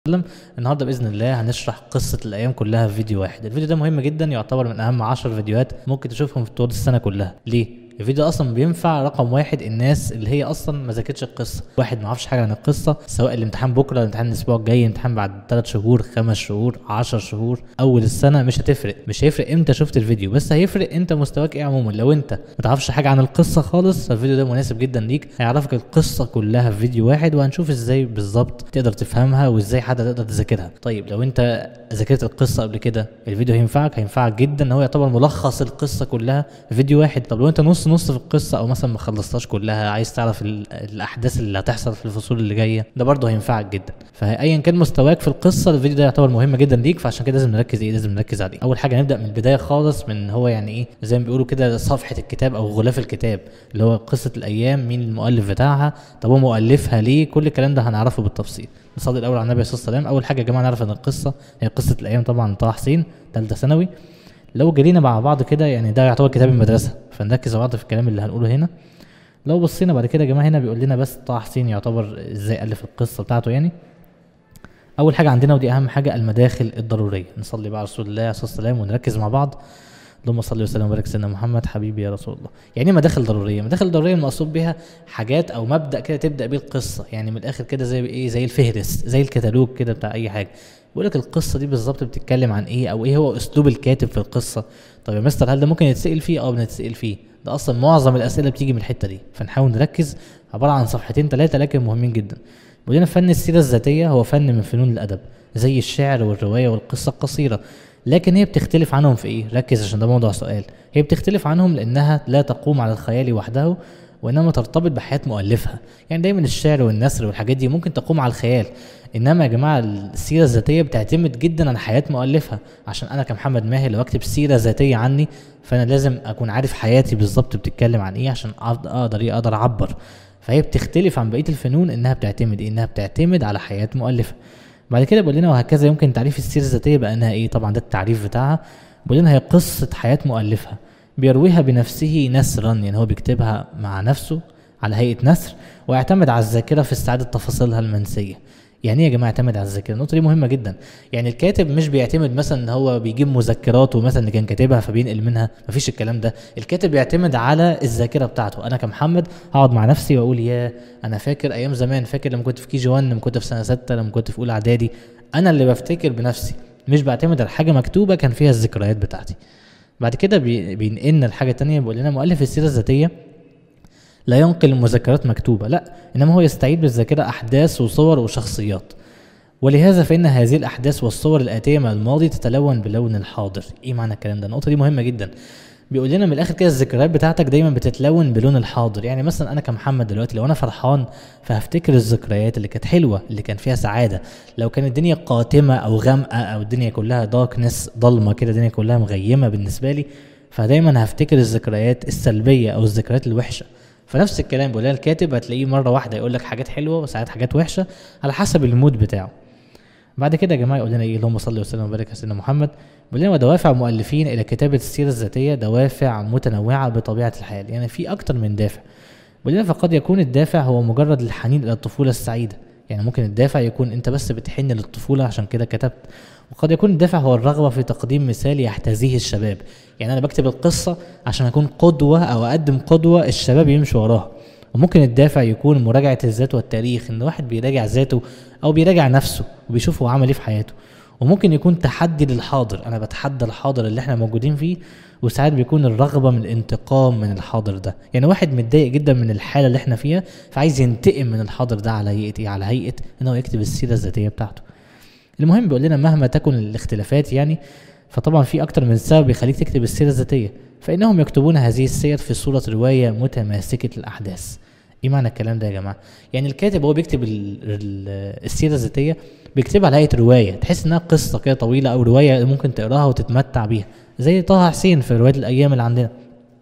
وسلم النهارده باذن الله هنشرح قصه الايام كلها في فيديو واحد الفيديو ده مهم جدا يعتبر من اهم 10 فيديوهات ممكن تشوفهم في طول السنه كلها ليه الفيديو اصلا بينفع رقم واحد الناس اللي هي اصلا ما ذاكرتش القصه واحد ما يعرفش حاجه عن القصه سواء الامتحان بكره الامتحان الاسبوع الجاي الامتحان بعد 3 شهور 5 شهور 10 شهور اول السنه مش هتفرق مش هيفرق امتى شفت الفيديو بس هيفرق انت مستواك ايه عموما لو انت ما تعرفش حاجه عن القصه خالص فالفيديو ده مناسب جدا ليك هيعرفك القصه كلها في فيديو واحد وهنشوف ازاي بالظبط تقدر تفهمها وازاي حتى تقدر تذاكرها طيب لو انت ذاكرت القصه قبل كده الفيديو هينفعك هينفعك جدا هو يعتبر ملخص القصه كلها في فيديو واحد طب لو انت نص نص في القصه او مثلا ما خلصتهاش كلها عايز تعرف ال- الاحداث اللي هتحصل في الفصول اللي جايه ده برضه هينفعك جدا فايا كان مستواك في القصه الفيديو ده يعتبر مهم جدا ليك فعشان كده لازم نركز ايه لازم نركز عليه اول حاجه نبدا من البدايه خالص من هو يعني ايه زي ما بيقولوا كده صفحه الكتاب او غلاف الكتاب اللي هو قصه الايام مين المؤلف بتاعها طب هو مؤلفها ليه كل الكلام ده هنعرفه بالتفصيل نصلي الاول على النبي عليه الصلاه والسلام اول حاجه يا جماعه نعرف ان القصه هي قصه الايام طبعا طه حسين ثالثه ثانوي لو جرينا مع بعض كده يعني ده يعتبر كتاب المدرسه فنركز مع بعض في الكلام اللي هنقوله هنا لو بصينا بعد كده يا جماعه هنا بيقول لنا بس طه حسين يعتبر ازاي الف القصه بتاعته يعني اول حاجه عندنا ودي اهم حاجه المداخل الضروريه نصلي بقى على رسول الله عليه الصلاه والسلام ونركز مع بعض اللهم صل وسلم وبارك سيدنا محمد حبيبي يا رسول الله يعني ايه مداخل ضروريه مداخل ضروريه المقصود بها حاجات او مبدا كده تبدا بيه القصه يعني من الاخر كده زي ايه زي الفهرس زي الكتالوج كده بتاع اي حاجه بيقول لك القصه دي بالظبط بتتكلم عن ايه او ايه هو اسلوب الكاتب في القصه طب يا مستر هل ده ممكن يتسال فيه اه بنتسال فيه ده اصلا معظم الاسئله بتيجي من الحته دي فنحاول نركز عباره عن صفحتين ثلاثه لكن مهمين جدا بيقول لنا فن السيره الذاتيه هو فن من فنون الادب زي الشعر والروايه والقصه القصيره لكن هي بتختلف عنهم في ايه ركز عشان ده موضوع سؤال هي بتختلف عنهم لانها لا تقوم على الخيال وحده وانما ترتبط بحياه مؤلفها يعني دايما الشعر والنثر والحاجات دي ممكن تقوم على الخيال انما يا جماعه السيره الذاتيه بتعتمد جدا على حياه مؤلفها عشان انا كمحمد ماهر لو اكتب سيره ذاتيه عني فانا لازم اكون عارف حياتي بالظبط بتتكلم عن ايه عشان أقدر- اقدر ايه اقدر اعبر فهي بتختلف عن بقيه الفنون انها بتعتمد إيه؟ انها بتعتمد على حياه مؤلفها بعد كده بيقول لنا وهكذا يمكن تعريف السيره الذاتيه بانها ايه طبعا ده التعريف بتاعها بيقول لنا هي قصه حياه مؤلفها بيرويها بنفسه نثرا يعني هو بيكتبها مع نفسه على هيئه نثر ويعتمد على الذاكره في استعاده تفاصيلها المنسيه يعني ايه يا جماعه يعتمد على الذاكره النقطه دي مهمه جدا يعني الكاتب مش بيعتمد مثلا ان هو بيجيب مذكراته مثلا اللي كان كاتبها فبينقل منها مفيش الكلام ده الكاتب بيعتمد على الذاكره بتاعته انا كمحمد هقعد مع نفسي واقول يا انا فاكر ايام زمان فاكر لما كنت في كي جي 1 لما كنت في سنه 6 لما كنت في اولى اعدادي انا اللي بفتكر بنفسي مش بعتمد على حاجه مكتوبه كان فيها الذكريات بتاعتي بعد كده بي- بينقلنا لحاجه تانية بيقول لنا مؤلف السيره الذاتيه لا ينقل مذكرات مكتوبة لا إنما هو يستعيد بالذاكرة أحداث وصور وشخصيات ولهذا فإن هذه الأحداث والصور الآتية من الماضي تتلون بلون الحاضر إيه معنى الكلام ده النقطة دي مهمة جدا بيقول لنا من الآخر كده الذكريات بتاعتك دايما بتتلون بلون الحاضر يعني مثلا أنا كمحمد دلوقتي لو أنا فرحان فهفتكر الذكريات اللي كانت حلوة اللي كان فيها سعادة لو كانت الدنيا قاتمة أو غامقة أو الدنيا كلها داركنس ضلمة كده الدنيا كلها مغيمة بالنسبة لي فدايما هفتكر الذكريات السلبية أو الذكريات الوحشة فنفس الكلام بيقول لنا الكاتب هتلاقيه مره واحده يقول لك حاجات حلوه وساعات حاجات وحشه على حسب المود بتاعه بعد كده يا جماعه يقول لنا ايه اللهم صل وسلم وبارك على سيدنا محمد بيقول لنا ودوافع مؤلفين الى كتابه السيره الذاتيه دوافع متنوعه بطبيعه الحال يعني في اكتر من دافع بيقول لنا فقد يكون الدافع هو مجرد الحنين الى الطفوله السعيده يعني ممكن الدافع يكون انت بس بتحن للطفوله عشان كده كتبت وقد يكون الدافع هو الرغبه في تقديم مثال يحتذيه الشباب يعني انا بكتب القصه عشان اكون قدوه او اقدم قدوه الشباب يمشوا وراها وممكن الدافع يكون مراجعه الذات والتاريخ ان واحد بيراجع ذاته او بيراجع نفسه وبيشوف هو عمل ايه في حياته وممكن يكون تحدي للحاضر انا بتحدى الحاضر اللي احنا موجودين فيه وساعات بيكون الرغبه من الانتقام من الحاضر ده يعني واحد متضايق جدا من الحاله اللي احنا فيها فعايز ينتقم من الحاضر ده على هيئه ايه على هيئه ان هو يكتب السيره الذاتيه بتاعته المهم بيقول لنا مهما تكن الاختلافات يعني فطبعا في اكتر من سبب يخليك تكتب السيره الذاتيه فانهم يكتبون هذه السير في صوره روايه متماسكه الاحداث ايه معنى الكلام ده يا جماعه يعني الكاتب هو بيكتب ال- ال- السيره الذاتيه بيكتبها على هيئه روايه تحس انها قصه كده طويله او روايه ممكن تقراها وتتمتع بيها زي طه حسين في روايه الايام اللي عندنا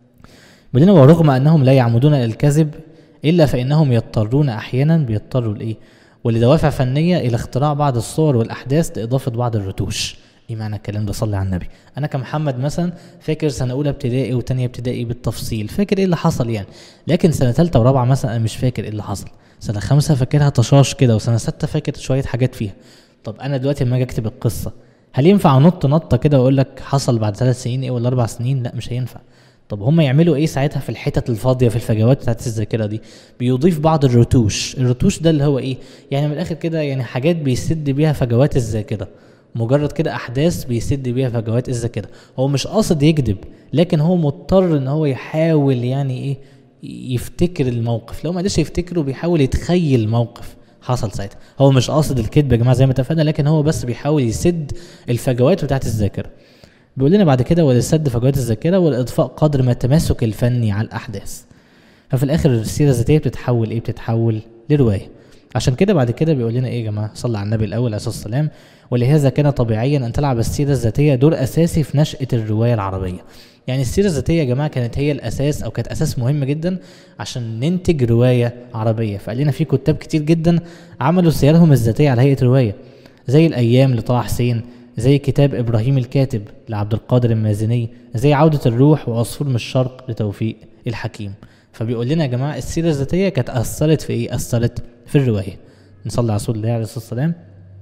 بيقول لنا ورغم انهم لا يعمدون الى الكذب الا فانهم يضطرون احيانا بيضطروا لايه ولدوافع فنيه الى اختراع بعض الصور والاحداث لاضافه بعض الرتوش ايه معنى الكلام ده صلي على النبي انا كمحمد مثلا فاكر سنه اولى ابتدائي وتانية ابتدائي بالتفصيل فاكر ايه اللي حصل يعني لكن سنه ثالثه ورابعه مثلا انا مش فاكر ايه اللي حصل سنه خمسه فاكرها طشاش كده وسنه سته فاكر شويه حاجات فيها طب انا دلوقتي لما اجي اكتب القصه هل ينفع انط نطه كده واقول لك حصل بعد ثلاث سنين ايه ولا اربع سنين لا مش هينفع طب هم يعملوا ايه ساعتها في الحتت الفاضيه في الفجوات بتاعت الذاكره دي بيضيف بعض الرتوش الرتوش ده اللي هو ايه يعني من الاخر كده يعني حاجات بيسد بيها فجوات الذاكره مجرد كده احداث بيسد بيها فجوات الذاكره هو مش قاصد يكذب لكن هو مضطر ان هو يحاول يعني ايه يفتكر الموقف لو ما قدرش يفتكره بيحاول يتخيل موقف حصل ساعتها هو مش قاصد الكذب يا جماعه زي ما اتفقنا لكن هو بس بيحاول يسد الفجوات بتاعت الذاكره بيقول لنا بعد كده ولسد فجوات الذاكره والاضفاء قدر ما التماسك الفني على الاحداث ففي الاخر السيره الذاتيه بتتحول ايه بتتحول لروايه عشان كده بعد كده بيقول لنا ايه يا جماعه صلى على النبي الاول عليه الصلاه والسلام ولهذا كان طبيعيا ان تلعب السيره الذاتيه دور اساسي في نشاه الروايه العربيه يعني السيره الذاتيه يا جماعه كانت هي الاساس او كانت اساس مهم جدا عشان ننتج روايه عربيه فقال لنا في كتاب كتير جدا عملوا سيرهم الذاتيه على هيئه روايه زي الايام لطه حسين زي كتاب ابراهيم الكاتب لعبد القادر المازني زي عوده الروح وعصفور من الشرق لتوفيق الحكيم فبيقول لنا يا جماعه السيره الذاتيه كانت اثرت في ايه اثرت في الروايه نصلي على رسول الله عليه الصلاه والسلام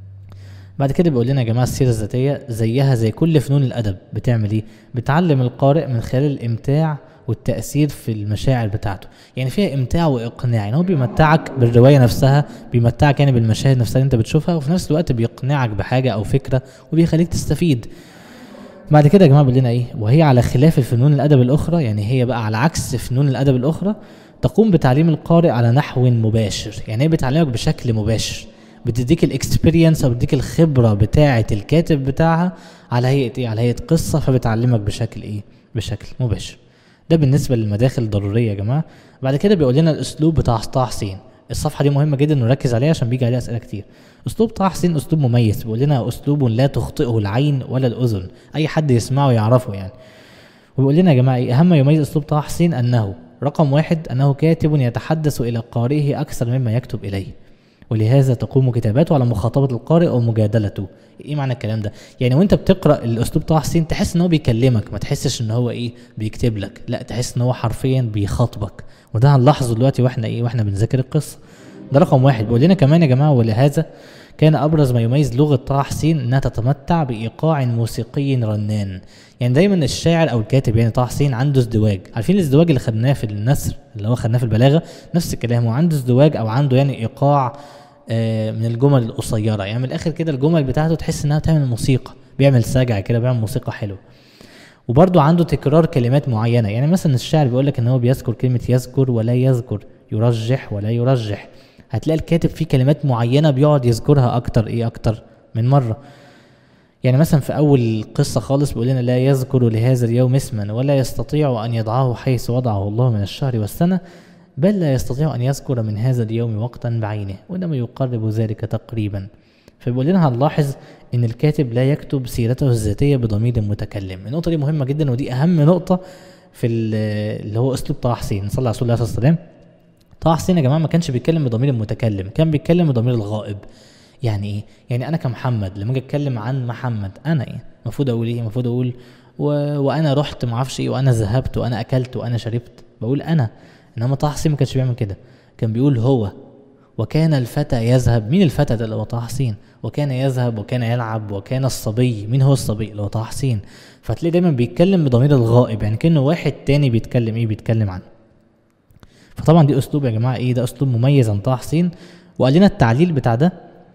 بعد كده بيقول لنا يا جماعه السيره الذاتيه زيها زي كل فنون الادب بتعمل ايه بتعلم القارئ من خلال الامتاع والتاثير في المشاعر بتاعته يعني فيها امتاع واقناع يعني هو بيمتعك بالروايه نفسها بيمتعك يعني بالمشاهد نفسها اللي انت بتشوفها وفي نفس الوقت بيقنعك بحاجه او فكره وبيخليك تستفيد بعد كده يا جماعه بيقول لنا ايه وهي على خلاف الفنون الادب الاخرى يعني هي بقى على عكس فنون الادب الاخرى تقوم بتعليم القارئ على نحو مباشر يعني هي بتعلمك بشكل مباشر بتديك الاكسبيرينس او بتديك الخبره بتاعه الكاتب بتاعها على هيئه ايه على هيئه قصه فبتعلمك بشكل ايه بشكل مباشر ده بالنسبه للمداخل الضروريه يا جماعه بعد كده بيقول لنا الاسلوب بتاع طه حسين الصفحه دي مهمه جدا نركز عليها عشان بيجي عليها اسئله كتير اسلوب طه حسين اسلوب مميز بيقول لنا اسلوب لا تخطئه العين ولا الاذن اي حد يسمعه يعرفه يعني وبيقول لنا يا جماعه ايه اهم ما يميز اسلوب طه حسين انه رقم واحد انه كاتب يتحدث الى قارئه اكثر مما يكتب اليه ولهذا تقوم كتاباته على مخاطبة القارئ ومجادلته ايه معنى الكلام ده يعني وانت بتقرا الاسلوب طه حسين تحس ان هو بيكلمك ما تحسش ان هو ايه بيكتب لك لا تحس ان هو حرفيا بيخاطبك وده هنلاحظه دلوقتي واحنا ايه واحنا بنذاكر القصه ده رقم واحد بيقول لنا كمان يا جماعه ولهذا كان ابرز ما يميز لغه طه حسين انها تتمتع بايقاع موسيقي رنان يعني دايما الشاعر او الكاتب يعني طه حسين عنده ازدواج عارفين الازدواج اللي خدناه في النثر اللي هو خدناه في البلاغه نفس الكلام هو عنده ازدواج او عنده يعني ايقاع آه، من الجمل القصيره يعني من الاخر كده الجمل بتاعته تحس انها تعمل موسيقى بيعمل سجع كده بيعمل موسيقى حلوه وبرضه عنده تكرار كلمات معينه يعني مثلا الشاعر بيقول لك ان هو بيذكر كلمه يذكر ولا يذكر يرجح ولا يرجح هتلاقي الكاتب فيه كلمات معينه بيقعد يذكرها اكتر ايه اكتر من مره يعني مثلا في اول قصه خالص بيقول لنا لا يذكر لهذا اليوم اسما ولا يستطيع ان يضعه حيث وضعه الله من الشهر والسنه بل لا يستطيع ان يذكر من هذا اليوم وقتا بعينه وانما يقرب ذلك تقريبا فبيقول لنا هنلاحظ ان الكاتب لا يكتب سيرته الذاتيه بضمير متكلم النقطه دي مهمه جدا ودي اهم نقطه في ال- اللي هو اسلوب طه حسين صلى على رسول الله صلى الله عليه وسلم طه حسين يا جماعه ما كانش بيتكلم بضمير المتكلم كان بيتكلم بضمير الغائب يعني ايه يعني انا كمحمد لما اجي اتكلم عن محمد انا ايه المفروض اقول ايه المفروض اقول و... وانا رحت ما اعرفش ايه وانا ذهبت وانا اكلت وانا شربت بقول انا انما طه حسين ما كانش بيعمل كده كان بيقول هو وكان الفتى يذهب مين الفتى ده اللي هو طه حسين وكان يذهب وكان يلعب وكان الصبي مين هو الصبي اللي هو طه حسين فتلاقيه دايما بيتكلم بضمير الغائب يعني كأنه واحد تاني بيتكلم ايه بيتكلم عنه فطبعا دي اسلوب يا جماعه ايه ده اسلوب مميز عن طه حسين وقال لنا التعليل بتاع ده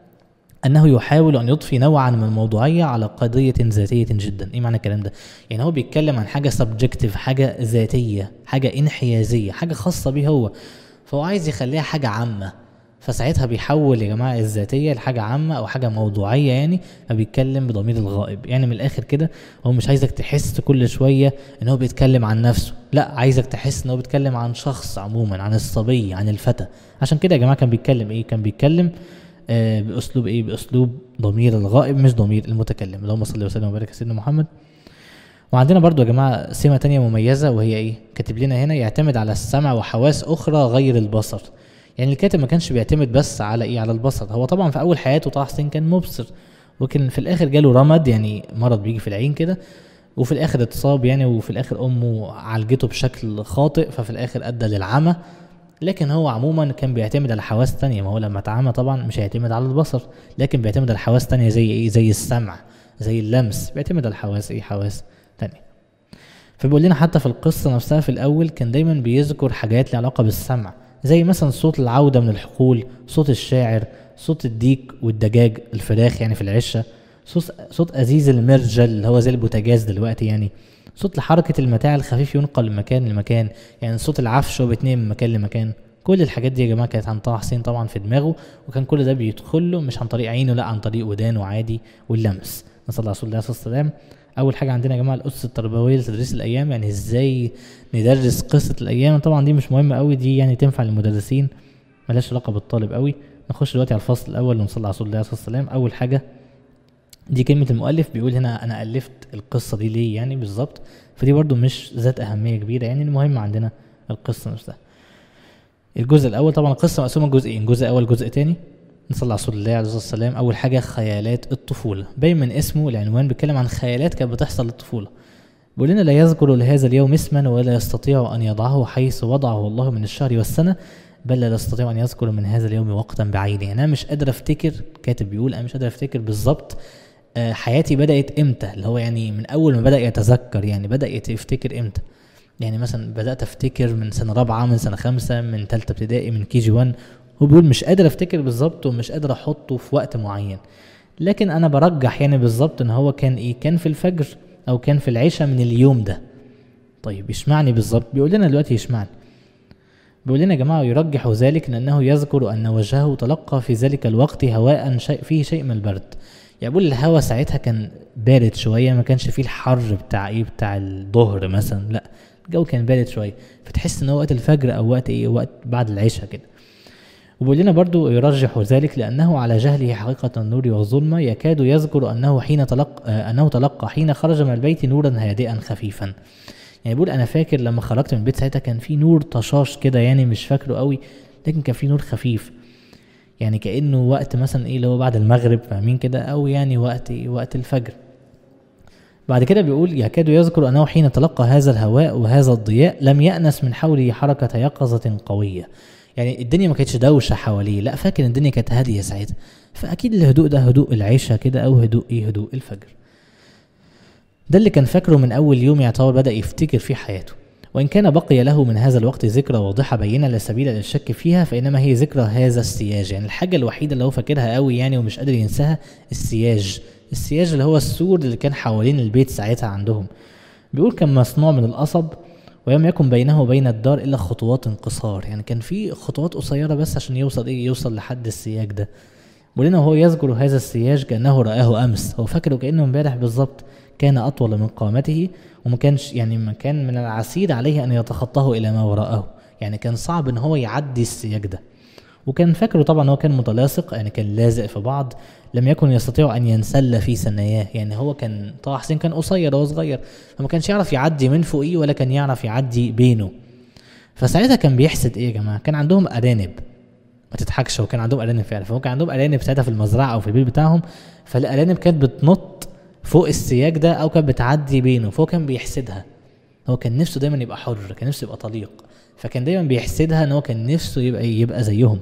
انه يحاول ان يضفي نوعا من الموضوعيه على قضيه ذاتيه جدا ايه معنى الكلام ده يعني هو بيتكلم عن حاجه سبجكتيف حاجه ذاتيه حاجه انحيازيه حاجه خاصه بيه هو فهو عايز يخليها حاجه عامه فساعتها بيحول يا جماعه الذاتيه لحاجه عامه او حاجه موضوعيه يعني فبيتكلم بضمير الغائب يعني من الاخر كده هو مش عايزك تحس كل شويه ان هو بيتكلم عن نفسه لا عايزك تحس ان هو بيتكلم عن شخص عموما عن الصبي عن الفتى عشان كده يا جماعه كان بيتكلم ايه كان بيتكلم آه باسلوب ايه باسلوب ضمير الغائب مش ضمير المتكلم اللهم صل وسلم وبارك على سيدنا محمد وعندنا برضو يا جماعه سمه تانية مميزه وهي ايه كاتب لنا هنا يعتمد على السمع وحواس اخرى غير البصر يعني الكاتب ما كانش بيعتمد بس على ايه على البصر هو طبعا في اول حياته طه حسين كان مبصر وكان في الاخر جاله رمد يعني مرض بيجي في العين كده وفي الاخر اتصاب يعني وفي الاخر امه عالجته بشكل خاطئ ففي الاخر ادى للعمى لكن هو عموما كان بيعتمد على حواس تانية ما هو لما اتعمى طبعا مش هيعتمد على البصر لكن بيعتمد على حواس تانية زي ايه زي السمع زي اللمس بيعتمد على حواس ايه حواس تانية فبيقول لنا حتى في القصة نفسها في الأول كان دايما بيذكر حاجات لها علاقة بالسمع زي مثلا صوت العودة من الحقول صوت الشاعر صوت الديك والدجاج الفراخ يعني في العشة صوت صوت أزيز المرجل اللي هو زي البوتاجاز دلوقتي يعني صوت حركة المتاع الخفيف ينقل من مكان لمكان يعني صوت العفش وهو بيتنقل من مكان لمكان كل الحاجات دي يا جماعة كانت عن طه حسين طبعا في دماغه وكان كل ده بيدخل له مش عن طريق عينه لا عن طريق ودانه عادي واللمس نسأل الله رسول الله صلى الله عليه وسلم اول حاجه عندنا يا جماعه الاسس التربويه لتدريس الايام يعني ازاي ندرس قصه الايام طبعا دي مش مهمه قوي دي يعني تنفع للمدرسين ملهاش علاقه بالطالب قوي نخش دلوقتي على الفصل الاول ونصلي على رسول الله صلى الله عليه وسلم اول حاجه دي كلمة المؤلف بيقول هنا أنا ألفت القصة دي ليه يعني بالظبط فدي برضو مش ذات أهمية كبيرة يعني المهم عندنا القصة نفسها الجزء الأول طبعا القصة مقسومة جزئين جزء أول جزء تاني نصلي على رسول الله عليه الصلاة والسلام أول حاجة خيالات الطفولة باين من اسمه العنوان بيتكلم عن خيالات كانت بتحصل للطفولة بيقول لنا لا يذكر لهذا اليوم اسما ولا يستطيع أن يضعه حيث وضعه الله من الشهر والسنة بل لا يستطيع أن يذكر من هذا اليوم وقتا بعينه يعني أنا مش قادر أفتكر كاتب بيقول أنا مش قادر أفتكر بالظبط آه، حياتي بدأت إمتى اللي هو يعني من أول ما بدأ يتذكر يعني بدأ يفتكر إمتى يعني مثلا بدأت أفتكر من سنة رابعة من سنة خمسة من تالتة ابتدائي من كي جي 1 هو بيقول مش قادر افتكر بالظبط ومش قادر احطه في وقت معين لكن انا برجح يعني بالظبط ان هو كان ايه كان في الفجر او كان في العشاء من اليوم ده طيب يشمعني بالظبط بيقول لنا دلوقتي يشمعني بيقول لنا يا جماعه يرجح ذلك لانه يذكر ان وجهه تلقى في ذلك الوقت هواء شيء فيه شيء من البرد يعني بيقول الهواء ساعتها كان بارد شويه ما كانش فيه الحر بتاع ايه بتاع الظهر مثلا لا الجو كان بارد شويه فتحس ان هو وقت الفجر او وقت ايه وقت بعد العشاء كده وبيقول لنا برضو يرجح ذلك لأنه على جهله حقيقة النور والظلمة يكاد يذكر أنه حين تلقى أنه تلقى حين خرج من البيت نورا هادئا خفيفا يعني بيقول أنا فاكر لما خرجت من البيت ساعتها كان في نور طشاش كده يعني مش فاكره قوي لكن كان في نور خفيف يعني كأنه وقت مثلا إيه اللي هو بعد المغرب فاهمين كده أو يعني وقت إيه وقت الفجر بعد كده بيقول يكاد يذكر أنه حين تلقى هذا الهواء وهذا الضياء لم يأنس من حوله حركة يقظة قوية يعني الدنيا ما كانتش دوشه حواليه لا فاكر الدنيا كانت هاديه ساعتها فاكيد الهدوء ده هدوء العشاء كده او هدوء ايه هدوء الفجر ده اللي كان فاكره من اول يوم يعتبر بدا يفتكر فيه حياته وان كان بقي له من هذا الوقت ذكرى واضحه بينه لا سبيل للشك فيها فانما هي ذكرى هذا السياج يعني الحاجه الوحيده اللي هو فاكرها قوي يعني ومش قادر ينساها السياج السياج اللي هو السور اللي كان حوالين البيت ساعتها عندهم بيقول كان مصنوع من القصب ولم يكن بينه وبين الدار الا خطوات قصار يعني كان في خطوات قصيره بس عشان يوصل ايه يوصل لحد السياج ده ولنا وهو يذكر هذا السياج كانه رآه امس هو فاكره كانه امبارح بالظبط كان اطول من قامته وما كانش يعني ما كان من العسير عليه ان يتخطاه الى ما وراءه يعني كان صعب ان هو يعدي السياج ده وكان فاكره طبعا هو كان متلاصق يعني كان لازق في بعض لم يكن يستطيع ان ينسل في ثناياه يعني هو كان طه حسين كان قصير وهو صغير فما كانش يعرف يعدي من فوقيه ولا كان يعرف يعدي بينه فساعتها كان بيحسد ايه يا جماعه كان عندهم ارانب ما تضحكش هو كان عندهم ارانب فعلا فهو كان عندهم ارانب ساعتها في المزرعه او في البيت بتاعهم فالارانب كانت بتنط فوق السياج ده او كانت بتعدي بينه فهو كان بيحسدها هو كان نفسه دايما يبقى حر كان نفسه يبقى طليق فكان دايما بيحسدها ان هو كان نفسه يبقى يبقى زيهم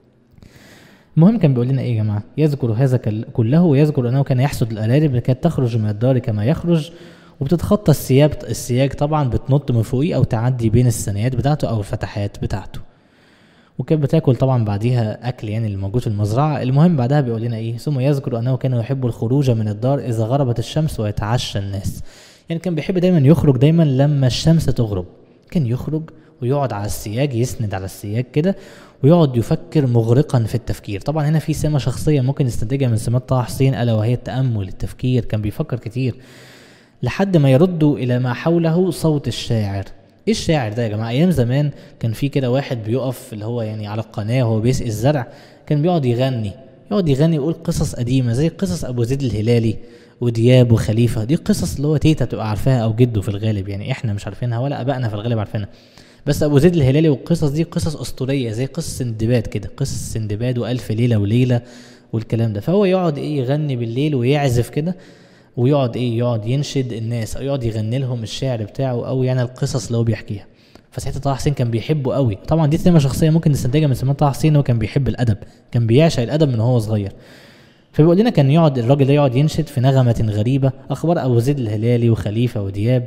المهم كان بيقول لنا ايه يا جماعه يذكر هذا كله ويذكر انه كان يحسد الارانب اللي كانت تخرج من الدار كما يخرج وبتتخطى السياج السياج طبعا بتنط من فوقيه او تعدي بين الثنايات بتاعته او الفتحات بتاعته وكانت بتاكل طبعا بعديها اكل يعني اللي موجود في المزرعه المهم بعدها بيقول لنا ايه ثم يذكر انه كان يحب الخروج من الدار اذا غربت الشمس ويتعشى الناس يعني كان بيحب دايما يخرج دايما لما الشمس تغرب كان يخرج ويقعد على السياج يسند على السياج كده ويقعد يفكر مغرقا في التفكير طبعا هنا في سمة شخصية ممكن نستنتجها من سمات طه حسين ألا وهي التأمل التفكير كان بيفكر كتير لحد ما يرد إلى ما حوله صوت الشاعر ايه الشاعر ده يا جماعه ايام زمان كان في كده واحد بيقف اللي هو يعني على القناه وهو بيسقي الزرع كان بيقعد يغني يقعد يغني يقول قصص قديمه زي قصص ابو زيد الهلالي ودياب وخليفه دي قصص اللي هو تيتا تبقى عارفاها او جده في الغالب يعني احنا مش عارفينها ولا ابائنا في الغالب عارفينها بس ابو زيد الهلالي والقصص دي قصص اسطوريه زي قصص سندباد كده قصص سندباد والف ليله وليله والكلام ده فهو يقعد ايه يغني بالليل ويعزف كده ويقعد ايه يقعد ينشد الناس او يقعد يغني لهم الشعر بتاعه او يعني القصص اللي هو بيحكيها فساعتها طه حسين كان بيحبه قوي طبعا دي سمه شخصيه ممكن نستنتجها من سمات طه حسين هو كان بيحب الادب كان بيعشق الادب من هو صغير فبيقول لنا كان يقعد الراجل ده يقعد ينشد في نغمة غريبة أخبار أبو زيد الهلالي وخليفة ودياب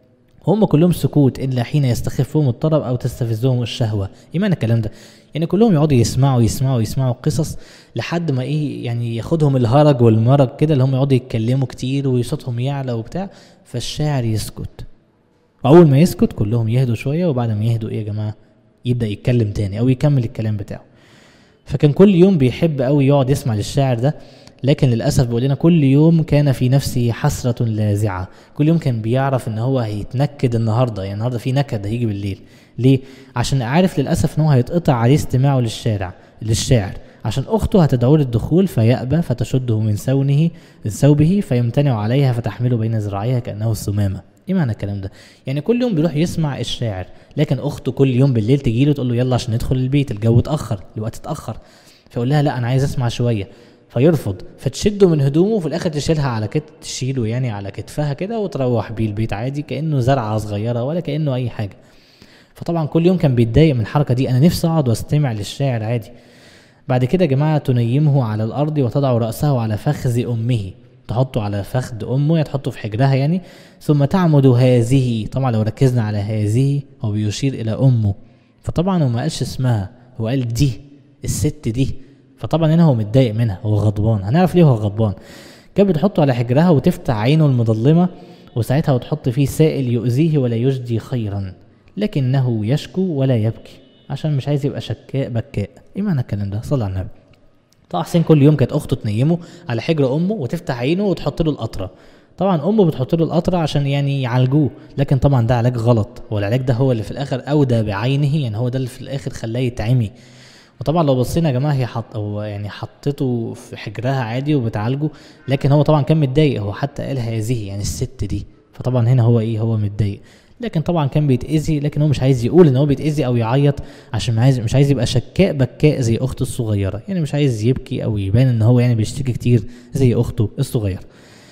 هم كلهم سكوت إلا حين يستخفهم الطرب أو تستفزهم الشهوة إيه معنى الكلام ده؟ يعني كلهم يقعدوا يسمعوا يسمعوا يسمعوا قصص لحد ما إيه يعني ياخدهم الهرج والمرج كده اللي هم يقعدوا يتكلموا كتير وصوتهم يعلى وبتاع فالشاعر يسكت وأول ما يسكت كلهم يهدوا شوية وبعد ما يهدوا إيه يا جماعة يبدأ يتكلم تاني أو يكمل الكلام بتاعه فكان كل يوم بيحب قوي يقعد يسمع للشاعر ده لكن للاسف بيقول لنا كل يوم كان في نفسه حسره لاذعه كل يوم كان بيعرف ان هو هيتنكد النهارده يعني النهارده في نكد هيجي بالليل ليه عشان عارف للاسف ان هو هيتقطع عليه استماعه للشارع للشاعر عشان اخته هتدعوه للدخول فيأبى فتشده من سونه من ثوبه فيمتنع عليها فتحمله بين ذراعيها كانه السمامه ايه معنى الكلام ده يعني كل يوم بيروح يسمع الشاعر لكن اخته كل يوم بالليل تجي له تقول له يلا عشان ندخل البيت الجو اتاخر الوقت اتاخر فيقول لها لا انا عايز اسمع شويه فيرفض فتشده من هدومه وفي الاخر تشيلها على كت تشيله يعني على كتفها كده وتروح بيه البيت عادي كانه زرعه صغيره ولا كانه اي حاجه فطبعا كل يوم كان بيتضايق من الحركه دي انا نفسي اقعد واستمع للشاعر عادي بعد كده يا جماعه تنيمه على الارض وتضع راسه على فخذ امه تحطه على فخذ امه يعني تحطه في حجرها يعني ثم تعمد هذه طبعا لو ركزنا على هذه هو بيشير الى امه فطبعا هو ما قالش اسمها هو قال دي الست دي فطبعا هنا هو متضايق منها هو غضبان هنعرف ليه هو غضبان كانت بتحطه على حجرها وتفتح عينه المظلمه وساعتها وتحط فيه سائل يؤذيه ولا يجدي خيرا لكنه يشكو ولا يبكي عشان مش عايز يبقى شكاء بكاء ايه معنى الكلام ده صلى على النبي طه حسين كل يوم كانت اخته تنيمه على حجر امه وتفتح عينه وتحط له القطره طبعا امه بتحط له القطره عشان يعني يعالجوه لكن طبعا ده علاج غلط هو العلاج ده هو اللي في الاخر اودى بعينه يعني هو ده اللي في الاخر خلاه يتعمي وطبعا لو بصينا يا جماعه هي حط هو يعني حطته في حجرها عادي وبتعالجه لكن هو طبعا كان متضايق هو حتى قال هذه يعني الست دي فطبعا هنا هو ايه هو متضايق لكن طبعا كان بيتأذي لكن هو مش عايز يقول ان هو بيتأذي او يعيط عشان مش عايز مش عايز يبقى شكاء بكاء زي اخته الصغيره يعني مش عايز يبكي او يبان ان هو يعني بيشتكي كتير زي اخته الصغيره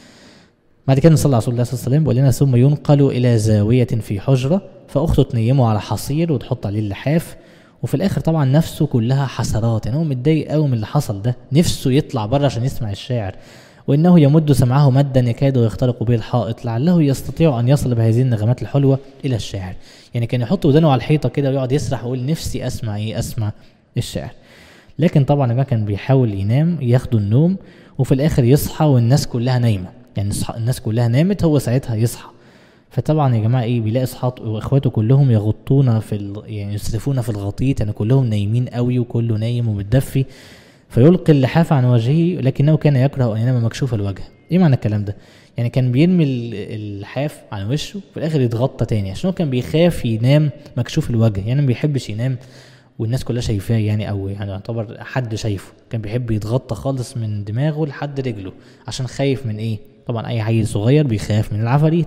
بعد كده نصلي على رسول الله صلى الله عليه وسلم بيقول لنا ثم ينقل الى زاويه في حجره فاخته تنيمه على حصير وتحط عليه اللحاف وفي الاخر طبعا نفسه كلها حسرات يعني هو متضايق قوي من اللي حصل ده نفسه يطلع بره عشان يسمع الشاعر وانه يمد سمعه مدا يكاد يخترق به الحائط لعله يستطيع ان يصل بهذه النغمات الحلوه الى الشاعر يعني كان يحط ودانه على الحيطه كده ويقعد يسرح ويقول نفسي اسمع ايه اسمع الشعر لكن طبعا ما كان بيحاول ينام ياخده النوم وفي الاخر يصحى والناس كلها نايمه يعني الناس كلها نامت هو ساعتها يصحى فطبعا يا جماعه ايه بيلاقي اصحابه واخواته كلهم يغطون في ال... يعني يسرفون في الغطيط يعني كلهم نايمين قوي وكله نايم ومتدفي فيلقي اللحاف عن وجهه لكنه كان يكره ان ينام مكشوف الوجه ايه معنى الكلام ده يعني كان بيرمي اللحاف على وشه في الاخر يتغطى تاني عشان هو كان بيخاف ينام مكشوف الوجه يعني ما بيحبش ينام والناس كلها شايفاه يعني او يعني يعتبر حد شايفه كان بيحب يتغطى خالص من دماغه لحد رجله عشان خايف من ايه طبعا اي عيل صغير بيخاف من العفاريت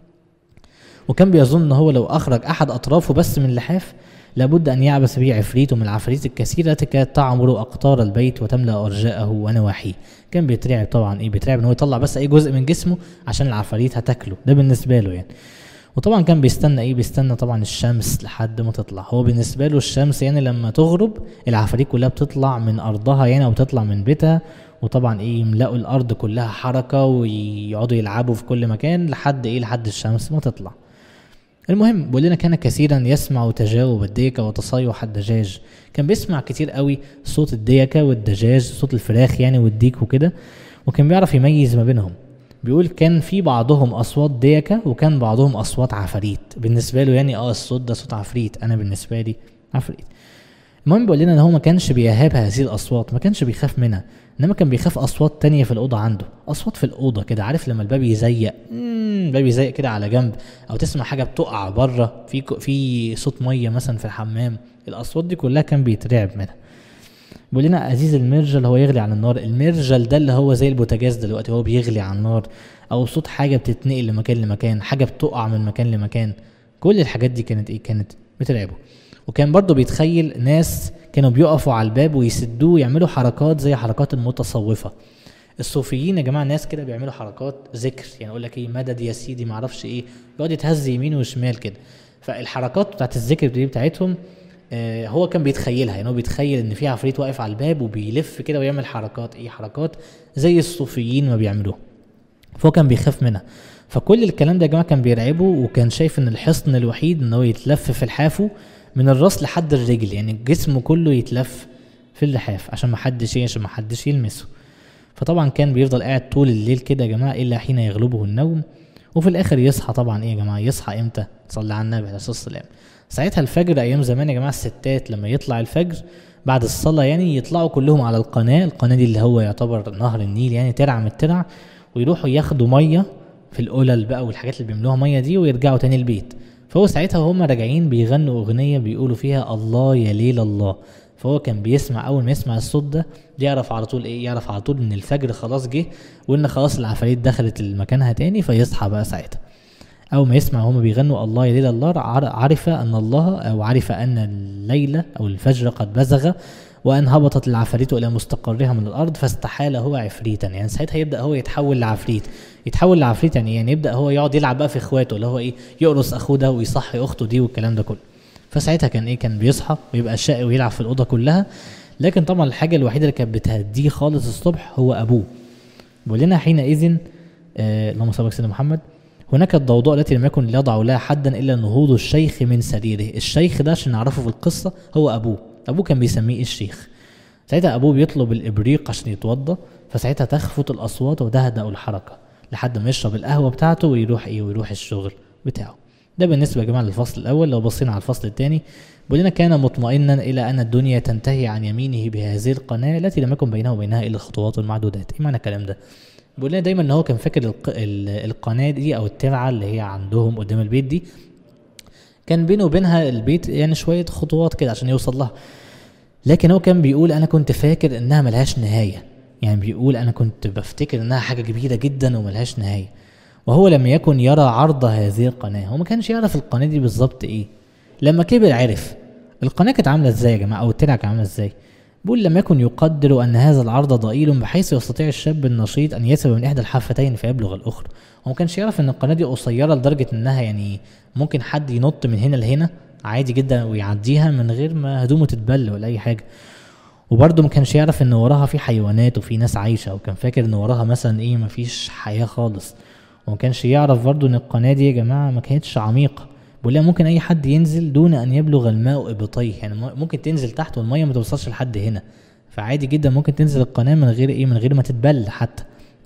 وكان بيظن ان هو لو اخرج احد اطرافه بس من اللحاف لابد ان يعبث به عفريت من العفاريت الكثيره التي كانت تعمر اقطار البيت وتملا ارجاءه ونواحيه كان بيترعب طبعا ايه بيترعب ان هو يطلع بس اي جزء من جسمه عشان العفاريت هتاكله ده بالنسبه له يعني وطبعا كان بيستنى ايه بيستنى طبعا الشمس لحد ما تطلع هو بالنسبه له الشمس يعني لما تغرب العفاريت كلها بتطلع من ارضها يعني او تطلع من بيتها وطبعا ايه يملأوا الارض كلها حركه ويقعدوا يلعبوا في كل مكان لحد ايه لحد الشمس ما تطلع المهم بيقول لنا كان كثيرا يسمع تجاوب الديكة وتصيح الدجاج كان بيسمع كتير قوي صوت الديكة والدجاج صوت الفراخ يعني والديك وكده وكان بيعرف يميز ما بينهم بيقول كان في بعضهم اصوات ديكة وكان بعضهم اصوات عفاريت بالنسبة له يعني اه الصوت ده صوت عفريت انا بالنسبة لي عفريت المهم بيقول لنا ان هو ما كانش بيهاب هذه الاصوات ما كانش بيخاف منها انما كان بيخاف اصوات تانية في الاوضه عنده اصوات في الاوضه كده عارف لما الباب يزيق الباب يزيق كده على جنب او تسمع حاجه بتقع بره في في صوت ميه مثلا في الحمام الاصوات دي كلها كان بيترعب منها بيقول لنا عزيز المرجل هو يغلي على النار المرجل ده اللي هو زي البوتاجاز دلوقتي هو بيغلي على النار او صوت حاجه بتتنقل لمكان لمكان حاجه بتقع من مكان لمكان كل الحاجات دي كانت ايه كانت بترعبه وكان برضه بيتخيل ناس كانوا بيقفوا على الباب ويسدوه يعملوا حركات زي حركات المتصوفه الصوفيين يا جماعه ناس كده بيعملوا حركات ذكر يعني يقول لك ايه مدد يا سيدي ما اعرفش ايه يقعد يتهز يمين وشمال كده فالحركات بتاعت الذكر دي بتاعتهم آه، هو كان بيتخيلها يعني هو بيتخيل ان في عفريت واقف على الباب وبيلف كده ويعمل حركات ايه حركات زي الصوفيين ما بيعملوها فهو كان بيخاف منها فكل الكلام ده يا جماعه كان بيرعبه وكان شايف ان الحصن الوحيد ان هو يتلف في لحافه من الراس لحد الرجل يعني جسمه كله يتلف في اللحاف عشان ما حدش ايه عشان ما حدش يلمسه فطبعا كان بيفضل قاعد طول الليل كده يا جماعه الا حين يغلبه النوم وفي الاخر يصحى طبعا ايه يا جماعه يصحى امتى صلى على النبي عليه الصلاه والسلام ساعتها الفجر ايام زمان يا جماعه الستات لما يطلع الفجر بعد الصلاه يعني يطلعوا كلهم على القناه القناه دي اللي هو يعتبر نهر النيل يعني ترعى من الترع ويروحوا ياخدوا ميه في القلل بقى والحاجات اللي بيملوها ميه دي ويرجعوا تاني البيت فهو ساعتها وهم راجعين بيغنوا اغنيه بيقولوا فيها الله يا ليل الله فهو كان بيسمع اول ما يسمع الصوت ده يعرف على طول ايه يعرف على طول ان الفجر خلاص جه وان خلاص العفاريت دخلت مكانها تاني فيصحى بقى ساعتها اول ما يسمع هما بيغنوا الله يا ليل الله عر- عرف ان الله او عرف ان الليله او الفجر قد بزغ وان هبطت العفاريت الى مستقرها من الارض فاستحال هو عفريتا يعني ساعتها يبدا هو يتحول لعفريت يتحول لعفريت يعني إيه؟ يعني يبدا هو يقعد يلعب بقى في اخواته اللي هو ايه يقرص اخوه ده ويصحي اخته دي والكلام ده كله فساعتها كان ايه كان بيصحى ويبقى شقي ويلعب في الاوضه كلها لكن طبعا الحاجه الوحيده اللي كانت بتهديه خالص الصبح هو ابوه بيقول لنا حينئذ آه اللهم صل على سيدنا محمد هناك الضوضاء التي لم يكن يضع لها حدا الا نهوض الشيخ من سريره الشيخ ده عشان نعرفه في القصه هو ابوه ابوه كان بيسميه الشيخ ساعتها ابوه بيطلب الابريق عشان يتوضا فساعتها تخفت الاصوات وتهدأ الحركه لحد ما يشرب القهوه بتاعته ويروح ايه ويروح الشغل بتاعه ده بالنسبه يا جماعه للفصل الاول لو بصينا على الفصل الثاني بيقول لنا كان مطمئنا الى ان الدنيا تنتهي عن يمينه بهذه القناه التي لم يكن بينه وبينها الا الخطوات المعدودات ايه معنى الكلام ده بيقول لنا دايما ان هو كان فاكر الق... ال- القناه دي او الترعه اللي هي عندهم قدام البيت دي كان بينه وبينها البيت يعني شويه خطوات كده عشان يوصل لها لكن هو كان بيقول انا كنت فاكر انها ملهاش نهايه يعني بيقول انا كنت بفتكر انها حاجه كبيره جدا وملهاش نهايه وهو لم يكن يرى عرض هذه القناه هو ما كانش يعرف القناه دي بالظبط ايه لما كبر عرف القناه كانت عامله ازاي يا جماعه او الترعه كانت عامله ازاي بيقول لم يكن يقدر ان هذا العرض ضئيل بحيث يستطيع الشاب النشيط ان يسبب من احدى الحافتين فيبلغ الاخرى هو ما كانش يعرف ان القناه دي قصيره لدرجه انها يعني ممكن حد ينط من هنا لهنا عادي جدا ويعديها من غير ما هدومه تتبل ولا اي حاجه وبرضه ما كانش يعرف ان وراها في حيوانات وفي ناس عايشه وكان فاكر ان وراها مثلا ايه مفيش حياه خالص وما كانش يعرف برضه ان القناه دي يا جماعه ما كانتش عميقه بيقول لها ممكن اي حد ينزل دون ان يبلغ الماء ابطيه يعني م- ممكن تنزل تحت والميه ما توصلش لحد هنا فعادي جدا ممكن تنزل القناه من غير ايه من غير ما تتبل حتى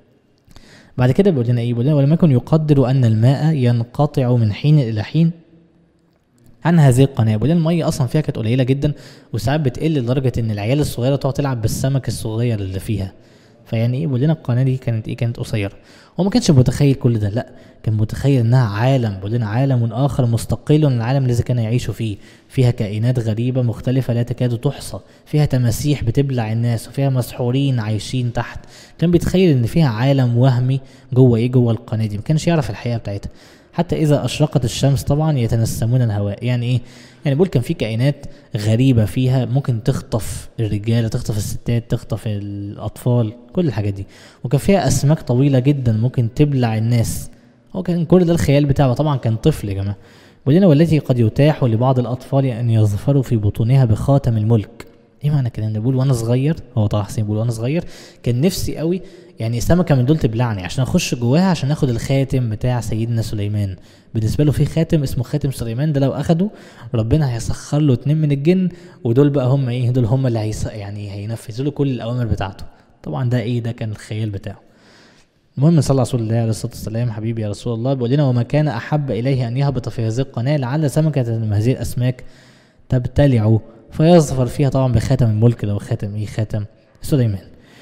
بعد كده بيقول لنا ايه بيقول لنا ولم يكن يقدر ان الماء ينقطع من حين الى حين عن هذه القناه بيقول لنا الميه اصلا فيها كانت قليله جدا وساعات بتقل لدرجه ان العيال الصغيره تقعد تلعب بالسمك الصغير اللي فيها فيعني ايه بيقول لنا القناه دي كانت ايه كانت قصيره هو ما كانش متخيل كل ده لا كان متخيل انها عالم بيقول لنا عالم اخر مستقل عن العالم الذي كان يعيش فيه فيها كائنات غريبه مختلفه لا تكاد تحصى فيها تماسيح بتبلع الناس وفيها مسحورين عايشين تحت كان بيتخيل ان فيها عالم وهمي جوه ايه جوه القناه دي ما كانش يعرف الحقيقه بتاعتها حتى اذا اشرقت الشمس طبعا يتنسمون الهواء يعني ايه يعني بقول كان في كائنات غريبه فيها ممكن تخطف الرجاله تخطف الستات تخطف الاطفال كل الحاجات دي وكان فيها اسماك طويله جدا ممكن تبلع الناس هو كان كل ده الخيال بتاعه طبعا كان طفل يا جماعه ولنا والتي قد يتاح لبعض الاطفال ان يظفروا في بطونها بخاتم الملك ايه معنى الكلام ده بقول وانا صغير هو طه حسين بيقول وانا صغير كان نفسي قوي يعني سمكه من دول تبلعني عشان اخش جواها عشان اخد الخاتم بتاع سيدنا سليمان بالنسبه له في خاتم اسمه خاتم سليمان ده لو اخده ربنا هيسخر له اتنين من الجن ودول بقى هم ايه دول هم اللي هيس يعني هينفذوا له كل الاوامر بتاعته طبعا ده ايه ده كان الخيال بتاعه المهم صلى رسول الله عليه الصلاه والسلام حبيبي يا رسول الله بيقول لنا وما كان احب اليه ان يهبط في هذه القناه لعل سمكه من هذه الاسماك تبتلع فيظفر فيها طبعا بخاتم الملك لو خاتم ايه خاتم سليمان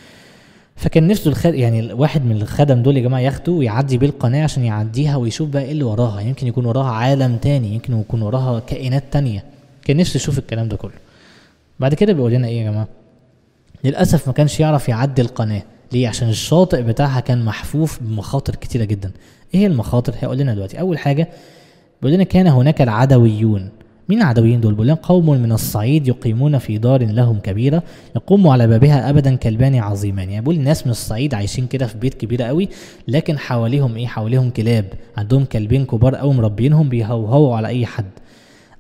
فكان نفسه الخ... يعني واحد من الخدم دول يا جماعه ياخده ويعدي بيه القناه عشان يعديها ويشوف بقى ايه اللي وراها يمكن يكون وراها عالم تاني يمكن يكون وراها كائنات تانية كان نفسه يشوف الكلام ده كله بعد كده بيقول لنا ايه يا جماعه للاسف ما كانش يعرف يعدي القناه ليه عشان الشاطئ بتاعها كان محفوف بمخاطر كتيره جدا ايه هي المخاطر هيقول لنا دلوقتي اول حاجه بيقول لنا كان هناك العدويون مين العدويين دول؟ بيقول لنا قوم من الصعيد يقيمون في دار لهم كبيره يقوم على بابها ابدا كلبان عظيمان يعني بيقول ناس من الصعيد عايشين كده في بيت كبيره قوي لكن حواليهم ايه؟ حواليهم كلاب عندهم كلبين كبار قوي مربينهم بيهوهوا على اي حد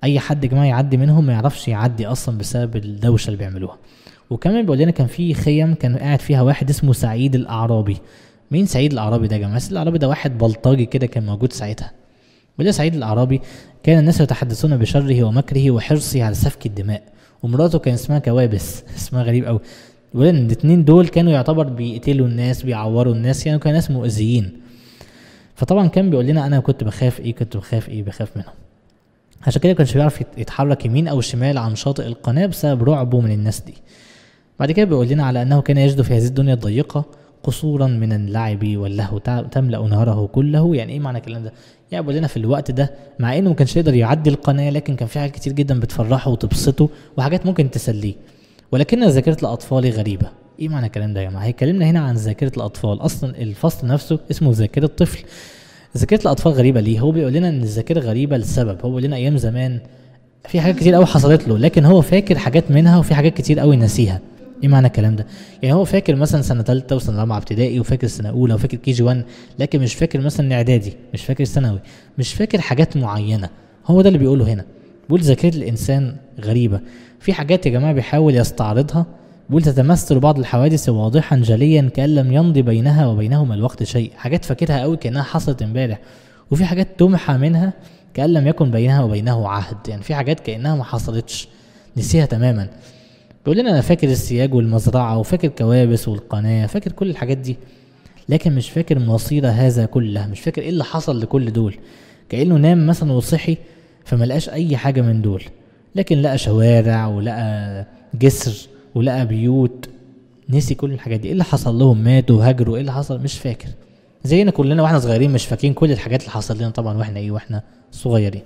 اي حد يا جماعه يعدي منهم ما يعرفش يعدي اصلا بسبب الدوشه اللي بيعملوها وكمان بيقول لنا كان في خيم كان قاعد فيها واحد اسمه سعيد الاعرابي مين سعيد الاعرابي ده يا جماعه سعيد الاعرابي ده واحد بلطجي كده كان موجود ساعتها بيقول سعيد الاعرابي كان الناس يتحدثون بشره ومكره وحرصه على سفك الدماء ومراته كان اسمها كوابس اسمها غريب قوي بيقول ان الاثنين دول كانوا يعتبر بيقتلوا الناس بيعوروا الناس يعني كانوا ناس مؤذيين فطبعا كان بيقول لنا انا كنت بخاف ايه كنت بخاف ايه بخاف منهم عشان كده كانش بيعرف يتحرك يمين او شمال عن شاطئ القناه بسبب رعبه من الناس دي بعد كده بيقول لنا على انه كان يجد في هذه الدنيا الضيقه قصورا من اللعب واللهو تملا نهره كله يعني ايه معنى الكلام ده يعني بيقول لنا في الوقت ده مع انه ما كانش يقدر يعدي القناه لكن كان في حاجات كتير جدا بتفرحه وتبسطه وحاجات ممكن تسليه ولكن ذاكره الاطفال غريبه ايه معنى الكلام ده يا جماعه هيكلمنا هنا عن ذاكره الاطفال اصلا الفصل نفسه اسمه ذاكره طفل ذاكره الاطفال غريبه ليه هو بيقول لنا ان الذاكره غريبه لسبب هو بيقول لنا ايام زمان في حاجات كتير قوي حصلت له لكن هو فاكر حاجات منها وفي حاجات كتير قوي ناسيها ايه معنى الكلام ده يعني هو فاكر مثلا سنه ثالثه وسنه رابعه ابتدائي وفاكر سنه اولى وفاكر كي جي 1 لكن مش فاكر مثلا اعدادي مش فاكر ثانوي مش فاكر حاجات معينه هو ده اللي بيقوله هنا بيقول ذاكره الانسان غريبه في حاجات يا جماعه بيحاول يستعرضها بيقول تتمثل بعض الحوادث واضحا جليا كأن لم يمضي بينها وبينهما الوقت شيء حاجات فاكرها قوي كأنها حصلت امبارح وفي حاجات تمحى منها كأن لم يكن بينها وبينه عهد يعني في حاجات كأنها ما حصلتش نسيها تماما بيقول لنا انا فاكر السياج والمزرعه وفاكر كوابس والقناه فاكر كل الحاجات دي لكن مش فاكر مصير هذا كله مش فاكر ايه اللي حصل لكل دول كانه نام مثلا وصحي فما لقاش اي حاجه من دول لكن لقى شوارع ولقى جسر ولقى بيوت نسي كل الحاجات دي ايه اللي حصل لهم ماتوا هاجروا ايه اللي حصل مش فاكر زينا كلنا واحنا صغيرين مش فاكرين كل الحاجات اللي حصل لنا طبعا واحنا ايه واحنا صغيرين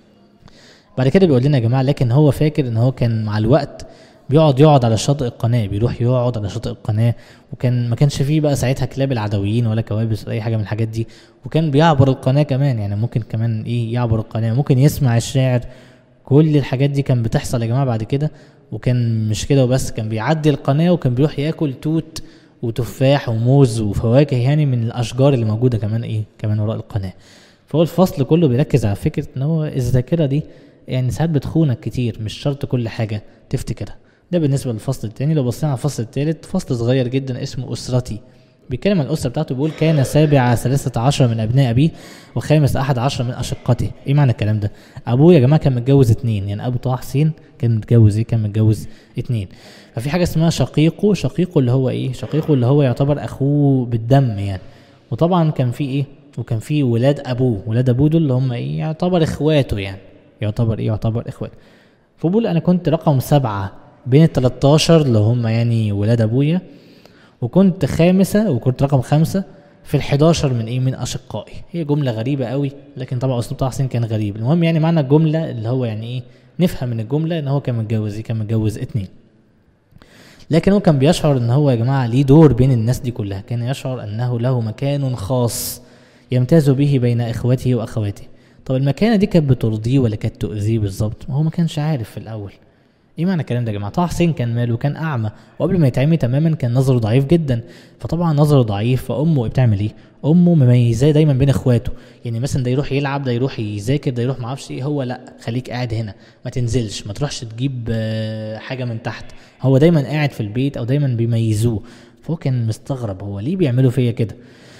بعد كده بيقول لنا يا جماعه لكن هو فاكر ان هو كان مع الوقت بيقعد يقعد على شاطئ القناه بيروح يقعد على شاطئ القناه وكان ما كانش فيه بقى ساعتها كلاب العدويين ولا كوابس ولا اي حاجه من الحاجات دي وكان بيعبر القناه كمان يعني ممكن كمان ايه يعبر القناه ممكن يسمع الشاعر كل الحاجات دي كان بتحصل يا جماعه بعد كده وكان مش كده وبس كان بيعدي القناه وكان بيروح ياكل توت وتفاح وموز وفواكه يعني من الاشجار اللي موجوده كمان ايه كمان وراء القناه فهو الفصل كله بيركز على فكره ان هو الذاكره دي يعني ساعات بتخونك كتير مش شرط كل حاجه تفتكرها ده بالنسبه للفصل التاني لو بصينا على الفصل التالت فصل صغير جدا اسمه اسرتي بيتكلم عن الأسرة بتاعته بيقول كان سابع ثلاثة عشر من أبناء أبيه وخامس أحد عشر من أشقته إيه معنى الكلام ده؟ أبوه يا جماعة كان متجوز اتنين يعني أبو طه حسين كان متجوز إيه؟ كان متجوز اتنين ففي حاجة اسمها شقيقه شقيقه اللي هو إيه؟ شقيقه اللي هو يعتبر أخوه بالدم يعني وطبعا كان في إيه؟ وكان في ولاد أبوه ولاد أبوه دول اللي هم إيه؟ يعتبر إخواته يعني يعتبر إيه؟ يعتبر إخواته فبقول أنا كنت رقم سبعة بين ال 13 اللي هم يعني ولاد أبويا وكنت خامسة وكنت رقم خمسة في ال 11 من ايه من اشقائي هي جملة غريبة قوي لكن طبعا اسلوب طه حسين كان غريب المهم يعني معنى الجملة اللي هو يعني ايه نفهم من الجملة ان هو كان متجوز ايه كان متجوز اتنين لكن هو كان بيشعر ان هو يا جماعة ليه دور بين الناس دي كلها كان يشعر انه له مكان خاص يمتاز به بين اخوته واخواته طب المكانة دي كانت بترضيه ولا كانت تؤذيه بالظبط ما هو ما كانش عارف في الاول ايه معنى الكلام ده يا جماعه طه حسين كان ماله كان اعمى وقبل ما يتعمي تماما كان نظره ضعيف جدا فطبعا نظره ضعيف فامه بتعمل ايه امه مميزاه دايما بين اخواته يعني مثلا ده يروح يلعب ده يروح يذاكر ده يروح ما اعرفش ايه هو لا خليك قاعد هنا ما تنزلش ما تروحش تجيب حاجه من تحت هو دايما قاعد في البيت او دايما بيميزوه فهو كان مستغرب هو ليه بيعملوا فيا كده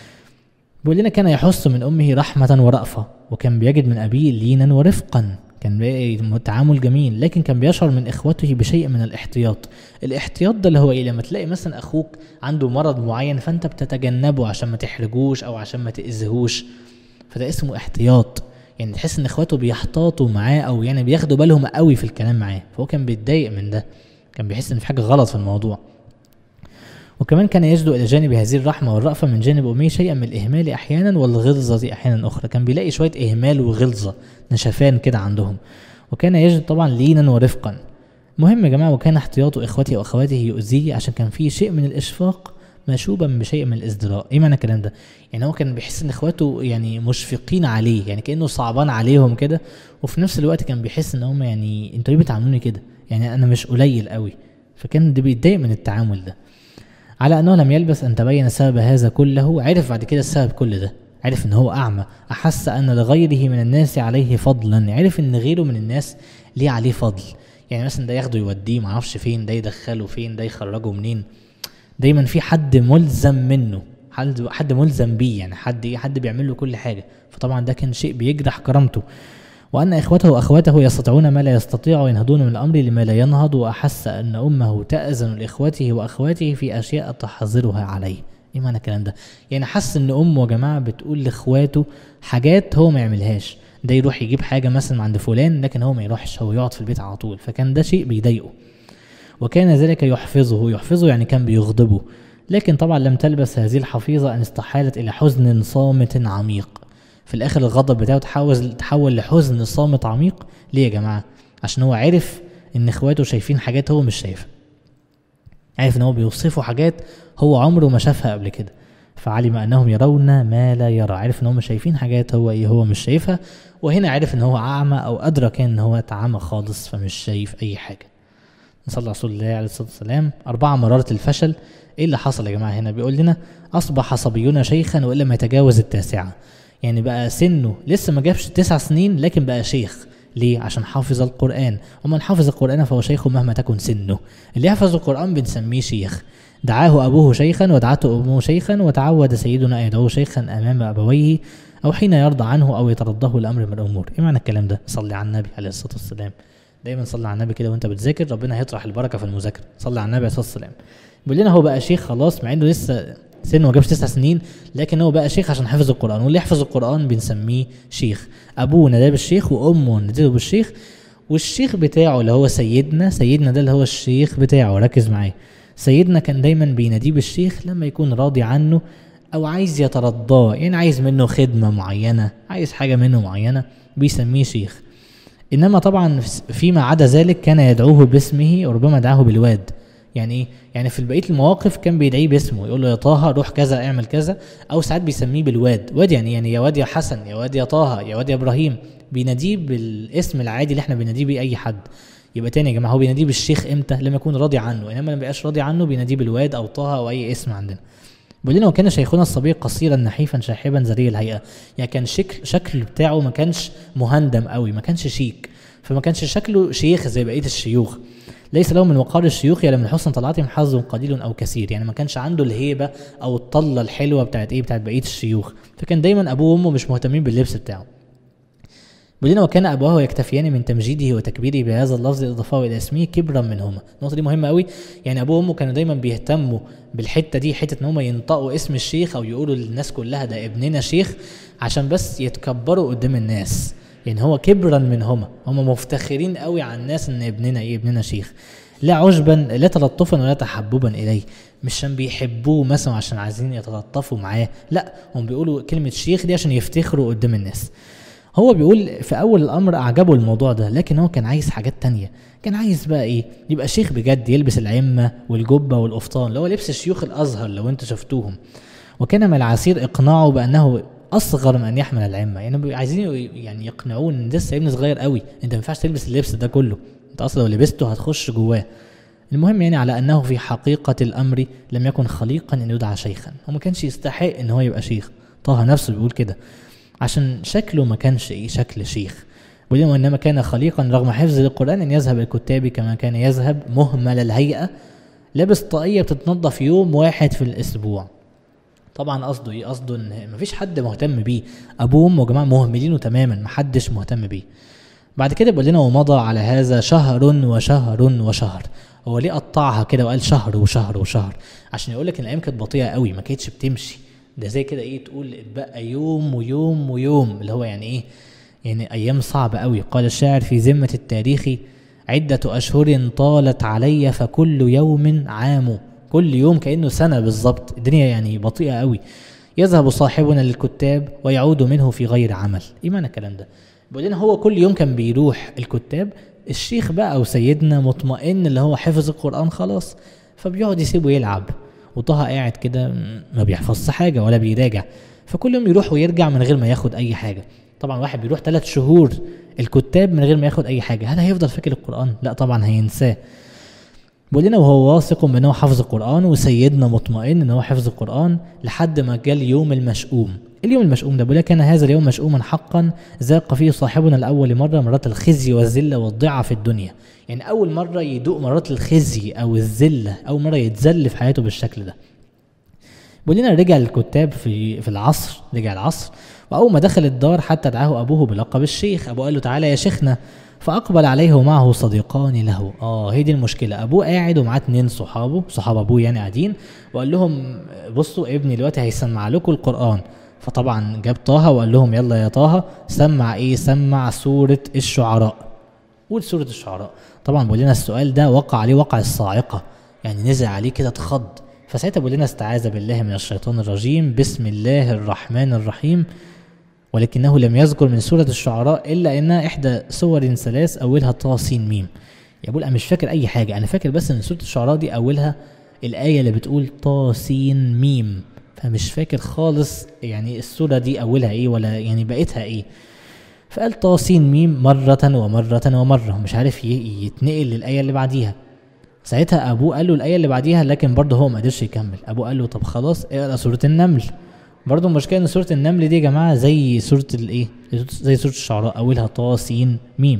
بيقول لنا كان يحس من امه رحمه ورأفه وكان بيجد من ابيه لينا ورفقا كان بيلاقي تعامل جميل لكن كان بيشعر من اخوته بشيء من الاحتياط الاحتياط ده اللي هو ايه لما تلاقي مثلا اخوك عنده مرض معين فانت بتتجنبه عشان ما تحرجوش او عشان ما تاذيهوش فده اسمه احتياط يعني تحس ان اخواته بيحتاطوا معاه او يعني بياخدوا بالهم قوي في الكلام معاه فهو كان بيتضايق من ده كان بيحس ان في حاجه غلط في الموضوع وكمان كان يجد الى جانب هذه الرحمه والرأفه من جانب امه شيئا من الاهمال احيانا والغلظه احيانا اخرى كان بيلاقي شويه اهمال وغلظه نشفان كده عندهم وكان يجد طبعا لينا ورفقا مهم يا جماعه وكان احتياط اخوته واخواته يؤذيه عشان كان في شيء من الاشفاق مشوبا بشيء من الازدراء ايه معنى الكلام ده يعني هو كان بيحس ان اخواته يعني مشفقين عليه يعني كانه صعبان عليهم كده وفي نفس الوقت كان بيحس ان هم يعني انتوا ليه بتعاملوني كده يعني انا مش قليل قوي فكان ده بيتضايق من التعامل ده على انه لم يلبس ان تبين سبب هذا كله عرف بعد كده السبب كل ده عرف ان هو اعمى احس ان لغيره من الناس عليه فضلا عرف ان غيره من الناس ليه عليه فضل يعني مثلا ده ياخده يوديه معرفش فين ده يدخله فين ده يخرجه منين دايما في حد ملزم منه حد حد ملزم بيه يعني حد ايه حد بيعمل له كل حاجه فطبعا ده كان شيء بيجرح كرامته وأن إخوته وأخواته يستطيعون ما لا يستطيع وينهضون من الأمر لما لا ينهض وأحس أن أمه تأذن لإخوته وأخواته في أشياء تحظرها عليه إيه معنى الكلام ده؟ يعني حس إن أمه يا جماعة بتقول لإخواته حاجات هو ما يعملهاش ده يروح يجيب حاجة مثلا عند فلان لكن هو ما يروحش هو يقعد في البيت على طول فكان ده شيء بيضايقه وكان ذلك يحفظه يحفظه يعني كان بيغضبه لكن طبعا لم تلبس هذه الحفيظة أن استحالت إلى حزن صامت عميق في الآخر الغضب بتاعه تحول تحول لحزن صامت عميق ليه يا جماعة؟ عشان هو عرف إن إخواته شايفين حاجات هو مش شايفها عارف إن هو بيوصفوا حاجات هو عمره ما شافها قبل كده فعلم أنهم يرون ما لا يرى عرف إن هم شايفين حاجات هو إيه هو مش شايفها وهنا عرف إن هو أعمى أو أدرك إن هو اتعمى خالص فمش شايف أي حاجة نصلي على رسول الله عليه الصلاة والسلام أربعة مرارة الفشل إيه اللي حصل يا جماعة هنا بيقول لنا أصبح صبينا شيخا وإن لم يتجاوز التاسعة يعني بقى سنه لسه ما جابش تسع سنين لكن بقى شيخ ليه؟ عشان حافظ القرآن ومن حافظ القرآن فهو شيخ مهما تكن سنه اللي يحفظ القرآن بنسميه شيخ دعاه أبوه شيخا ودعته أمه شيخا وتعود سيدنا أن يدعوه شيخا أمام أبويه أو حين يرضى عنه أو يترضاه الأمر من الأمور إيه معنى الكلام ده؟ صلي على النبي عليه الصلاة والسلام دايما صلي على النبي كده وانت بتذاكر ربنا هيطرح البركه في المذاكره صلي على النبي عليه الصلاه والسلام بيقول لنا هو بقى شيخ خلاص مع انه لسه سنه ما جابش تسع سنين لكن هو بقى شيخ عشان حفظ القران واللي يحفظ القران بنسميه شيخ ابوه ناداه بالشيخ وامه نادته بالشيخ والشيخ بتاعه اللي هو سيدنا سيدنا ده اللي هو الشيخ بتاعه ركز معايا سيدنا كان دايما بيناديه بالشيخ لما يكون راضي عنه او عايز يترضاه يعني عايز منه خدمه معينه عايز حاجه منه معينه بيسميه شيخ انما طبعا فيما عدا ذلك كان يدعوه باسمه وربما دعاه بالواد يعني ايه يعني في بقيه المواقف كان بيدعيه باسمه يقول له يا طه روح كذا اعمل كذا او ساعات بيسميه بالواد واد يعني يعني يا واد يا حسن يا واد يا طه يا واد يا ابراهيم بيناديه بالاسم العادي اللي احنا بناديه بيه اي حد يبقى تاني يا جماعه هو بيناديه بالشيخ امتى لما يكون راضي عنه انما لما بيبقاش راضي عنه بيناديه بالواد او طه او اي اسم عندنا بيقول لنا وكان شيخنا الصبي قصيرا نحيفا شاحبا ذري الهيئه يعني كان شكل شكل بتاعه ما كانش مهندم قوي ما كانش شيك فما كانش شكله شيخ زي بقيه الشيوخ ليس له من وقار الشيوخ يلا من حسن طلعتهم حظ قليل او كثير يعني ما كانش عنده الهيبه او الطله الحلوه بتاعت ايه بتاعت بقيه الشيوخ فكان دايما ابوه وامه مش مهتمين باللبس بتاعه بيقول لنا وكان ابواه يكتفيان من تمجيده وتكبيره بهذا اللفظ اضافه الى اسمه كبرا منهما النقطه دي مهمه قوي يعني ابوه وامه كانوا دايما بيهتموا بالحته دي حته ان هم ينطقوا اسم الشيخ او يقولوا للناس كلها ده ابننا شيخ عشان بس يتكبروا قدام الناس يعني هو كبرا منهما هم مفتخرين قوي على الناس ان ابننا ايه ابننا شيخ لا عجبا لا تلطفا ولا تحببا اليه مش عشان بيحبوه مثلا عشان عايزين يتلطفوا معاه لا هم بيقولوا كلمه شيخ دي عشان يفتخروا قدام الناس هو بيقول في اول الامر اعجبه الموضوع ده لكن هو كان عايز حاجات تانية كان عايز بقى ايه يبقى شيخ بجد يلبس العمة والجبة والقفطان اللي هو لبس شيوخ الازهر لو انتوا شفتوهم وكان من العسير اقناعه بانه اصغر من ان يحمل العمة يعني عايزين يعني يقنعوه ان ده لسه ابن صغير قوي انت ما ينفعش تلبس اللبس ده كله انت اصلا لو لبسته هتخش جواه المهم يعني على انه في حقيقة الامر لم يكن خليقا ان يدعى شيخا هو ما كانش يستحق ان هو يبقى شيخ طه نفسه بيقول كده عشان شكله ما كانش ايه شكل شيخ ولما انما كان خليقا رغم حفظ القران ان يذهب الكتاب كما كان يذهب مهمل الهيئه لابس طاقيه بتتنظف يوم واحد في الاسبوع طبعا قصده ايه قصده ان مفيش حد مهتم بيه ابوه وامه يا جماعه مهملينه تماما محدش مهتم بيه بعد كده بيقول لنا ومضى على هذا شهر وشهر وشهر هو ليه قطعها كده وقال شهر وشهر وشهر عشان يقول لك ان الايام كانت بطيئه قوي ما كانتش بتمشي ده زي كده ايه تقول اتبقى يوم ويوم ويوم اللي هو يعني ايه يعني ايام صعبه قوي قال الشاعر في ذمه التاريخ عدة أشهر طالت علي فكل يوم عام كل يوم كأنه سنة بالظبط الدنيا يعني بطيئة قوي يذهب صاحبنا للكتاب ويعود منه في غير عمل ايه معنى الكلام ده بيقول لنا هو كل يوم كان بيروح الكتاب الشيخ بقى او سيدنا مطمئن اللي هو حفظ القرآن خلاص فبيقعد يسيبه يلعب وطه قاعد كده ما بيحفظش حاجه ولا بيراجع فكل يوم يروح ويرجع من غير ما ياخد اي حاجه طبعا واحد بيروح ثلاث شهور الكتاب من غير ما ياخد اي حاجه هل هيفضل فاكر القران لا طبعا هينساه بيقول لنا وهو واثق بان هو حافظ القران وسيدنا مطمئن ان هو حفظ القران لحد ما جه اليوم المشؤوم اليوم المشؤوم ده بيقول لك كان هذا اليوم مشؤوما حقا ذاق فيه صاحبنا الاول مره مرات الخزي والذله والضيعه في الدنيا يعني اول مره يدوق مرات الخزي او الذله اول مره يتذل في حياته بالشكل ده بيقول لنا رجع الكتاب في في العصر رجع العصر واول ما دخل الدار حتى دعاه ابوه بلقب الشيخ ابوه قال له تعالى يا شيخنا فاقبل عليه ومعه صديقان له اه هي دي المشكله ابوه قاعد ومعاه اتنين صحابه صحاب ابوه يعني قاعدين وقال لهم بصوا ابني دلوقتي هيسمع لكم القران فطبعا جاب طه وقال لهم يلا يا طه سمع ايه سمع سوره الشعراء قول سوره الشعراء طبعا بيقول لنا السؤال ده وقع عليه وقع الصاعقه يعني نزل عليه كده اتخض فساعتها بيقول لنا استعاذ بالله من الشيطان الرجيم بسم الله الرحمن الرحيم ولكنه لم يذكر من سورة الشعراء إلا إنها إحدى سور ثلاث أولها طا سين ميم يا بقول أنا مش فاكر أي حاجة أنا فاكر بس إن سورة الشعراء دي أولها الآية اللي بتقول طا سين ميم فمش فاكر خالص يعني السورة دي أولها إيه ولا يعني بقيتها إيه فقال طا سين ميم مرة ومرة ومرة مش عارف ي- يتنقل للآية اللي بعديها ساعتها ابوه قال له الايه اللي بعديها لكن برضه هو ما قدرش يكمل ابوه قال له طب خلاص اقرا سوره النمل برضه المشكله ان سوره النمل دي يا جماعه زي سوره الايه زي سوره الشعراء اولها طا سين ميم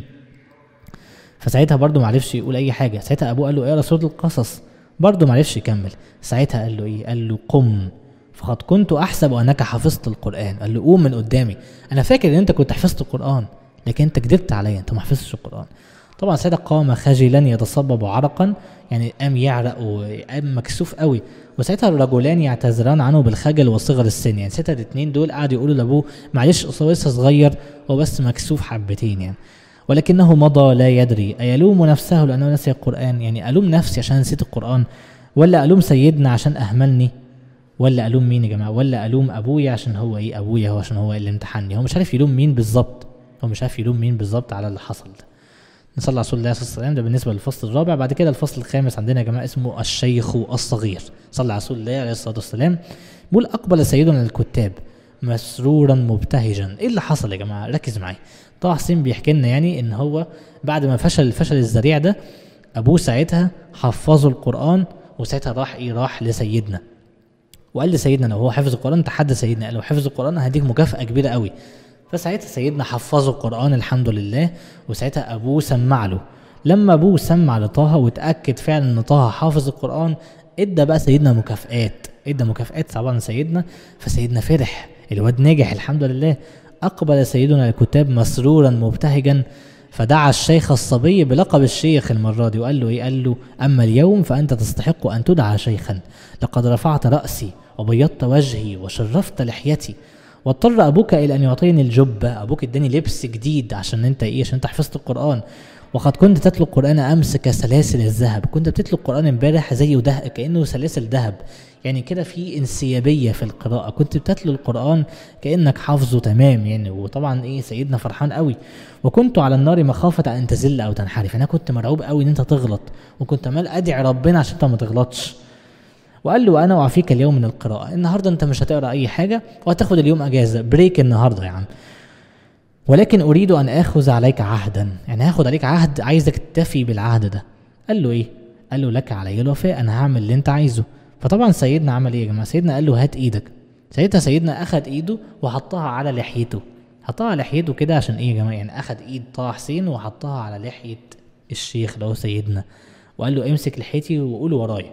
فساعتها برضه ما عرفش يقول اي حاجه ساعتها ابوه قال له اقرا سوره القصص برضه ما عرفش يكمل ساعتها قال له ايه قال له قم فقد كنت احسب انك حفظت القران قال له قوم من قدامي انا فاكر ان انت كنت حفظت القران لكن انت كذبت عليا انت ما حفظتش القران طبعا ساعتها قام خجلا يتصبب عرقا يعني قام يعرق وقام مكسوف قوي وساعتها الرجلان يعتذران عنه بالخجل وصغر السن يعني ساعتها الاثنين دول قعدوا يقولوا لابوه معلش أصل هو لسه صغير هو بس مكسوف حبتين يعني ولكنه مضى لا يدري أيلوم نفسه لأنه نسي القرآن يعني ألوم نفسي عشان نسيت القرآن ولا ألوم سيدنا عشان أهملني ولا ألوم مين يا جماعة ولا ألوم أبويا عشان هو إيه أبويا هو عشان هو اللي امتحني هو مش عارف يلوم مين بالظبط هو مش عارف يلوم مين بالظبط على اللي حصل ده نصلي على رسول الله صلى الله عليه وسلم ده بالنسبه للفصل الرابع بعد كده الفصل الخامس عندنا يا جماعه اسمه الشيخ الصغير صلى على رسول الله عليه الصلاه والسلام بيقول اقبل سيدنا الكتاب مسرورا مبتهجا ايه اللي حصل يا جماعه ركز معايا طه حسين بيحكي لنا يعني ان هو بعد ما فشل الفشل الذريع ده ابوه ساعتها حفظه القران وساعتها راح ايه راح لسيدنا وقال لسيدنا لو هو حفظ القران تحدى سيدنا قال لو حفظ القران هديك مكافاه كبيره قوي فساعتها سيدنا حفظه القرآن الحمد لله وساعتها أبوه سمع له لما أبوه سمع لطه واتأكد فعلا إن طه حافظ القرآن ادى بقى سيدنا مكافآت ادى مكافآت طبعا سيدنا فسيدنا فرح الواد نجح الحمد لله أقبل سيدنا الكتاب مسرورا مبتهجا فدعا الشيخ الصبي بلقب الشيخ المرة دي وقال له إيه؟ قال له أما اليوم فأنت تستحق أن تدعى شيخا لقد رفعت رأسي وبيضت وجهي وشرفت لحيتي واضطر ابوك الى ان يعطيني الجبه ابوك اداني لبس جديد عشان انت ايه عشان انت حفظت القران وقد كنت تتلو القران امس كسلاسل الذهب كنت بتتلو القران امبارح زيه ده كانه سلاسل ذهب يعني كده في انسيابيه في القراءه كنت بتتلو القران كانك حافظه تمام يعني وطبعا ايه سيدنا فرحان قوي وكنت على النار مخافه ان تزل او تنحرف انا كنت مرعوب قوي ان انت تغلط وكنت عمال ادعي ربنا عشان انت ما تغلطش وقال له انا اعفيك اليوم من القراءه النهارده انت مش هتقرا اي حاجه وهتاخد اليوم اجازه بريك النهارده يا عم ولكن اريد ان اخذ عليك عهدا يعني هاخد عليك عهد عايزك تفي بالعهد ده قال له ايه قال له لك علي الوفاء انا هعمل اللي انت عايزه فطبعا سيدنا عمل ايه يا جماعه سيدنا قال له هات ايدك ساعتها سيدنا اخد ايده وحطها على لحيته حطها على لحيته كده عشان ايه يا جماعه يعني اخد ايد طه حسين وحطها على لحيه الشيخ اللي هو سيدنا وقال له امسك لحيتي وقول ورايا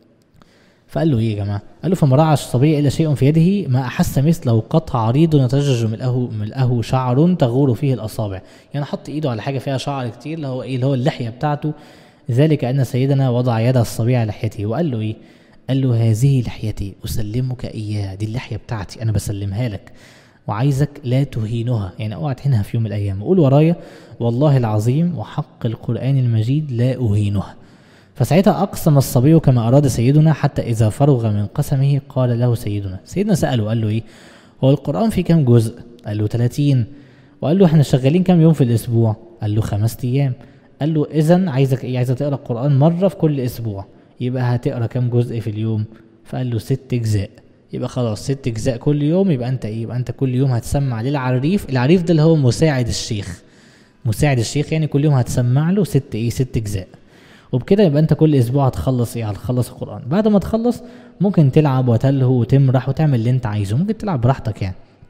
فقال له ايه يا جماعه؟ قال له فما رعى الصبي الا شيء في يده ما احس مثله قطع عريض يترجج ملأه ملأه شعر تغور فيه الاصابع، يعني حط ايده على حاجه فيها شعر كتير اللي هو ايه اللي هو اللحيه بتاعته ذلك ان سيدنا وضع يد الصبي على لحيته وقال له ايه؟ قال له هذه لحيتي اسلمك اياها دي اللحيه بتاعتي انا بسلمها لك وعايزك لا تهينها يعني اوعى تهينها في يوم من الايام قول ورايا والله العظيم وحق القران المجيد لا اهينها فساعتها أقسم الصبي كما أراد سيدنا حتى إذا فرغ من قسمه قال له سيدنا سيدنا سأله قال له إيه هو القرآن فيه كام جزء قال له 30 وقال له احنا شغالين كام يوم في الأسبوع قال له خمس أيام قال له إذا عايزك إيه عايزك تقرأ القرآن مرة في كل أسبوع يبقى هتقرأ كام جزء في اليوم فقال له ست أجزاء يبقى خلاص ست أجزاء كل يوم يبقى أنت إيه يبقى أنت كل يوم هتسمع للعريف العريف ده اللي هو مساعد الشيخ مساعد الشيخ يعني كل يوم هتسمع له ست إيه ست أجزاء وبكده يبقى انت كل اسبوع هتخلص ايه هتخلص القران بعد ما تخلص ممكن تلعب وتلهو وتمرح وتعمل اللي انت عايزه ممكن تلعب براحتك يعني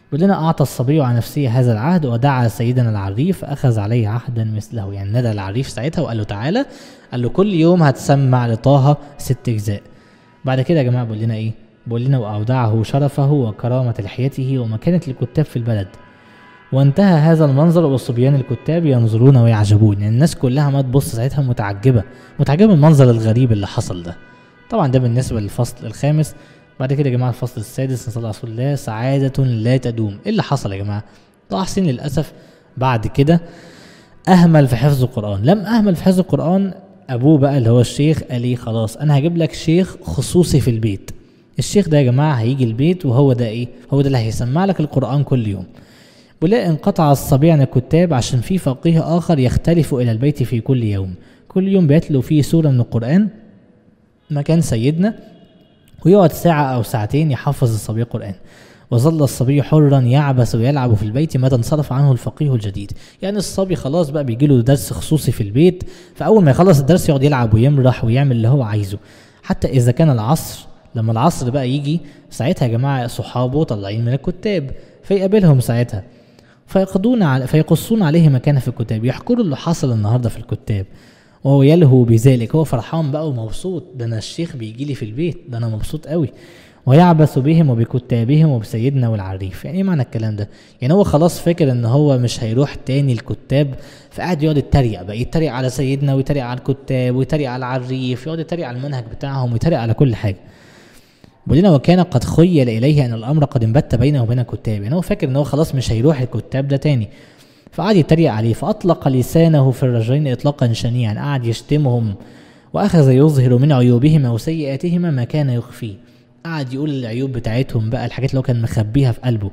بيقول لنا أعطى الصبي على نفسه هذا العهد ودعا سيدنا العريف فأخذ عليه عهدا مثله يعني ندى العريف ساعتها وقال له تعالى قال له كل يوم هتسمع لطه ست أجزاء بعد كده يا جماعة بيقول لنا إيه بيقول لنا وأودعه شرفه وكرامة لحيته ومكانة الكتاب في البلد وانتهى هذا المنظر والصبيان الكتاب ينظرون ويعجبون يعني الناس كلها ما تبص ساعتها متعجبة متعجبة من المنظر الغريب اللي حصل ده طبعا ده بالنسبة للفصل الخامس بعد كده يا جماعة الفصل السادس نصلي على رسول الله سعادة لا تدوم ايه اللي حصل يا جماعة طه حسين للأسف بعد كده أهمل في حفظ القرآن لم أهمل في حفظ القرآن أبوه بقى اللي هو الشيخ قال لي خلاص أنا هجيب لك شيخ خصوصي في البيت الشيخ ده يا جماعة هيجي البيت وهو ده إيه هو ده اللي هيسمع لك القرآن كل يوم ولا انقطع الصبي عن الكتاب عشان في فقيه آخر يختلف إلى البيت في كل يوم كل يوم بيتلو فيه سورة من القرآن مكان سيدنا ويقعد ساعة أو ساعتين يحفظ الصبي القرآن وظل الصبي حرا يعبث ويلعب في البيت متى انصرف عنه الفقيه الجديد يعني الصبي خلاص بقى بيجي له درس خصوصي في البيت فأول ما يخلص الدرس يقعد يلعب ويمرح ويعمل اللي هو عايزه حتى إذا كان العصر لما العصر بقى يجي ساعتها يا جماعة صحابه طالعين من الكتاب فيقابلهم ساعتها فيقضون على فيقصون عليه مكانه في الكتاب يحكوا له اللي حصل النهارده في الكتاب وهو يلهو بذلك هو فرحان بقى ومبسوط ده انا الشيخ بيجي لي في البيت ده انا مبسوط قوي ويعبث بهم وبكتابهم وبسيدنا والعريف يعني ايه معنى الكلام ده يعني هو خلاص فاكر ان هو مش هيروح تاني الكتاب فقعد يقعد يتريق بقى يتريق على سيدنا ويتريق على الكتاب ويتريق على العريف يقعد يتريق على المنهج بتاعهم ويتريق على كل حاجه بيقول لنا وكان قد خيل اليه ان الامر قد انبت بينه وبين الكتاب يعني هو فاكر ان هو خلاص مش هيروح الكتاب ده تاني فقعد يتريق عليه فاطلق لسانه في الرجلين اطلاقا شنيعا قعد يشتمهم واخذ يظهر من عيوبهما وسيئاتهما ما كان يخفيه قعد يقول العيوب بتاعتهم بقى الحاجات اللي هو كان مخبيها في قلبه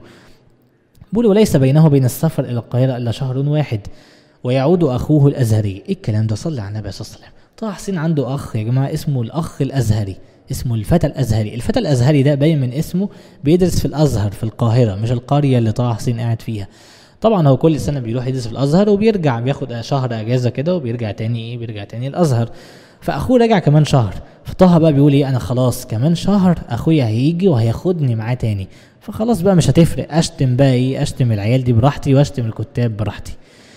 بيقول وليس بينه وبين السفر الى القاهره الا شهر واحد ويعود اخوه الازهري ايه الكلام ده صلى على النبي صلى الله عليه وسلم طه حسين عنده اخ يا جماعه اسمه الاخ الازهري اسمه الفتى الازهري الفتى الازهري ده باين من اسمه بيدرس في الازهر في القاهره مش القريه اللي طه حسين قاعد فيها طبعا هو كل سنه بيروح يدرس في الازهر وبيرجع بياخد شهر اجازه كده وبيرجع تاني ايه بيرجع تاني الازهر فاخوه رجع كمان شهر فطه بقى بيقول ايه انا خلاص كمان شهر اخويا هيجي وهياخدني معاه تاني فخلاص بقى مش هتفرق اشتم بقى ايه اشتم العيال دي براحتي واشتم الكتاب براحتي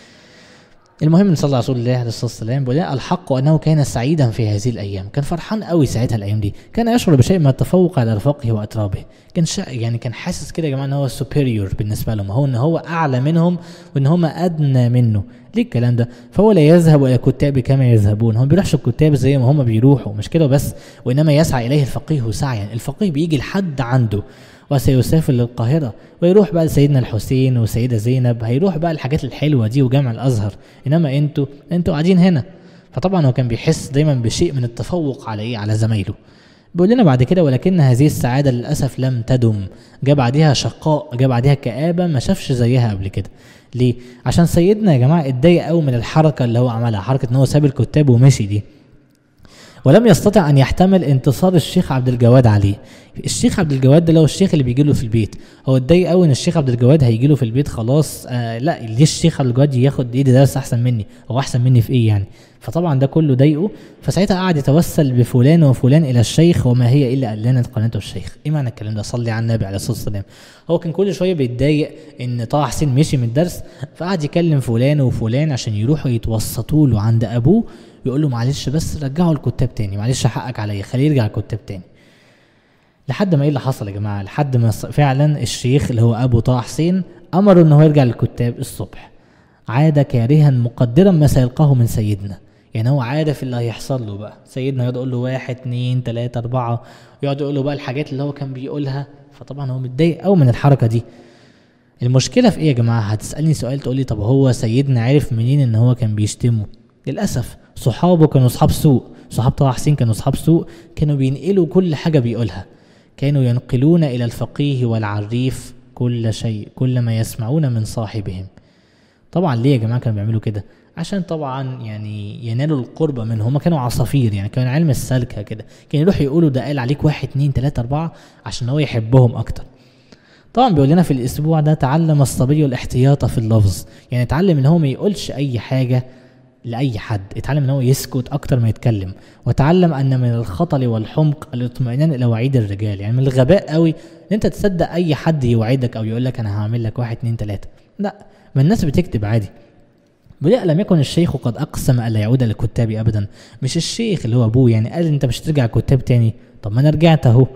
المهم ان صلى على رسول الله عليه الصلاه والسلام بيقول الحق انه كان سعيدا في هذه الايام كان فرحان قوي ساعتها الايام دي كان يشعر بشيء من التفوق على رفاقه واترابه كان شا... يعني كان حاسس كده يا جماعه ان هو سوبيريور بالنسبه لهم هو ان هو اعلى منهم وان هم ادنى منه ليه الكلام ده فهو لا يذهب الى الكتاب كما يذهبون هو ما بيروحش الكتاب زي ما هم بيروحوا مش كده بس وانما يسعى اليه الفقيه سعيا الفقيه بيجي لحد عنده وسيسافر للقاهرة ويروح بقى لسيدنا الحسين وسيدة زينب هيروح بقى الحاجات الحلوة دي وجامع الأزهر إنما أنتوا أنتوا قاعدين هنا فطبعا هو كان بيحس دايما بشيء من التفوق على إيه على زمايله بيقول لنا بعد كده ولكن هذه السعادة للأسف لم تدم جاء بعدها شقاء جاء بعدها كآبة ما شافش زيها قبل كده ليه؟ عشان سيدنا يا جماعة اتضايق قوي من الحركة اللي هو عملها حركة إن هو ساب الكتاب ومشي دي ولم يستطع ان يحتمل انتصار الشيخ عبد الجواد عليه الشيخ عبد الجواد ده اللي هو الشيخ اللي بيجي له في البيت هو اتضايق قوي ان الشيخ عبد الجواد هيجي له في البيت خلاص آه لا ليه الشيخ عبد الجواد ياخد ايدي درس احسن مني هو احسن مني في ايه يعني فطبعا ده كله ضايقه فساعتها قعد يتوسل بفلان وفلان الى الشيخ وما هي الا اعلانه قناه الشيخ ايه معنى الكلام ده صلي على النبي عليه الصلاه والسلام هو كان كل شويه بيتضايق ان طه حسين مشي من الدرس فقعد يكلم فلان وفلان عشان يروحوا يتوسطوا له عند ابوه يقول له معلش بس رجعه الكتاب تاني معلش حقك عليا خليه يرجع الكتاب تاني لحد ما ايه اللي حصل يا جماعه لحد ما فعلا الشيخ اللي هو ابو طه حسين امره ان هو يرجع للكتاب الصبح عاد كارها مقدرا ما سيلقاه من سيدنا يعني هو عارف اللي هيحصل له بقى سيدنا يقعد يقول له واحد اتنين تلاته اربعه يقعد يقول له بقى الحاجات اللي هو كان بيقولها فطبعا هو متضايق قوي من الحركه دي المشكله في ايه يا جماعه هتسالني سؤال تقول لي طب هو سيدنا عرف منين ان هو كان بيشتمه للاسف صحابه كانوا اصحاب سوء صحاب طه حسين كانوا اصحاب سوء كانوا بينقلوا كل حاجه بيقولها كانوا ينقلون الى الفقيه والعريف كل شيء كل ما يسمعون من صاحبهم طبعا ليه يا جماعه كانوا بيعملوا كده عشان طبعا يعني ينالوا القرب منهم هم كانوا عصافير يعني كان علم السلكه كده كانوا يروحوا يقولوا ده قال عليك واحد اتنين تلاته اربعه عشان هو يحبهم اكتر طبعا بيقول لنا في الاسبوع ده تعلم الصبي الاحتياط في اللفظ يعني اتعلم ان هو ما يقولش اي حاجه لاي حد اتعلم ان هو يسكت اكتر ما يتكلم وتعلم ان من الخطل والحمق الاطمئنان الى وعيد الرجال يعني من الغباء قوي ان انت تصدق اي حد يوعدك او يقول لك انا هعمل لك واحد اتنين تلاته لا ما الناس بتكتب عادي بيقول لم يكن الشيخ قد اقسم الا يعود للكتاب ابدا مش الشيخ اللي هو ابوه يعني قال انت مش ترجع كتاب تاني طب ما انا رجعت اهو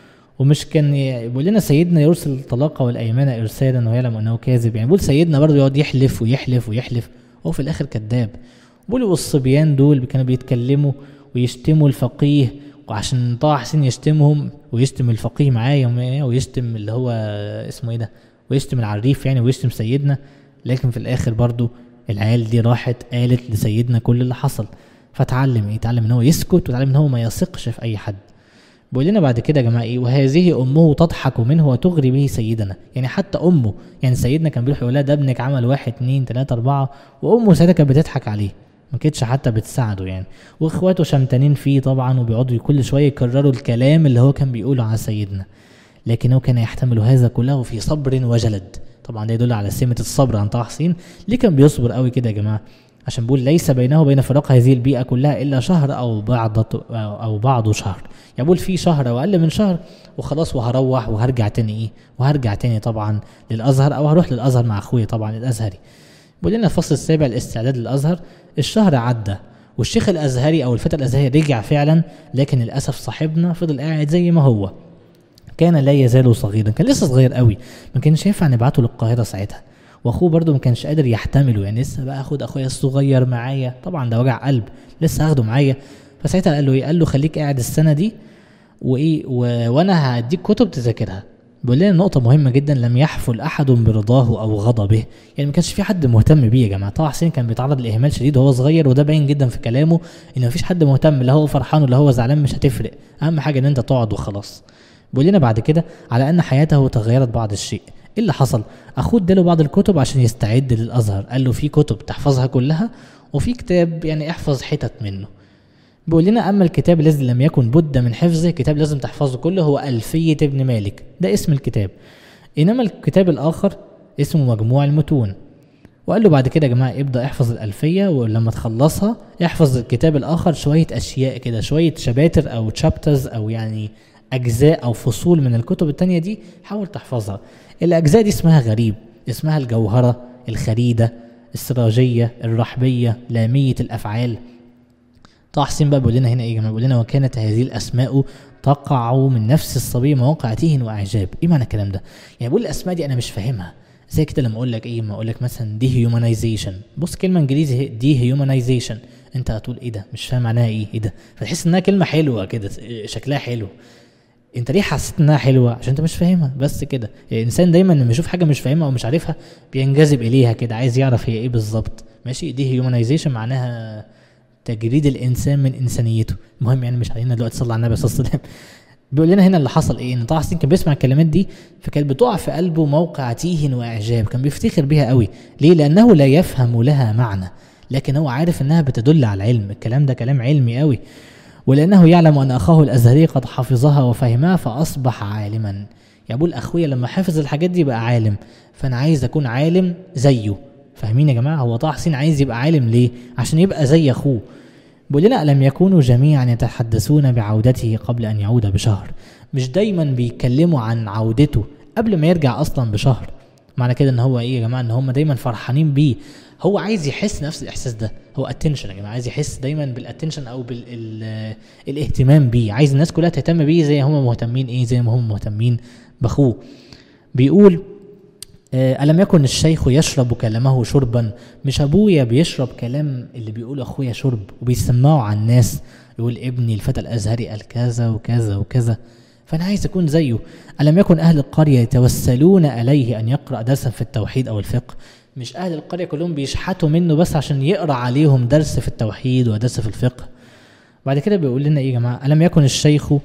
ومش كان بيقول لنا سيدنا يرسل الطلاق والايمان ارسالا ويعلم انه كاذب يعني بيقول سيدنا برضه يقعد يحلف ويحلف ويحلف هو في الاخر كذاب بيقول والصبيان دول كانوا بيتكلموا ويشتموا الفقيه وعشان طه حسين يشتمهم ويشتم الفقيه معايا ويشتم اللي هو اسمه ايه ده ويشتم العريف يعني ويشتم سيدنا لكن في الاخر برضه العيال دي راحت قالت لسيدنا كل اللي حصل فتعلم ايه اتعلم ان هو يسكت وتعلم ان هو ما يثقش في اي حد بيقول لنا بعد كده يا جماعه ايه وهذه امه تضحك منه وتغري به سيدنا يعني حتى امه يعني سيدنا كان بيروح يقول لها ده ابنك عمل واحد اتنين تلاته اربعه وامه ساعتها كانت بتضحك عليه ما كانتش حتى بتساعده يعني واخواته شمتانين فيه طبعا وبيقعدوا كل شويه يكرروا الكلام اللي هو كان بيقوله على سيدنا لكنه كان يحتمل هذا كله في صبر وجلد طبعا ده يدل على سمه الصبر عن طه حسين ليه كان بيصبر قوي كده يا جماعه عشان بيقول ليس بينه وبين فراق هذه البيئة كلها إلا شهر أو بعض أو بعض شهر يعني بيقول في شهر أو أقل من شهر وخلاص وهروح وهرجع تاني إيه وهرجع تاني طبعا للأزهر أو هروح للأزهر مع أخويا طبعا الأزهري بيقول لنا الفصل السابع الاستعداد للأزهر الشهر عدى والشيخ الأزهري أو الفتى الأزهري رجع فعلا لكن للأسف صاحبنا فضل قاعد زي ما هو كان لا يزال صغيرا كان لسه صغير قوي ما كانش ينفع نبعته للقاهرة ساعتها واخوه برده ما كانش قادر يحتمله يعني لسه بقى اخد اخويا الصغير معايا طبعا ده وجع قلب لسه هاخده معايا فساعتها قال له ايه قال له خليك قاعد السنه دي وايه و... وانا هديك كتب تذاكرها بيقول لنا نقطة مهمة جدا لم يحفل أحد برضاه أو غضبه، يعني ما كانش في حد مهتم بيه يا جماعة، طه حسين كان بيتعرض لإهمال شديد وهو صغير وده باين جدا في كلامه إن مفيش حد مهتم لا هو فرحان ولا هو زعلان مش هتفرق، أهم حاجة إن أنت تقعد وخلاص. بيقول لنا بعد كده على أن حياته تغيرت بعض الشيء، ايه اللي حصل؟ اخوه اداله بعض الكتب عشان يستعد للازهر، قال له في كتب تحفظها كلها وفي كتاب يعني احفظ حتت منه. بيقول لنا اما الكتاب الذي لم يكن بد من حفظه كتاب لازم تحفظه كله هو الفيه ابن مالك، ده اسم الكتاب. انما الكتاب الاخر اسمه مجموع المتون. وقال له بعد كده يا جماعه ابدا احفظ الالفيه ولما تخلصها احفظ الكتاب الاخر شويه اشياء كده شويه شباتر او تشابترز او يعني اجزاء او فصول من الكتب التانية دي حاول تحفظها الاجزاء دي اسمها غريب اسمها الجوهره الخريده السراجيه الرحبيه لاميه الافعال طه حسين بقى بيقول لنا هنا ايه يا جماعه بيقول لنا وكانت هذه الاسماء تقع من نفس الصبي مواقع تيه واعجاب ايه معنى الكلام ده يعني بقول الاسماء دي انا مش فاهمها زي كده لما اقول لك ايه ما اقول لك مثلا دي هيومنايزيشن بص كلمه انجليزي دي هيومنايزيشن انت هتقول ايه ده مش فاهم معناها ايه ايه ده فتحس انها كلمه حلوه كده شكلها حلو انت ليه حسيت انها حلوه عشان انت مش فاهمها بس كده يعني الانسان دايما لما يشوف حاجه مش فاهمها او مش عارفها بينجذب اليها كده عايز يعرف هي ايه بالظبط ماشي دي هيومنايزيشن معناها تجريد الانسان من انسانيته المهم يعني مش علينا دلوقتي صلى على النبي صلى الله عليه وسلم بيقول لنا هنا اللي حصل ايه ان طه حسين كان بيسمع الكلمات دي فكانت بتقع في قلبه موقع تيه واعجاب كان بيفتخر بيها قوي ليه لانه لا يفهم لها معنى لكن هو عارف انها بتدل على العلم الكلام ده كلام علمي قوي ولأنه يعلم أن أخاه الأزهري قد حفظها وفهمها فأصبح عالما يعني بقول أخويا لما حفظ الحاجات دي بقى عالم فأنا عايز أكون عالم زيه فاهمين يا جماعة هو طه حسين عايز يبقى عالم ليه عشان يبقى زي أخوه بيقول لنا ألم يكونوا جميعا يتحدثون بعودته قبل أن يعود بشهر مش دايما بيتكلموا عن عودته قبل ما يرجع أصلا بشهر معنى كده ان هو ايه يا جماعه ان هم دايما فرحانين بيه هو عايز يحس نفس الاحساس ده هو اتنشن يا جماعه عايز يحس دايما بالاتنشن او بالاهتمام بيه عايز الناس كلها تهتم بيه زي هم مهتمين ايه زي ما هم مهتمين باخوه بيقول ألم يكن الشيخ يشرب كلامه شربا مش أبويا بيشرب كلام اللي بيقول أخويا شرب وبيسمعه على الناس يقول ابني الفتى الأزهري قال كذا وكذا وكذا فأنا عايز أكون زيه ألم يكن أهل القرية يتوسلون إليه أن يقرأ درسا في التوحيد أو الفقه مش أهل القرية كلهم بيشحتوا منه بس عشان يقرأ عليهم درس في التوحيد ودرس في الفقه بعد كده بيقول لنا إيه يا جماعة ألم يكن الشيخ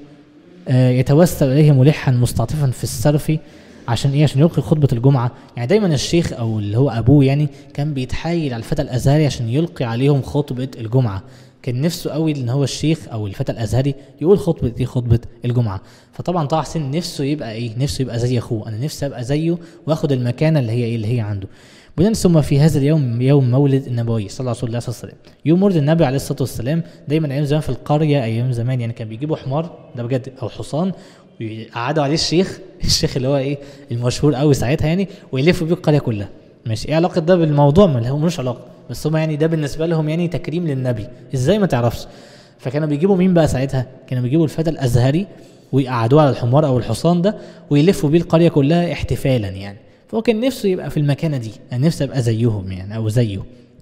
يتوسل إليه ملحا مستعطفا في الصرف عشان ايه عشان يلقي خطبه الجمعه يعني دايما الشيخ او اللي هو ابوه يعني كان بيتحايل على الفتى الازهري عشان يلقي عليهم خطبه الجمعه كان نفسه قوي ان هو الشيخ او الفتى الازهري يقول خطبه دي خطبه الجمعه فطبعا طه حسين نفسه يبقى ايه نفسه يبقى زي اخوه انا نفسي ابقى زيه واخد المكانه اللي هي ايه اللي هي عنده بنين ثم في هذا اليوم يوم مولد النبوي صلى الله عليه وسلم يوم مولد النبي عليه الصلاه والسلام دايما ايام زمان في القريه ايام زمان يعني كان بيجيبوا حمار ده بجد او حصان ويقعدوا عليه الشيخ الشيخ اللي هو ايه المشهور قوي ساعتها يعني ويلفوا بيه القريه كلها ماشي ايه علاقه ده بالموضوع ما هو ملوش علاقه بس هم يعني ده بالنسبه لهم يعني تكريم للنبي ازاي ما تعرفش فكانوا بيجيبوا مين بقى ساعتها كانوا بيجيبوا الفتى الازهري ويقعدوه على الحمار او الحصان ده ويلفوا بيه القريه كلها احتفالا يعني فهو كان نفسه يبقى في المكانه دي يعني نفسه يبقى زيهم يعني او زيه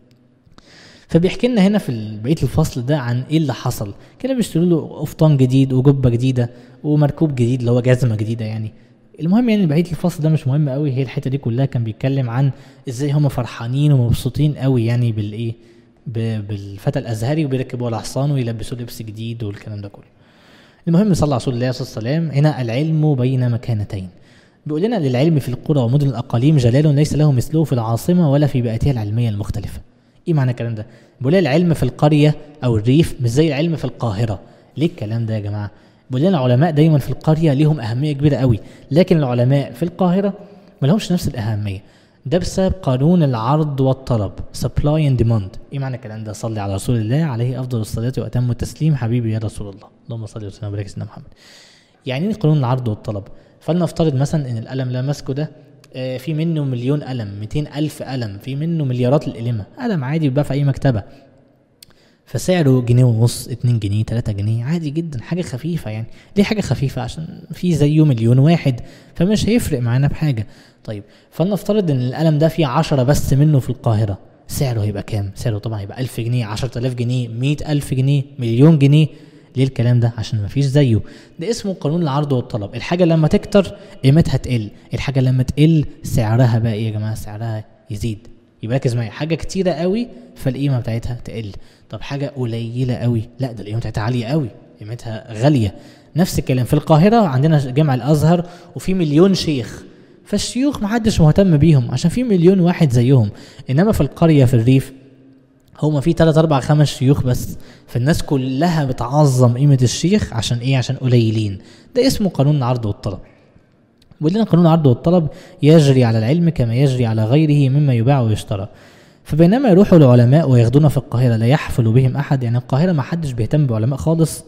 فبيحكي لنا هنا في بقيه الفصل ده عن ايه اللي حصل كانوا بيشتروا له قفطان جديد وجبه جديده ومركوب جديد اللي هو جزمه جديده يعني المهم يعني بقيه الفصل ده مش مهم قوي هي الحته دي كلها كان بيتكلم عن ازاي هم فرحانين ومبسوطين قوي يعني بالايه بالفتى الازهري وبيركبوا على حصان ويلبسوه لبس جديد والكلام ده كله المهم صلى على رسول الله صلى الله عليه وسلم هنا العلم بين مكانتين بيقول لنا للعلم في القرى ومدن الاقاليم جلال ليس له مثله في العاصمه ولا في بيئتها العلميه المختلفه ايه معنى الكلام ده بيقول لنا العلم في القريه او الريف مش زي العلم في القاهره ليه الكلام ده يا جماعه بيقول لنا العلماء دايما في القريه ليهم اهميه كبيره قوي لكن العلماء في القاهره ما لهمش نفس الاهميه ده بسبب قانون العرض والطلب supply and demand ايه معنى الكلام ده صلي على رسول الله عليه افضل الصلاه واتم التسليم حبيبي يا رسول الله اللهم صل وسلم وبارك سيدنا محمد يعني ايه قانون العرض والطلب فلنفترض مثلا ان القلم اللي ماسكه ده آه، في منه مليون قلم 200 ألف قلم في منه مليارات القلمة قلم عادي بيبقى في أي مكتبة فسعره جنيه ونص اتنين جنيه تلاتة جنيه عادي جدا حاجة خفيفة يعني ليه حاجة خفيفة عشان في زيه مليون واحد فمش هيفرق معانا بحاجة طيب فلنفترض ان القلم ده فيه عشرة بس منه في القاهرة سعره هيبقى كام؟ سعره طبعا هيبقى ألف جنيه عشرة آلاف جنيه مئة ألف جنيه مليون جنيه ليه الكلام ده؟ عشان مفيش زيه ده اسمه قانون العرض والطلب الحاجة لما تكتر قيمتها تقل الحاجة لما تقل سعرها بقى ايه يا جماعة سعرها يزيد يبقى ركز معايا حاجة كتيرة قوي فالقيمة بتاعتها تقل طب حاجة قليلة قوي لا ده القيمة بتاعتها عالية قوي قيمتها غالية نفس الكلام في القاهرة عندنا جامع الأزهر وفي مليون شيخ فالشيوخ محدش مهتم بيهم عشان في مليون واحد زيهم انما في القرية في الريف هما في تلات أربع خمس شيوخ بس فالناس كلها بتعظم قيمة الشيخ عشان إيه؟ عشان قليلين ده اسمه قانون العرض والطلب ولنا قانون العرض والطلب يجري على العلم كما يجري على غيره مما يباع ويشترى فبينما يروح العلماء وياخدون في القاهرة لا يحفل بهم أحد يعني القاهرة ما حدش بيهتم بعلماء خالص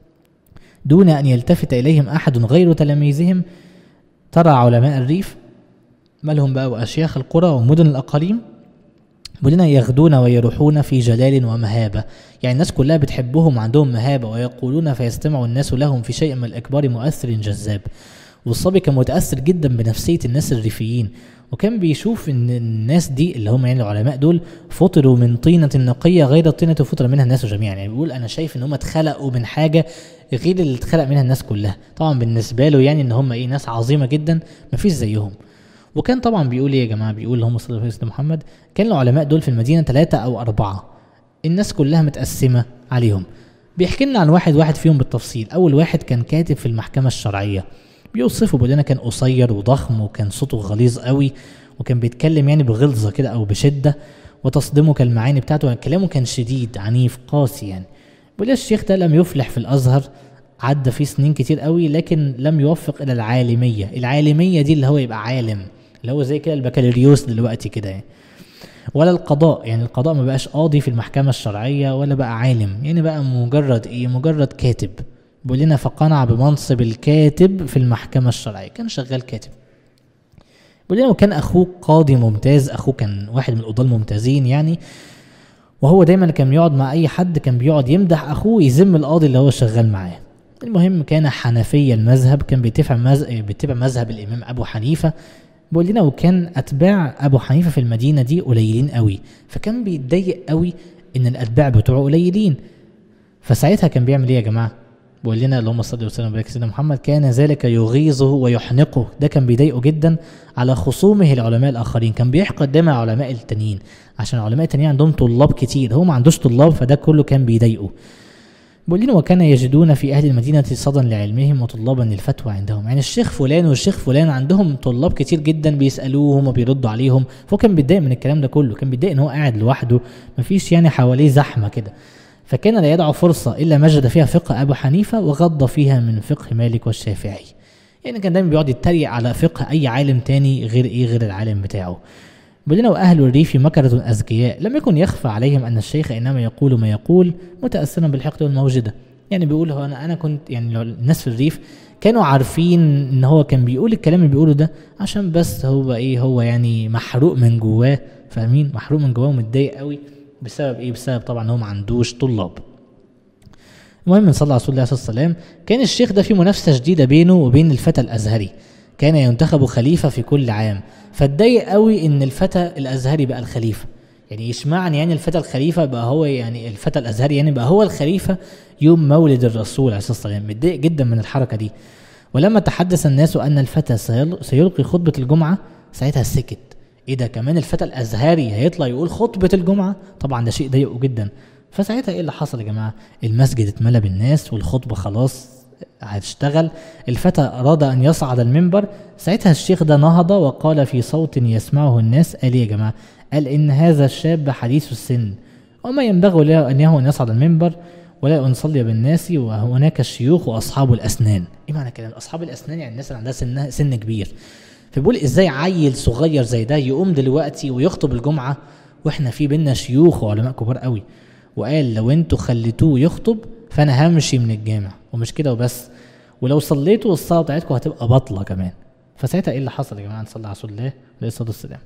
دون أن يلتفت إليهم أحد غير تلاميذهم ترى علماء الريف مالهم بقى وأشياخ القرى ومدن الأقاليم بلنا يغدون ويروحون في جلال ومهابة يعني الناس كلها بتحبهم وعندهم مهابة ويقولون فيستمع الناس لهم في شيء من الإكبار مؤثر جذاب والصبي كان متأثر جدا بنفسية الناس الريفيين وكان بيشوف ان الناس دي اللي هم يعني العلماء دول فطروا من طينة نقية غير الطينة فطر منها الناس جميعا يعني بيقول انا شايف ان هم اتخلقوا من حاجة غير اللي اتخلق منها الناس كلها طبعا بالنسبة له يعني ان هم ايه ناس عظيمة جدا مفيش زيهم وكان طبعا بيقول ايه يا جماعه بيقول اللهم صل على سيدنا محمد كان العلماء دول في المدينه ثلاثه او اربعه الناس كلها متقسمه عليهم بيحكي لنا عن واحد واحد فيهم بالتفصيل اول واحد كان كاتب في المحكمه الشرعيه بيوصفه بيقول لنا كان قصير وضخم وكان صوته غليظ قوي وكان بيتكلم يعني بغلظه كده او بشده وتصدمه كالمعاني بتاعته كلامه كان شديد عنيف قاسي يعني بيقول الشيخ ده لم يفلح في الازهر عدى فيه سنين كتير قوي لكن لم يوفق الى العالميه العالميه دي اللي هو يبقى عالم اللي هو زي كده البكالوريوس دلوقتي كده يعني ولا القضاء يعني القضاء ما بقاش قاضي في المحكمة الشرعية ولا بقى عالم يعني بقى مجرد ايه مجرد كاتب بيقول لنا فقنع بمنصب الكاتب في المحكمة الشرعية كان شغال كاتب بيقول لنا وكان اخوه قاضي ممتاز اخوه كان واحد من القضاة الممتازين يعني وهو دايما كان بيقعد مع اي حد كان بيقعد يمدح اخوه يذم القاضي اللي هو شغال معاه المهم كان حنفي المذهب كان بيتبع مذهب بيتبع مذهب الامام ابو حنيفه بيقول لنا وكان اتباع ابو حنيفه في المدينه دي قليلين قوي فكان بيتضايق قوي ان الاتباع بتوعه قليلين فساعتها كان بيعمل ايه يا جماعه بيقول لنا اللهم صل وسلم وبارك سيدنا محمد كان ذلك يغيظه ويحنقه ده كان بيضايقه جدا على خصومه العلماء الاخرين كان بيحقد دايما على العلماء التانيين عشان العلماء التانيين عندهم طلاب كتير هو ما عندوش طلاب فده كله كان بيضايقه بيقول لنا وكان يجدون في اهل المدينه صدى لعلمهم وطلابا للفتوى عندهم يعني الشيخ فلان والشيخ فلان عندهم طلاب كتير جدا بيسالوهم وبيردوا عليهم فهو كان بيتضايق من الكلام ده كله كان بيتضايق ان هو قاعد لوحده مفيش يعني حواليه زحمه كده فكان لا يدع فرصه الا مجد فيها فقه ابو حنيفه وغض فيها من فقه مالك والشافعي يعني كان دايما بيقعد يتريق على فقه اي عالم تاني غير ايه غير العالم بتاعه بيقول لنا واهل الريف مكرة اذكياء لم يكن يخفى عليهم ان الشيخ انما يقول ما يقول متاثرا بالحقد والموجده يعني بيقول هو انا انا كنت يعني لو الناس في الريف كانوا عارفين ان هو كان بيقول الكلام اللي بيقوله ده عشان بس هو ايه هو يعني محروق من جواه فاهمين محروق من جواه ومتضايق قوي بسبب ايه بسبب طبعا هو ما عندوش طلاب المهم صلى على رسول الله صلى الله عليه وسلم كان الشيخ ده في منافسه شديده بينه وبين الفتى الازهري كان ينتخب خليفه في كل عام فاتضايق قوي ان الفتى الازهري بقى الخليفه يعني يشمعني يعني الفتى الخليفه بقى هو يعني الفتى الازهري يعني بقى هو الخليفه يوم مولد الرسول عليه الصلاه والسلام متضايق جدا من الحركه دي ولما تحدث الناس ان الفتى سيل- سيلقي خطبه الجمعه ساعتها سكت ايه ده كمان الفتى الازهري هيطلع يقول خطبه الجمعه طبعا ده شيء ضايقه جدا فساعتها ايه اللي حصل يا جماعه المسجد اتملى بالناس والخطبه خلاص هتشتغل الفتى اراد ان يصعد المنبر ساعتها الشيخ ده نهض وقال في صوت يسمعه الناس قال إيه يا جماعه قال ان هذا الشاب حديث السن وما ينبغي له ان يهو ان يصعد المنبر ولا ان يصلي بالناس وهناك الشيوخ واصحاب الاسنان ايه معنى كلام اصحاب الاسنان يعني الناس اللي عندها سن سن كبير فبيقول ازاي عيل صغير زي ده يقوم دلوقتي ويخطب الجمعه واحنا في بينا شيوخ وعلماء كبار قوي وقال لو انتوا خليتوه يخطب فانا همشي من الجامع ومش كده وبس ولو صليتوا الصلاه بتاعتكم هتبقى باطله كمان فساعتها ايه اللي حصل يا جماعه نصلي على رسول الله عليه الصلاه والسلام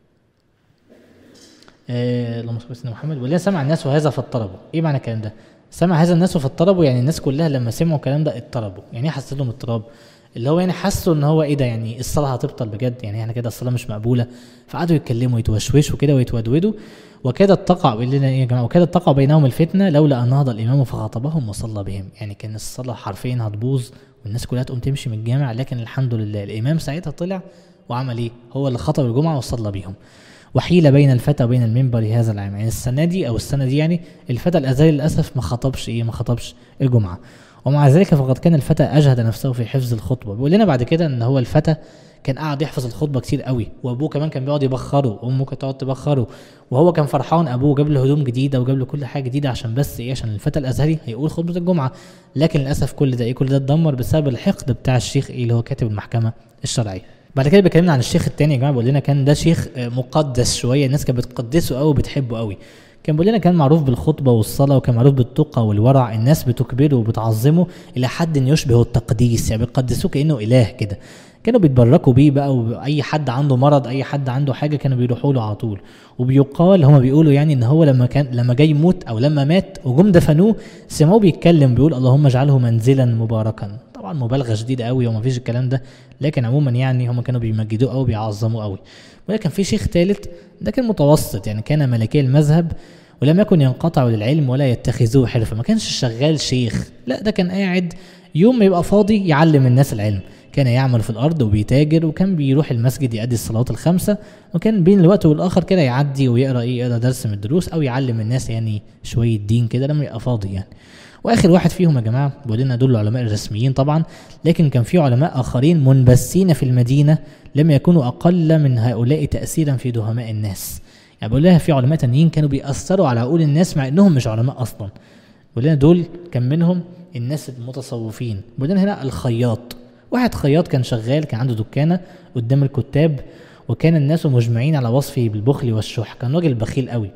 آه، اللهم صل على سيدنا محمد ولله سمع الناس وهذا فاضطربوا ايه معنى الكلام ده سمع هذا الناس فاضطربوا يعني الناس كلها لما سمعوا الكلام ده اضطربوا يعني ايه حسيت لهم اضطراب اللي هو يعني حسوا ان هو ايه ده يعني الصلاه هتبطل بجد يعني احنا كده الصلاه مش مقبوله فقعدوا يتكلموا يتوشوشوا كده ويتودودوا وكادت تقع بيقول لنا ايه يا جماعه وكادت تقع بينهم الفتنه لولا ان نهض الامام فخاطبهم وصلى بهم يعني كان الصلاه حرفيا هتبوظ والناس كلها تقوم تمشي من الجامع لكن الحمد لله الامام ساعتها طلع وعمل ايه هو اللي خطب الجمعه وصلى بيهم وحيل بين الفتى وبين المنبر هذا العام يعني السنه دي او السنه دي يعني الفتى الازهري للاسف ما خطبش ايه ما خطبش الجمعه ومع ذلك فقد كان الفتى اجهد نفسه في حفظ الخطبه بيقول لنا بعد كده ان هو الفتى كان قاعد يحفظ الخطبه كتير قوي وابوه كمان كان بيقعد يبخره وامه كانت تقعد تبخره وهو كان فرحان ابوه جاب له هدوم جديده وجاب له كل حاجه جديده عشان بس ايه عشان الفتى الازهري هيقول خطبه الجمعه لكن للاسف كل ده ايه كل ده اتدمر بسبب الحقد بتاع الشيخ ايه اللي هو كاتب المحكمه الشرعيه بعد كده بيكلمنا عن الشيخ التاني يا جماعه بيقول لنا كان ده شيخ آه، مقدس شويه الناس كانت بتقدسه قوي وبتحبه قوي كان بيقول لنا كان معروف بالخطبه والصلاه وكان معروف بالتقى والورع الناس بتكبره وبتعظمه الى حد يشبه التقديس يعني بيقدسوه كانه اله كده كانوا بيتبركوا بيه بقى واي حد عنده مرض اي حد عنده حاجه كانوا بيروحوا له على طول وبيقال هما بيقولوا يعني ان هو لما كان لما جاي يموت او لما مات وجم دفنوه سمعوه بيتكلم بيقول اللهم اجعله منزلا مباركا طبعا مبالغه شديده قوي وما فيش الكلام ده لكن عموما يعني هم كانوا بيمجدوه قوي بيعظموه قوي ولكن في شيخ ثالث ده كان متوسط يعني كان ملكي المذهب ولم يكن ينقطع للعلم ولا يتخذوه حرفه ما كانش شغال شيخ لا ده كان قاعد يوم ما يبقى فاضي يعلم الناس العلم كان يعمل في الارض وبيتاجر وكان بيروح المسجد يؤدي الصلوات الخمسه وكان بين الوقت والاخر كده يعدي ويقرا ايه يقرا درس من الدروس او يعلم الناس يعني شويه دين كده لما يبقى فاضي يعني واخر واحد فيهم يا جماعه بيقول لنا دول العلماء الرسميين طبعا لكن كان في علماء اخرين منبثين في المدينه لم يكونوا اقل من هؤلاء تاثيرا في دهماء الناس يعني بيقول لها في علماء تانيين كانوا بيأثروا على عقول الناس مع انهم مش علماء اصلا بيقول لنا دول كان منهم الناس المتصوفين بيقول لنا هنا الخياط واحد خياط كان شغال كان عنده دكانه قدام الكتاب وكان الناس مجمعين على وصفه بالبخل والشح كان راجل بخيل قوي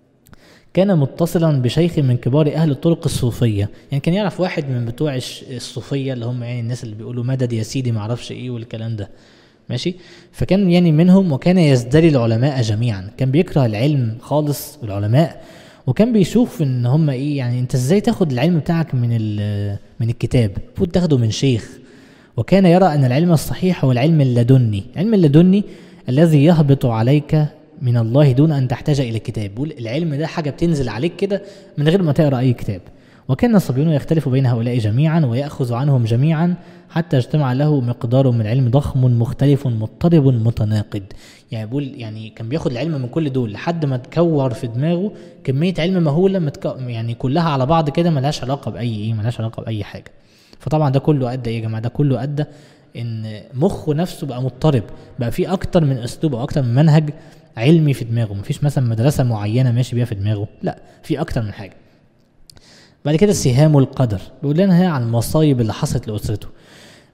كان متصلا بشيخ من كبار اهل الطرق الصوفيه يعني كان يعرف واحد من بتوع الش- الصوفيه اللي هم يعني الناس اللي بيقولوا مدد يا سيدي ما اعرفش ايه والكلام ده ماشي فكان يعني منهم وكان يزدري العلماء جميعا كان بيكره العلم خالص والعلماء وكان بيشوف ان هم ايه يعني انت ازاي تاخد العلم بتاعك من ال- من الكتاب المفروض تاخده من شيخ وكان يرى ان العلم الصحيح هو العلم اللدني العلم اللدني الذي يهبط عليك من الله دون ان تحتاج الى كتاب بيقول العلم ده حاجه بتنزل عليك كده من غير ما تقرا اي كتاب وكان الصبيون يختلف بين هؤلاء جميعا ويأخذ عنهم جميعا حتى اجتمع له مقدار من العلم ضخم مختلف مضطرب متناقض يعني بيقول يعني كان بياخد العلم من كل دول لحد ما تكور في دماغه كمية علم مهولة متك... يعني كلها على بعض كده ملهاش علاقة بأي ايه ملهاش علاقة بأي حاجة فطبعا ده كله أدى ايه يا جماعة ده كله أدى ان مخه نفسه بقى مضطرب بقى في اكتر من اسلوب او اكتر من منهج علمي في دماغه مفيش مثلا مدرسة معينة ماشي بيها في دماغه لا في اكتر من حاجة بعد كده السهام والقدر بيقول لنا هنا عن المصايب اللي حصلت لأسرته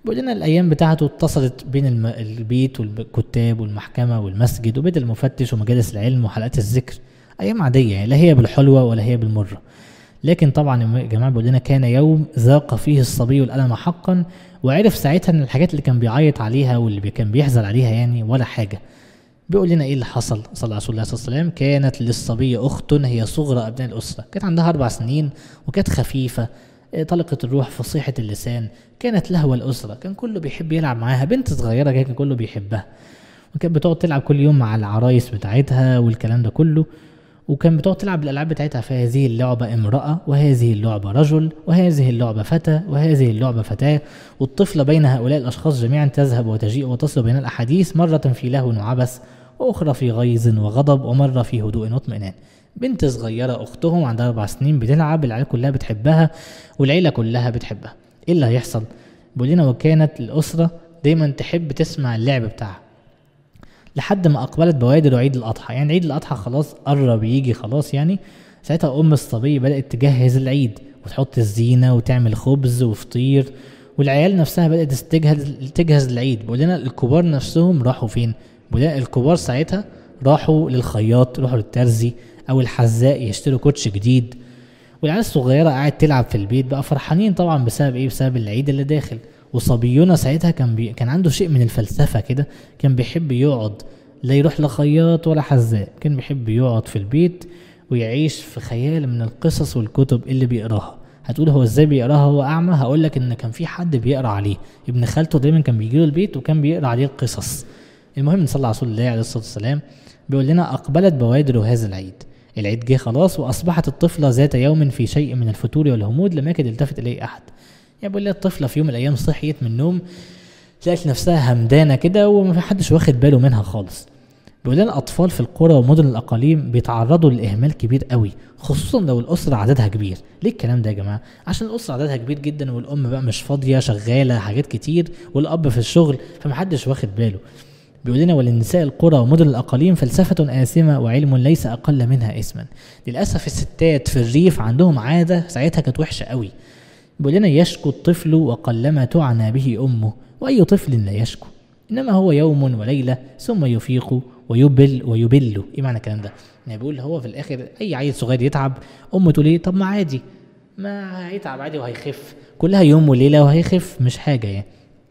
بيقول لنا الايام بتاعته اتصلت بين الم... البيت والكتاب والمحكمه والمسجد وبيت المفتش ومجالس العلم وحلقات الذكر ايام عاديه يعني لا هي بالحلوه ولا هي بالمره لكن طبعا يا جماعه بيقول لنا كان يوم ذاق فيه الصبي الالم حقا وعرف ساعتها ان الحاجات اللي كان بيعيط عليها واللي بي- كان بيحزن عليها يعني ولا حاجه بيقول لنا ايه اللي حصل صلى الله عليه وسلم كانت للصبي اخت هي صغرى ابناء الاسره كانت عندها اربع سنين وكانت خفيفه إيه، طلقة الروح فصيحة اللسان كانت لهوى الأسرة كان كله بيحب يلعب معاها بنت صغيرة كده كان كله بيحبها وكانت بتقعد تلعب كل يوم مع العرايس بتاعتها والكلام ده كله وكان بتقعد تلعب الألعاب بتاعتها فهذه اللعبة امرأة وهذه اللعبة رجل وهذه اللعبة فتى وهذه اللعبة فتاة والطفلة بين هؤلاء الأشخاص جميعا تذهب وتجيء وتصل بين الأحاديث مرة في لهو وعبث وأخرى في غيظ وغضب ومرة في هدوء واطمئنان بنت صغيرة أختهم عندها أربع سنين بتلعب العيال كلها بتحبها والعيلة كلها بتحبها إيه اللي هيحصل؟ بيقول لنا وكانت الأسرة دايما تحب تسمع اللعب بتاعها لحد ما اقبلت بوادر عيد الاضحى يعني عيد الاضحى خلاص قرب يجي خلاص يعني ساعتها ام الصبي بدات تجهز العيد وتحط الزينه وتعمل خبز وفطير والعيال نفسها بدات تجهز تجهز العيد بيقول لنا الكبار نفسهم راحوا فين بيقول لنا الكبار ساعتها راحوا للخياط راحوا للترزي او الحذاء يشتروا كوتش جديد والعيال الصغيره قاعد تلعب في البيت بقى فرحانين طبعا بسبب ايه بسبب العيد اللي داخل وصبينا ساعتها كان بي... كان عنده شيء من الفلسفه كده كان بيحب يقعد لا يروح لخياط ولا حذاء كان بيحب يقعد في البيت ويعيش في خيال من القصص والكتب اللي بيقراها هتقول هو ازاي بيقراها هو اعمى هقول لك ان كان في حد بيقرا عليه ابن خالته دايما كان بيجي له البيت وكان بيقرا عليه القصص المهم صلى على رسول الله عليه الصلاه والسلام بيقول لنا اقبلت بوادر هذا العيد العيد جه خلاص واصبحت الطفله ذات يوم في شيء من الفتور والهمود لم يكد يلتفت اليه احد يعني بيقول لي الطفله في يوم من الايام صحيت من النوم لقت نفسها همدانه كده وما حدش واخد باله منها خالص بيقول لنا الاطفال في القرى ومدن الاقاليم بيتعرضوا لاهمال كبير قوي خصوصا لو الاسره عددها كبير ليه الكلام ده يا جماعه عشان الاسره عددها كبير جدا والام بقى مش فاضيه شغاله حاجات كتير والاب في الشغل فمحدش واخد باله بيقول لنا وللنساء القرى ومدن الاقاليم فلسفه آثمة وعلم ليس اقل منها اثما للاسف الستات في الريف عندهم عاده ساعتها كانت وحشه قوي بيقول لنا يشكو الطفل وقلما تعنى به امه واي طفل لا يشكو انما هو يوم وليله ثم يفيق ويبل ويبل ايه معنى الكلام ده يعني بيقول هو في الاخر اي عيل صغير يتعب امه تقول ايه طب ما عادي ما هيتعب عادي وهيخف كلها يوم وليله وهيخف مش حاجه يعني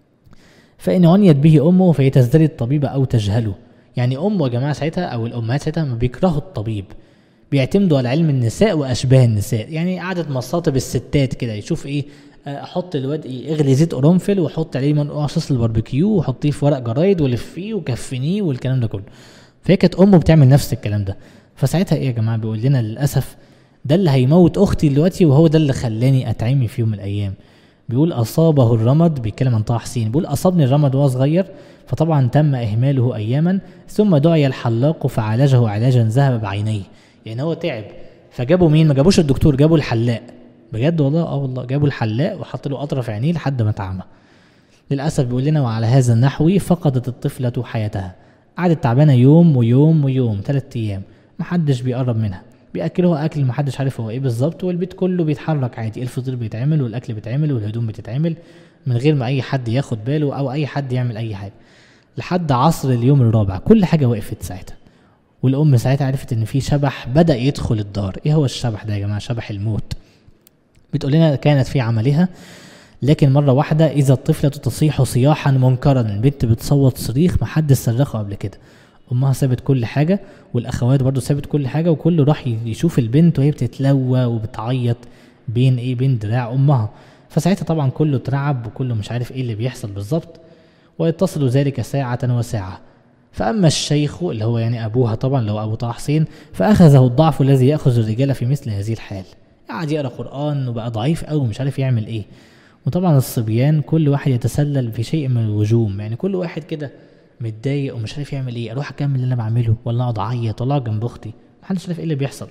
فإن عنيت به أمه فهي تزدري الطبيب أو تجهله يعني أمه يا جماعة ساعتها أو الأمهات ساعتها ما بيكرهوا الطبيب بيعتمدوا على علم النساء وأشباه النساء يعني قعدة مصاطب الستات كده يشوف إيه آه، أحط الواد إيه اغلي زيت قرنفل وأحط عليه منقوع صوص الباربيكيو وحطيه في ورق جرايد ولفيه وكفنيه والكلام ده كله فهي كانت أمه بتعمل نفس الكلام ده فساعتها إيه يا جماعة بيقول لنا للأسف ده اللي هيموت أختي دلوقتي وهو ده اللي خلاني أتعمي في يوم من الأيام بيقول أصابه الرمد بيتكلم عن طه حسين بيقول أصابني الرمد وهو صغير فطبعا تم إهماله أياما ثم دعي الحلاق فعالجه علاجا ذهب بعينيه يعني هو تعب فجابوا مين ما جابوش الدكتور جابوا الحلاق بجد والله اه والله جابوا الحلاق وحط له قطره في عينيه لحد ما اتعمى للاسف بيقول لنا وعلى هذا النحو فقدت الطفله حياتها قعدت تعبانه يوم ويوم ويوم ثلاث ايام محدش بيقرب منها بياكلوها اكل محدش عارف هو ايه بالظبط والبيت كله بيتحرك عادي الفطير بيتعمل والاكل بيتعمل والهدوم بتتعمل من غير ما اي حد ياخد باله او اي حد يعمل اي حاجه لحد عصر اليوم الرابع كل حاجه وقفت ساعتها والام ساعتها عرفت ان في شبح بدا يدخل الدار ايه هو الشبح ده يا جماعه شبح الموت بتقول لنا كانت في عملها لكن مرة واحدة إذا الطفلة تصيح صياحا منكرا البنت بتصوت صريخ محدش صرخه قبل كده أمها سابت كل حاجة والأخوات برضو سابت كل حاجة وكله راح يشوف البنت وهي بتتلوى وبتعيط بين إيه بين دراع أمها فساعتها طبعا كله اترعب وكله مش عارف إيه اللي بيحصل بالظبط ويتصل ذلك ساعة وساعة فأما الشيخ اللي هو يعني أبوها طبعا اللي هو أبو طه حسين فأخذه الضعف الذي يأخذ الرجال في مثل هذه الحال قعد يقرأ قرآن وبقى ضعيف أوي مش عارف يعمل إيه وطبعا الصبيان كل واحد يتسلل في شيء من الوجوم يعني كل واحد كده متضايق ومش عارف يعمل ايه اروح اكمل اللي انا بعمله ولا اقعد اعيط ولا اقعد جنب اختي محدش عارف ايه اللي بيحصل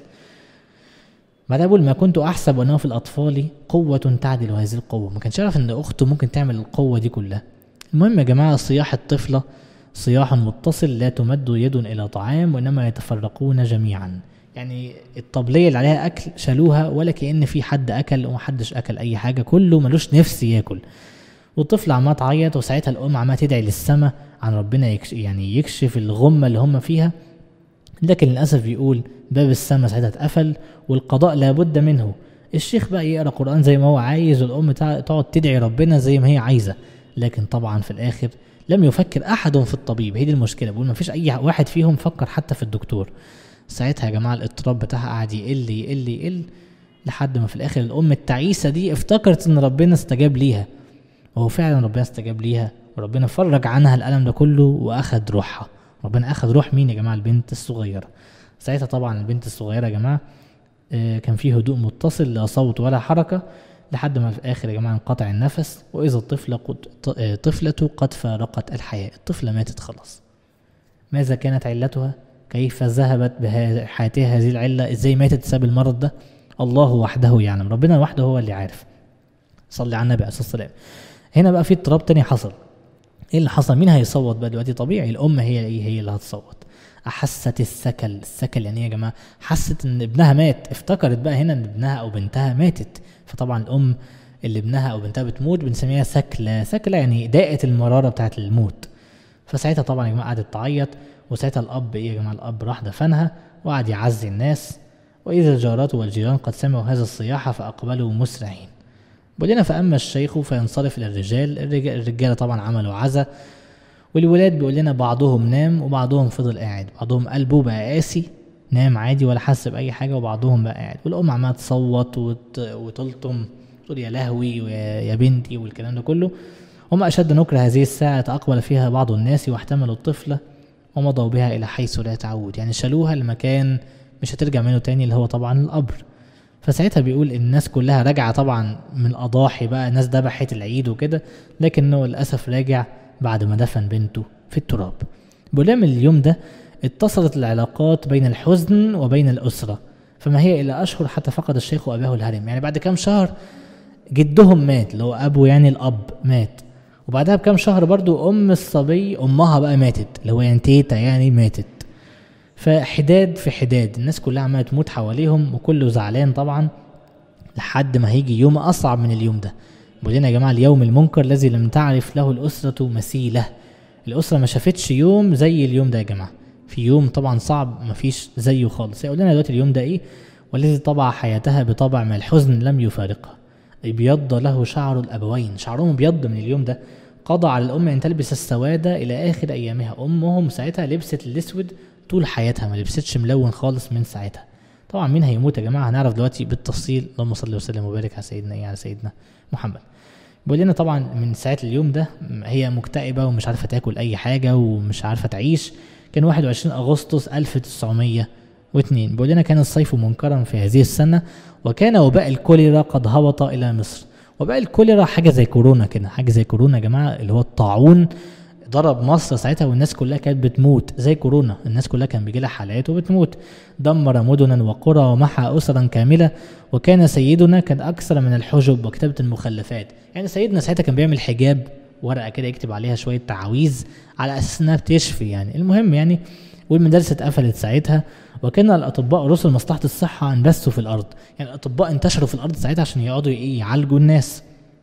بعدها بقول ما كنت احسب انه في الاطفال قوه تعدل هذه القوه ما كانش يعرف ان اخته ممكن تعمل القوه دي كلها المهم يا جماعه صياح الطفله صياح متصل لا تمد يد الى طعام وانما يتفرقون جميعا يعني الطبليه اللي عليها اكل شالوها ولا كان في حد اكل ومحدش اكل اي حاجه كله ملوش نفس ياكل والطفل عمال تعيط وساعتها الام عماله تدعي للسماء عن ربنا يكش يعني يكشف الغمه اللي هم فيها لكن للاسف بيقول باب السماء ساعتها اتقفل والقضاء لابد منه الشيخ بقى يقرا قران زي ما هو عايز والام تع- تقعد تدعي ربنا زي ما هي عايزه لكن طبعا في الاخر لم يفكر احد في الطبيب هي دي المشكله بقول ما فيش اي واحد فيهم فكر حتى في الدكتور ساعتها يا جماعه الاضطراب بتاعها قعد يقل يقل يقل لحد ما في الاخر الام التعيسه دي افتكرت ان ربنا استجاب ليها وهو فعلا ربنا استجاب ليها وربنا فرج عنها الالم ده كله واخد روحها ربنا اخد روح مين يا جماعه البنت الصغيره ساعتها طبعا البنت الصغيره يا جماعه آه، كان فيه هدوء متصل لا صوت ولا حركه لحد ما في الاخر يا جماعه انقطع النفس واذا الطفله قد ط- آه، طفلته قد فارقت الحياه الطفله ماتت خلاص ماذا كانت علتها كيف ذهبت بحياتها هذه العله ازاي ماتت بسبب المرض ده الله وحده يعلم ربنا وحده هو اللي عارف صلي على النبي عليه الصلاه والسلام هنا بقى في اضطراب تاني حصل ايه اللي حصل مين هيصوت بقى دلوقتي طبيعي الام هي ايه هي اللي هتصوت احست الثكل الثكل يعني ايه يا جماعه حست ان ابنها مات افتكرت بقى هنا ان ابنها او بنتها ماتت فطبعا الام اللي ابنها او بنتها بتموت بنسميها ثكلة ثكلة يعني داءت المرارة بتاعت الموت فساعتها طبعا يا جماعه قعدت تعيط وساعتها الاب ايه يا جماعه الاب راح دفنها وقعد يعزي الناس واذا الجارات والجيران قد سمعوا هذا الصياح فاقبلوا مسرعين بقول فاما الشيخ فينصرف الى الرجال الرجال الرجاله طبعا عملوا عزا والولاد بيقول لنا بعضهم نام وبعضهم فضل قاعد بعضهم قلبه بقى قاسي نام عادي ولا حس باي حاجه وبعضهم بقى قاعد والام عماله تصوت وت... وتلطم تقول يا لهوي ويا يا بنتي والكلام ده كله وما اشد نكر هذه الساعه اقبل فيها بعض الناس واحتملوا الطفله ومضوا بها الى حيث لا تعود يعني شالوها لمكان مش هترجع منه تاني اللي هو طبعا القبر فساعتها بيقول الناس كلها راجعه طبعا من الاضاحي بقى ناس ذبحت العيد وكده لكنه للاسف راجع بعد ما دفن بنته في التراب بيقول لها من اليوم ده اتصلت العلاقات بين الحزن وبين الاسره فما هي الا اشهر حتى فقد الشيخ اباه الهرم يعني بعد كام شهر جدهم مات اللي هو ابو يعني الاب مات وبعدها بكام شهر برضو ام الصبي امها بقى ماتت اللي هو يعني تيتا يعني ماتت فحداد في حداد الناس كلها عماله تموت حواليهم وكله زعلان طبعا لحد ما هيجي يوم اصعب من اليوم ده بيقول لنا يا جماعه اليوم المنكر الذي لم تعرف له الاسره مثيله الاسره ما شافتش يوم زي اليوم ده يا جماعه في يوم طبعا صعب ما فيش زيه خالص يقول لنا دلوقتي اليوم ده ايه والذي طبع حياتها بطبع من الحزن لم يفارقها ابيض له شعر الابوين شعرهم ابيض من اليوم ده قضى على الام ان تلبس السواد الى اخر ايامها امهم ساعتها لبست الاسود طول حياتها ما لبستش ملون خالص من ساعتها طبعا مين هيموت يا جماعه هنعرف دلوقتي بالتفصيل اللهم صل وسلم وبارك على سيدنا ايه على سيدنا محمد بيقول لنا طبعا من ساعه اليوم ده هي مكتئبه ومش عارفه تاكل اي حاجه ومش عارفه تعيش كان 21 اغسطس 1902 بيقول لنا كان الصيف منكرا في هذه السنه وكان وباء الكوليرا قد هبط الى مصر وباء الكوليرا حاجه زي كورونا كده حاجه زي كورونا يا جماعه اللي هو الطاعون ضرب مصر ساعتها والناس كلها كانت بتموت زي كورونا الناس كلها كان بيجي لها حالات وبتموت دمر مدنا وقرى ومحى اسرا كامله وكان سيدنا كان اكثر من الحجب وكتابه المخلفات يعني سيدنا ساعتها كان بيعمل حجاب ورقه كده يكتب عليها شويه تعاويذ على اساس انها بتشفي يعني المهم يعني والمدارس اتقفلت ساعتها وكان الاطباء رسل مصلحه الصحه انبثوا في الارض يعني الاطباء انتشروا في الارض ساعتها عشان يقعدوا ايه يعالجوا الناس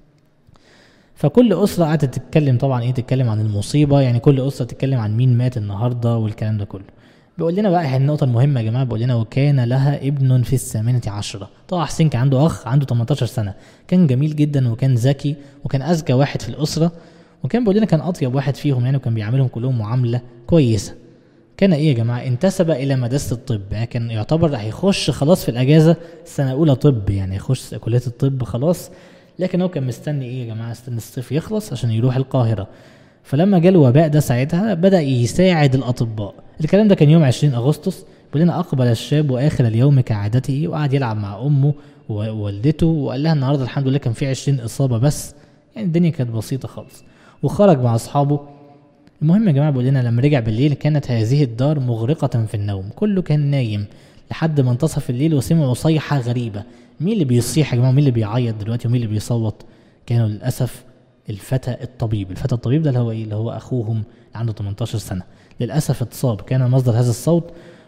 فكل اسره قعدت تتكلم طبعا ايه تتكلم عن المصيبه يعني كل اسره تتكلم عن مين مات النهارده والكلام ده كله بيقول لنا بقى النقطه المهمه يا جماعه بيقول لنا وكان لها ابن في الثامنه عشره طه حسين كان عنده اخ عنده 18 سنه كان جميل جدا وكان ذكي وكان اذكى واحد في الاسره وكان بيقول لنا كان اطيب واحد فيهم يعني وكان بيعاملهم كلهم معامله كويسه كان ايه يا جماعه انتسب الى مدرسه الطب يعني كان يعتبر هيخش خلاص في الاجازه سنه اولى طب يعني يخش كليه الطب خلاص لكن هو كان مستني ايه يا جماعه استنى الصيف يخلص عشان يروح القاهره فلما جه الوباء ده ساعتها بدا يساعد الاطباء الكلام ده كان يوم 20 اغسطس بيقول لنا اقبل الشاب واخر اليوم كعادته وقعد يلعب مع امه ووالدته وقال لها النهارده الحمد لله كان في 20 اصابه بس يعني الدنيا كانت بسيطه خالص وخرج مع اصحابه المهم يا جماعه بيقول لنا لما رجع بالليل كانت هذه الدار مغرقه في النوم كله كان نايم لحد منتصف الليل وسمعوا صيحه غريبه مين اللي بيصيح يا جماعه مين اللي بيعيط دلوقتي ومين اللي بيصوت كانوا للاسف الفتى الطبيب الفتى الطبيب ده اللي هو ايه اللي هو اخوهم اللي عنده 18 سنه للاسف اتصاب كان مصدر هذا الصوت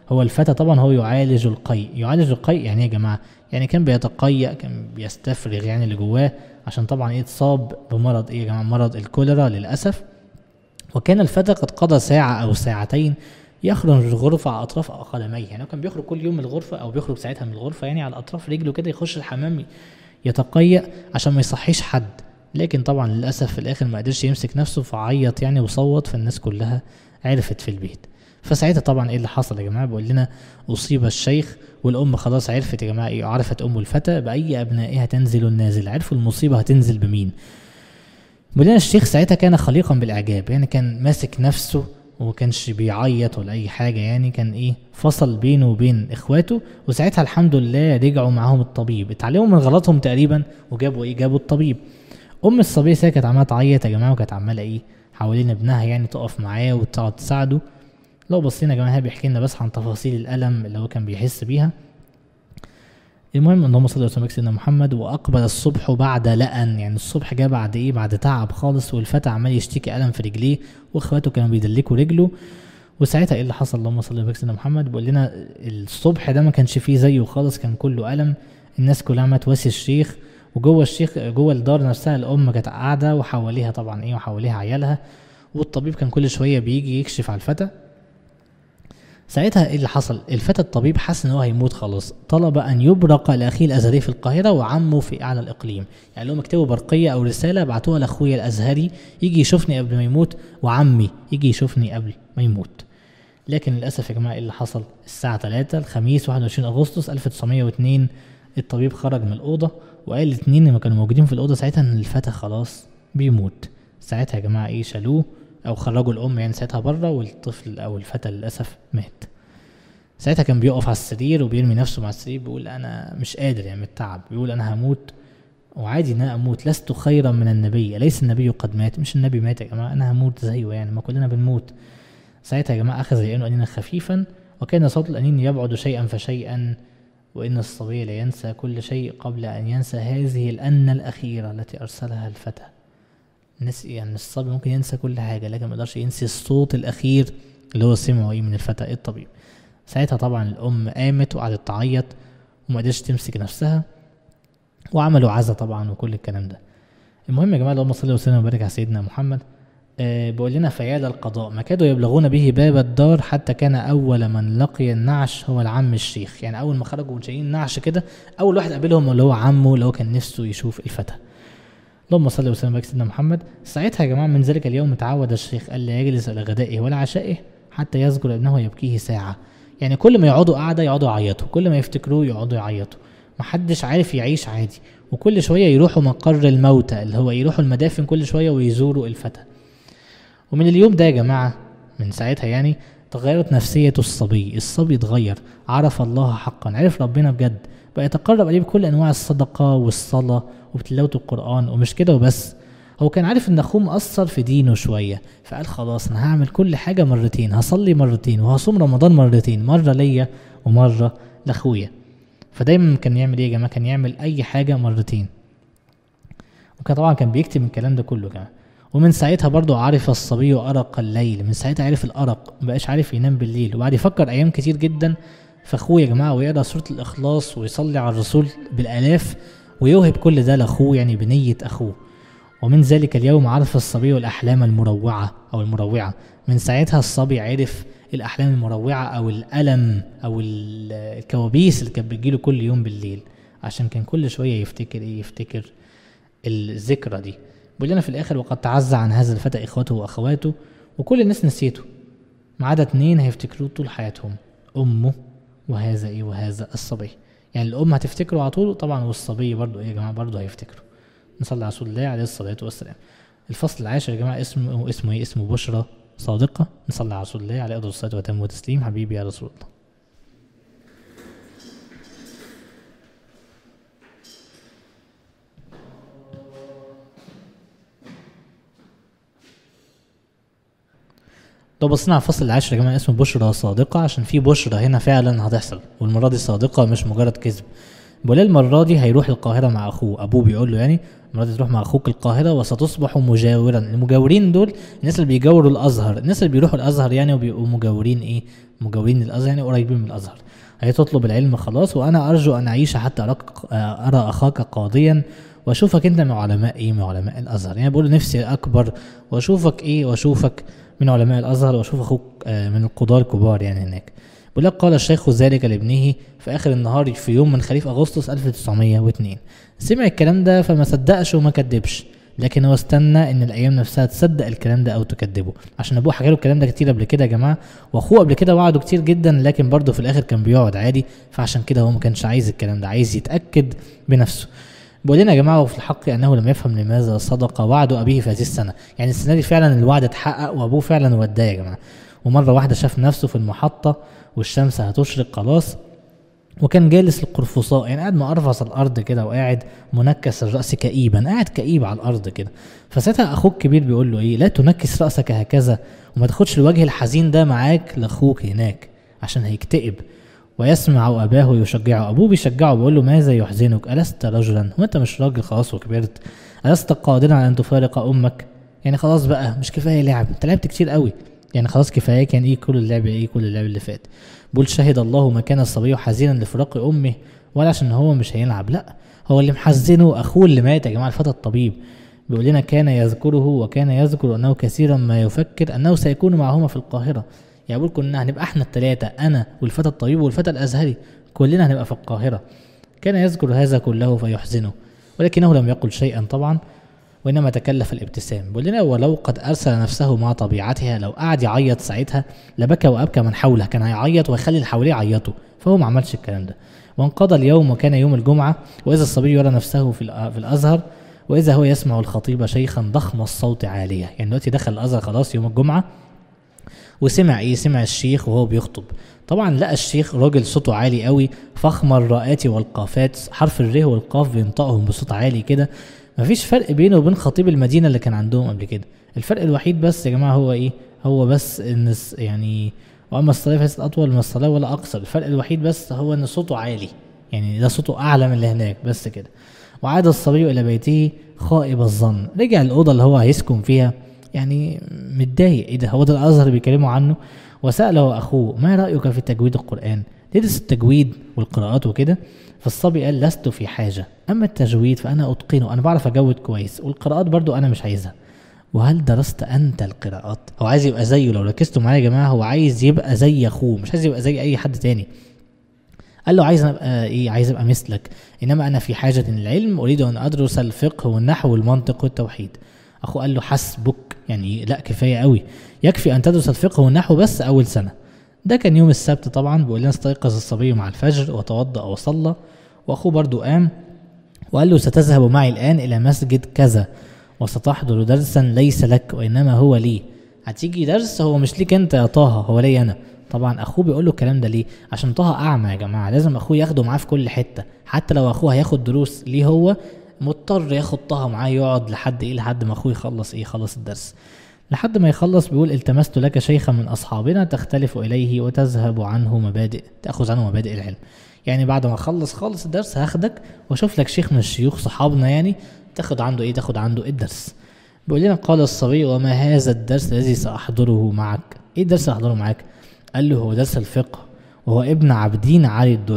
هو الفتى طبعا هو يعالج القيء يعالج القيء يعني ايه يا جماعه يعني كان بيتقيأ كان بيستفرغ يعني اللي جواه عشان طبعا ايه اتصاب بمرض ايه يا جماعه مرض الكوليرا للاسف وكان الفتى قد قضى ساعة أو ساعتين يخرج من الغرفة على أطراف قدميه يعني هو كان بيخرج كل يوم من الغرفة أو بيخرج ساعتها من الغرفة يعني على أطراف رجله كده يخش الحمام يتقيأ عشان ما يصحيش حد لكن طبعا للأسف في الآخر ما قدرش يمسك نفسه فعيط يعني وصوت فالناس كلها عرفت في البيت فساعتها طبعا ايه اللي حصل يا جماعه بيقول لنا اصيب الشيخ والام خلاص عرفت يا جماعه ايه عرفت ام الفتى باي ابنائها تنزل النازل عرفوا المصيبه هتنزل بمين بيقول لنا الشيخ ساعتها كان خليقا بالاعجاب يعني كان ماسك نفسه وما كانش بيعيط ولا اي حاجه يعني كان ايه فصل بينه وبين اخواته وساعتها الحمد لله رجعوا معاهم الطبيب اتعلموا من غلطهم تقريبا وجابوا ايه جابوا الطبيب ام الصبيه ساعتها كانت عماله تعيط يا جماعه وكانت عماله ايه حوالين ابنها يعني تقف معاه وتقعد تساعده لو بصينا يا جماعه بيحكي لنا بس عن تفاصيل الالم اللي هو كان بيحس بيها المهم اللهم صل وسلم على سيدنا محمد واقبل الصبح بعد لأن يعني الصبح جه بعد ايه بعد تعب خالص والفتى عمال يشتكي الم في رجليه واخواته كانوا بيدلكوا رجله وساعتها ايه اللي حصل اللهم صل على سيدنا محمد بيقول لنا الصبح ده ما كانش فيه زيه خالص كان كله الم الناس كلها عماله تواسي الشيخ وجوه الشيخ جوه الدار نفسها الام كانت قاعده وحواليها طبعا ايه وحواليها عيالها والطبيب كان كل شويه بيجي يكشف على الفتى ساعتها ايه اللي حصل الفتى الطبيب حس ان هو هيموت خلاص طلب ان يبرق لاخيه الازهري في القاهره وعمه في اعلى الاقليم يعني لهم يكتبوا برقيه او رساله بعتوها لاخويا الازهري يجي يشوفني قبل ما يموت وعمي يجي يشوفني قبل ما يموت لكن للاسف يا جماعه ايه اللي حصل الساعه 3 الخميس 21 اغسطس 1902 الطبيب خرج من الاوضه وقال الاثنين اللي كانوا موجودين في الاوضه ساعتها ان الفتى خلاص بيموت ساعتها يا جماعه ايه شالوه او خرجوا الام يعني ساعتها بره والطفل او الفتى للاسف مات ساعتها كان بيقف على السرير وبيرمي نفسه مع السرير بيقول انا مش قادر يعني من التعب بيقول انا هموت وعادي ان انا اموت لست خيرا من النبي اليس النبي قد مات مش النبي مات يا جماعه انا هموت زيه يعني ما كلنا بنموت ساعتها يا جماعه اخذ يئن انينا خفيفا وكان صوت الانين يبعد شيئا فشيئا وان الصبي لا ينسى كل شيء قبل ان ينسى هذه الأنة الأخيرة التي أرسلها الفتى الناس يعني الصبي ممكن ينسى كل حاجة لكن ما يقدرش ينسي الصوت الأخير اللي هو سمعه إيه من الفتى إيه الطبيب ساعتها طبعا الأم قامت وقعدت تعيط وما قدرتش تمسك نفسها وعملوا عزا طبعا وكل الكلام ده المهم يا جماعة اللهم صل وسلم وبارك على سيدنا محمد آه بيقول لنا فيال القضاء ما كادوا يبلغون به باب الدار حتى كان أول من لقي النعش هو العم الشيخ يعني أول ما خرجوا شايلين النعش كده أول واحد قابلهم اللي هو عمه اللي هو كان نفسه يشوف الفتى اللهم صل وسلم وبارك سيدنا محمد ساعتها يا جماعة من ذلك اليوم تعود الشيخ ألا يجلس إلى غدائه ولا عشائه حتى يذكر ابنه يبكيه ساعة يعني كل ما يقعدوا قاعدة يقعدوا يعيطوا كل ما يفتكروه يقعدوا يعيطوا محدش عارف يعيش عادي وكل شوية يروحوا مقر الموتى اللي هو يروحوا المدافن كل شوية ويزوروا الفتى ومن اليوم ده يا جماعة من ساعتها يعني تغيرت نفسية الصبي الصبي اتغير عرف الله حقا عرف ربنا بجد بقى يتقرب عليه بكل أنواع الصدقة والصلاة وبتلاوة القرآن ومش كده وبس هو كان عارف ان اخوه مقصر في دينه شويه فقال خلاص انا هعمل كل حاجه مرتين هصلي مرتين وهصوم رمضان مرتين مره ليا ومره لاخويا فدايما كان يعمل ايه يا جماعه كان يعمل اي حاجه مرتين وكان طبعا كان بيكتب الكلام ده كله كمان ومن ساعتها برضو عرف الصبي أرق الليل من ساعتها عرف الأرق مبقاش عارف ينام بالليل وبعد يفكر أيام كتير جدا في أخوه يا جماعة ويقرأ سورة الإخلاص ويصلي على الرسول بالآلاف ويوهب كل ده لأخوه يعني بنية أخوه ومن ذلك اليوم عرف الصبي الأحلام المروعة أو المروعة من ساعتها الصبي عرف الأحلام المروعة أو الألم أو الكوابيس اللي كانت بتجيله كل يوم بالليل عشان كان كل شوية يفتكر إيه يفتكر الذكرى دي بيقول لنا في الآخر وقد تعزى عن هذا الفتى إخوته وأخواته وكل الناس نسيته ما عدا اتنين هيفتكروه طول حياتهم أمه وهذا إيه وهذا الصبي يعني الأم هتفتكره على طول طبعا والصبي برضه إيه يا جماعة برضه هيفتكره نصلي على رسول الله عليه الصلاة والسلام الفصل العاشر يا جماعة اسمه اسمه ايه اسمه بشرى صادقة نصلي على رسول الله عليه أفضل الصلاة وتم وتسليم حبيبي يا رسول الله لو بصينا على الفصل العاشر يا جماعة اسمه بشرى صادقة عشان في بشرى هنا فعلا هتحصل والمرة دي صادقة مش مجرد كذب بيقول لها المره دي هيروح القاهره مع اخوه ابوه بيقول له يعني المره دي تروح مع اخوك القاهره وستصبح مجاورا المجاورين دول الناس اللي بيجاوروا الازهر الناس اللي بيروحوا الازهر يعني وبيبقوا مجاورين ايه مجاورين الازهر يعني قريبين من الازهر هي تطلب العلم خلاص وانا ارجو ان اعيش حتى أراك ارى اخاك قاضيا واشوفك انت من علماء ايه من علماء الازهر يعني بقول نفسي اكبر واشوفك ايه واشوفك من علماء الازهر واشوف اخوك آه، من القضاة الكبار يعني هناك بيقول لك قال الشيخ ذلك لابنه في اخر النهار في يوم من خريف اغسطس 1902 سمع الكلام ده فما صدقش وما كدبش لكن هو استنى ان الايام نفسها تصدق الكلام ده او تكذبه عشان ابوه حكى له الكلام ده كتير قبل كده يا جماعه واخوه قبل كده وعده كتير جدا لكن برضه في الاخر كان بيقعد عادي فعشان كده هو ما كانش عايز الكلام ده عايز يتاكد بنفسه بيقول لنا يا جماعه وفي الحق انه لم يفهم لماذا صدق وعد ابيه في هذه السنه يعني السنه دي فعلا الوعد اتحقق وابوه فعلا وداه يا جماعه ومره واحده شاف نفسه في المحطه والشمس هتشرق خلاص وكان جالس القرفصاء يعني قاعد مقرفص على الارض كده وقاعد منكس الراس كئيبا قاعد كئيب على الارض كده فساعتها اخوك الكبير بيقول له ايه لا تنكس راسك هكذا وما تاخدش الوجه الحزين ده معاك لاخوك هناك عشان هيكتئب ويسمع اباه يشجعه ابوه بيشجعه بيقول له ماذا يحزنك الست رجلا وانت مش راجل خلاص وكبرت الست قادرا على ان تفارق امك يعني خلاص بقى مش كفايه لعب انت لعبت كتير قوي يعني خلاص كفايه كان ايه كل اللعب ايه كل اللعب اللي فات بقول شهد الله ما كان الصبي حزينا لفراق امه ولا عشان هو مش هيلعب لا هو اللي محزنه اخوه اللي مات يا جماعه الفتى الطبيب بيقول لنا كان يذكره وكان يذكر انه كثيرا ما يفكر انه سيكون معهما في القاهره يعني بقول كنا هنبقى احنا الثلاثه انا والفتى الطبيب والفتى الازهري كلنا هنبقى في القاهره كان يذكر هذا كله فيحزنه ولكنه لم يقل شيئا طبعا وإنما تكلف الابتسام بيقول لنا ولو قد أرسل نفسه مع طبيعتها لو قعد يعيط ساعتها لبكى وأبكى من حوله كان هيعيط ويخلي اللي حواليه يعيطوا فهو ما عملش الكلام ده وانقضى اليوم وكان يوم الجمعة وإذا الصبي يرى نفسه في, في الأزهر وإذا هو يسمع الخطيب شيخا ضخم الصوت عالية يعني دلوقتي دخل الأزهر خلاص يوم الجمعة وسمع ايه سمع الشيخ وهو بيخطب طبعا لقى الشيخ راجل صوته عالي قوي فخم الراءات والقافات حرف الر والقاف بينطقهم بصوت عالي كده مفيش فرق بينه وبين خطيب المدينه اللي كان عندهم قبل كده الفرق الوحيد بس يا جماعه هو ايه هو بس ان يعني واما الصلاه فليست اطول من الصلاه ولا اقصر الفرق الوحيد بس هو ان صوته عالي يعني ده صوته اعلى من اللي هناك بس كده وعاد الصبي الى بيته خائب الظن رجع الاوضه اللي هو هيسكن فيها يعني متضايق ايه ده هو ده الازهر بيكلموا عنه وساله اخوه ما رايك في تجويد القران تدرس التجويد والقراءات وكده فالصبي قال لست في حاجة أما التجويد فأنا أتقنه أنا بعرف أجود كويس والقراءات برضو أنا مش عايزها وهل درست أنت القراءات هو عايز يبقى زيه لو ركزتوا معايا يا جماعة هو عايز يبقى زي أخوه مش عايز يبقى زي أي حد تاني قال له عايز ابقى ايه عايز ابقى مثلك انما انا في حاجه للعلم اريد ان ادرس الفقه والنحو والمنطق والتوحيد اخوه قال له حسبك يعني لا كفايه قوي يكفي ان تدرس الفقه والنحو بس اول سنه ده كان يوم السبت طبعا بيقول لنا استيقظ الصبي مع الفجر وتوضأ وصلى واخوه برضو قام وقال له ستذهب معي الان الى مسجد كذا وستحضر درسا ليس لك وانما هو لي هتيجي درس هو مش ليك انت يا طه هو لي انا طبعا اخوه بيقول له الكلام ده ليه عشان طه اعمى يا جماعه لازم اخوه ياخده معاه في كل حته حتى لو اخوه هياخد دروس ليه هو مضطر ياخد طه معاه يقعد لحد ايه لحد ما اخوه يخلص ايه يخلص الدرس لحد ما يخلص بيقول التمست لك شيخا من اصحابنا تختلف اليه وتذهب عنه مبادئ تاخذ عنه مبادئ العلم يعني بعد ما اخلص خالص الدرس هاخدك واشوف لك شيخ من الشيوخ صحابنا يعني تاخد عنده ايه تاخد عنده الدرس بيقول لنا قال الصبي وما هذا الدرس الذي ساحضره معك ايه الدرس اللي احضره معاك قال له هو درس الفقه وهو ابن عبدين علي الدر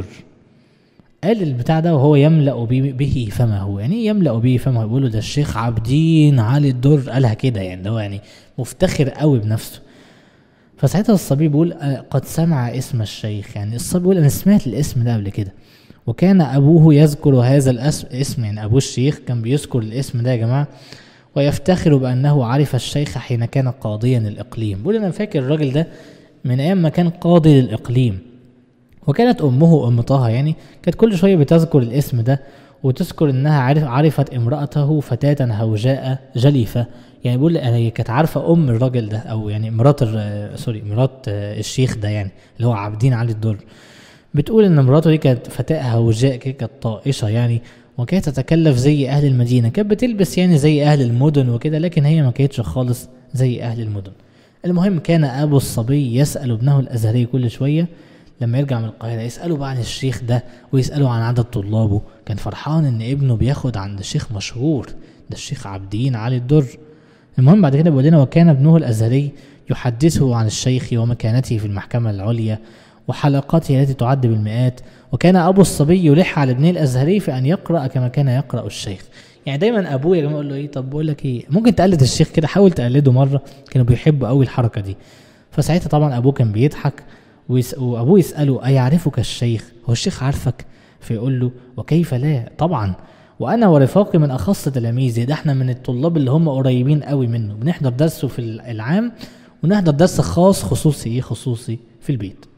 قال البتاع ده وهو يملأ به فمه يعني ايه يملأ به فمه بيقول له ده الشيخ عبدين علي الدر قالها كده يعني ده هو يعني مفتخر قوي بنفسه فساعتها الصبي بيقول قد سمع اسم الشيخ يعني الصبي بيقول انا سمعت الاسم ده قبل كده وكان ابوه يذكر هذا الاسم يعني ابوه الشيخ كان بيذكر الاسم ده يا جماعه ويفتخر بانه عرف الشيخ حين كان قاضيا للاقليم بيقول انا فاكر الراجل ده من ايام ما كان قاضي للاقليم وكانت امه ام طه يعني كانت كل شويه بتذكر الاسم ده وتذكر انها عرف عرفت امراته فتاه هوجاء جليفه يعني بيقول هي كانت عارفه ام الراجل ده او يعني مرات سوري مرات الشيخ ده يعني اللي هو عابدين علي الدر بتقول ان مراته دي كانت فتاه هوجاء كانت طائشه يعني وكانت تتكلف زي اهل المدينه كانت بتلبس يعني زي اهل المدن وكده لكن هي ما كانتش خالص زي اهل المدن المهم كان ابو الصبي يسال ابنه الازهري كل شويه لما يرجع من القاهره يساله بقى عن الشيخ ده ويساله عن عدد طلابه كان فرحان ان ابنه بياخد عند شيخ مشهور ده الشيخ عابدين علي الدر المهم بعد كده بيقول لنا وكان ابنه الازهري يحدثه عن الشيخ ومكانته في المحكمه العليا وحلقاته التي تعد بالمئات وكان ابو الصبي يلح على ابنه الازهري في ان يقرا كما كان يقرا الشيخ يعني دايما ابوه يا جماعه يقول له ايه طب بقول لك ايه ممكن تقلد الشيخ كده حاول تقلده مره كانوا بيحبوا قوي الحركه دي فساعتها طبعا ابوه كان بيضحك ويس... وابوه يساله ايعرفك الشيخ هو الشيخ عارفك فيقول له وكيف لا طبعا وانا ورفاقي من اخص تلاميذي ده احنا من الطلاب اللي هم قريبين قوي منه بنحضر درسه في العام ونحضر درس خاص خصوصي ايه خصوصي في البيت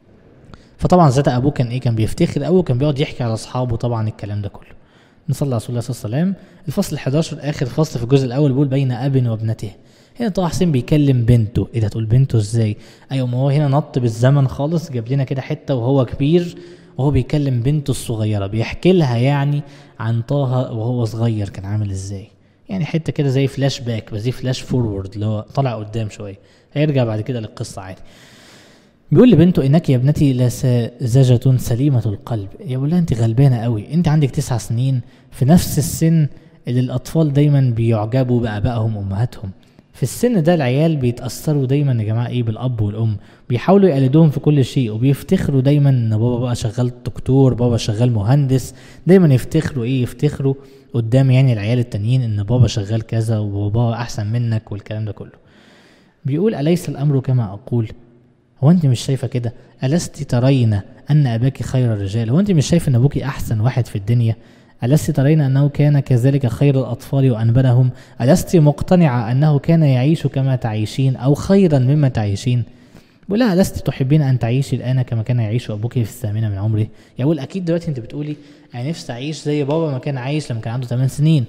فطبعا ساعتها ابوه كان ايه كان بيفتخر قوي وكان بيقعد يحكي على اصحابه طبعا الكلام ده كله نصلي على رسول الله صلى الله عليه وسلم الفصل 11 اخر فصل في الجزء الاول بيقول بين اب وابنته هنا طه حسين بيكلم بنته ايه ده تقول بنته ازاي ايوه ما هو هنا نط بالزمن خالص جاب لنا كده حته وهو كبير وهو بيكلم بنته الصغيره بيحكي لها يعني عن طه وهو صغير كان عامل ازاي يعني حته كده زي فلاش باك بس دي فلاش فورورد اللي هو طالع قدام شويه هيرجع بعد كده للقصه عادي بيقول لبنته انك يا ابنتي لساذجة سليمة القلب يا بقول لها انت غلبانة قوي انت عندك تسع سنين في نفس السن اللي الاطفال دايما بيعجبوا بابائهم وامهاتهم في السن ده العيال بيتأثروا دايما يا جماعة ايه بالأب والأم بيحاولوا يقلدوهم في كل شيء وبيفتخروا دايما ان بابا بقى شغال دكتور بابا شغال مهندس دايما يفتخروا ايه يفتخروا قدام يعني العيال التانيين ان بابا شغال كذا وبابا احسن منك والكلام ده كله بيقول أليس الأمر كما أقول هو انت مش شايفه كده الست ترين ان اباك خير الرجال هو انت مش شايفه ان ابوك احسن واحد في الدنيا ألست ترين أنه كان كذلك خير الأطفال وأنبلهم ألست مقتنعة أنه كان يعيش كما تعيشين أو خيرا مما تعيشين بقول لها ألست تحبين أن تعيشي الآن كما كان يعيش أبوك في الثامنة من عمره يقول أكيد دلوقتي أنت بتقولي أنا نفسي أعيش زي بابا ما كان عايش لما كان عنده 8 سنين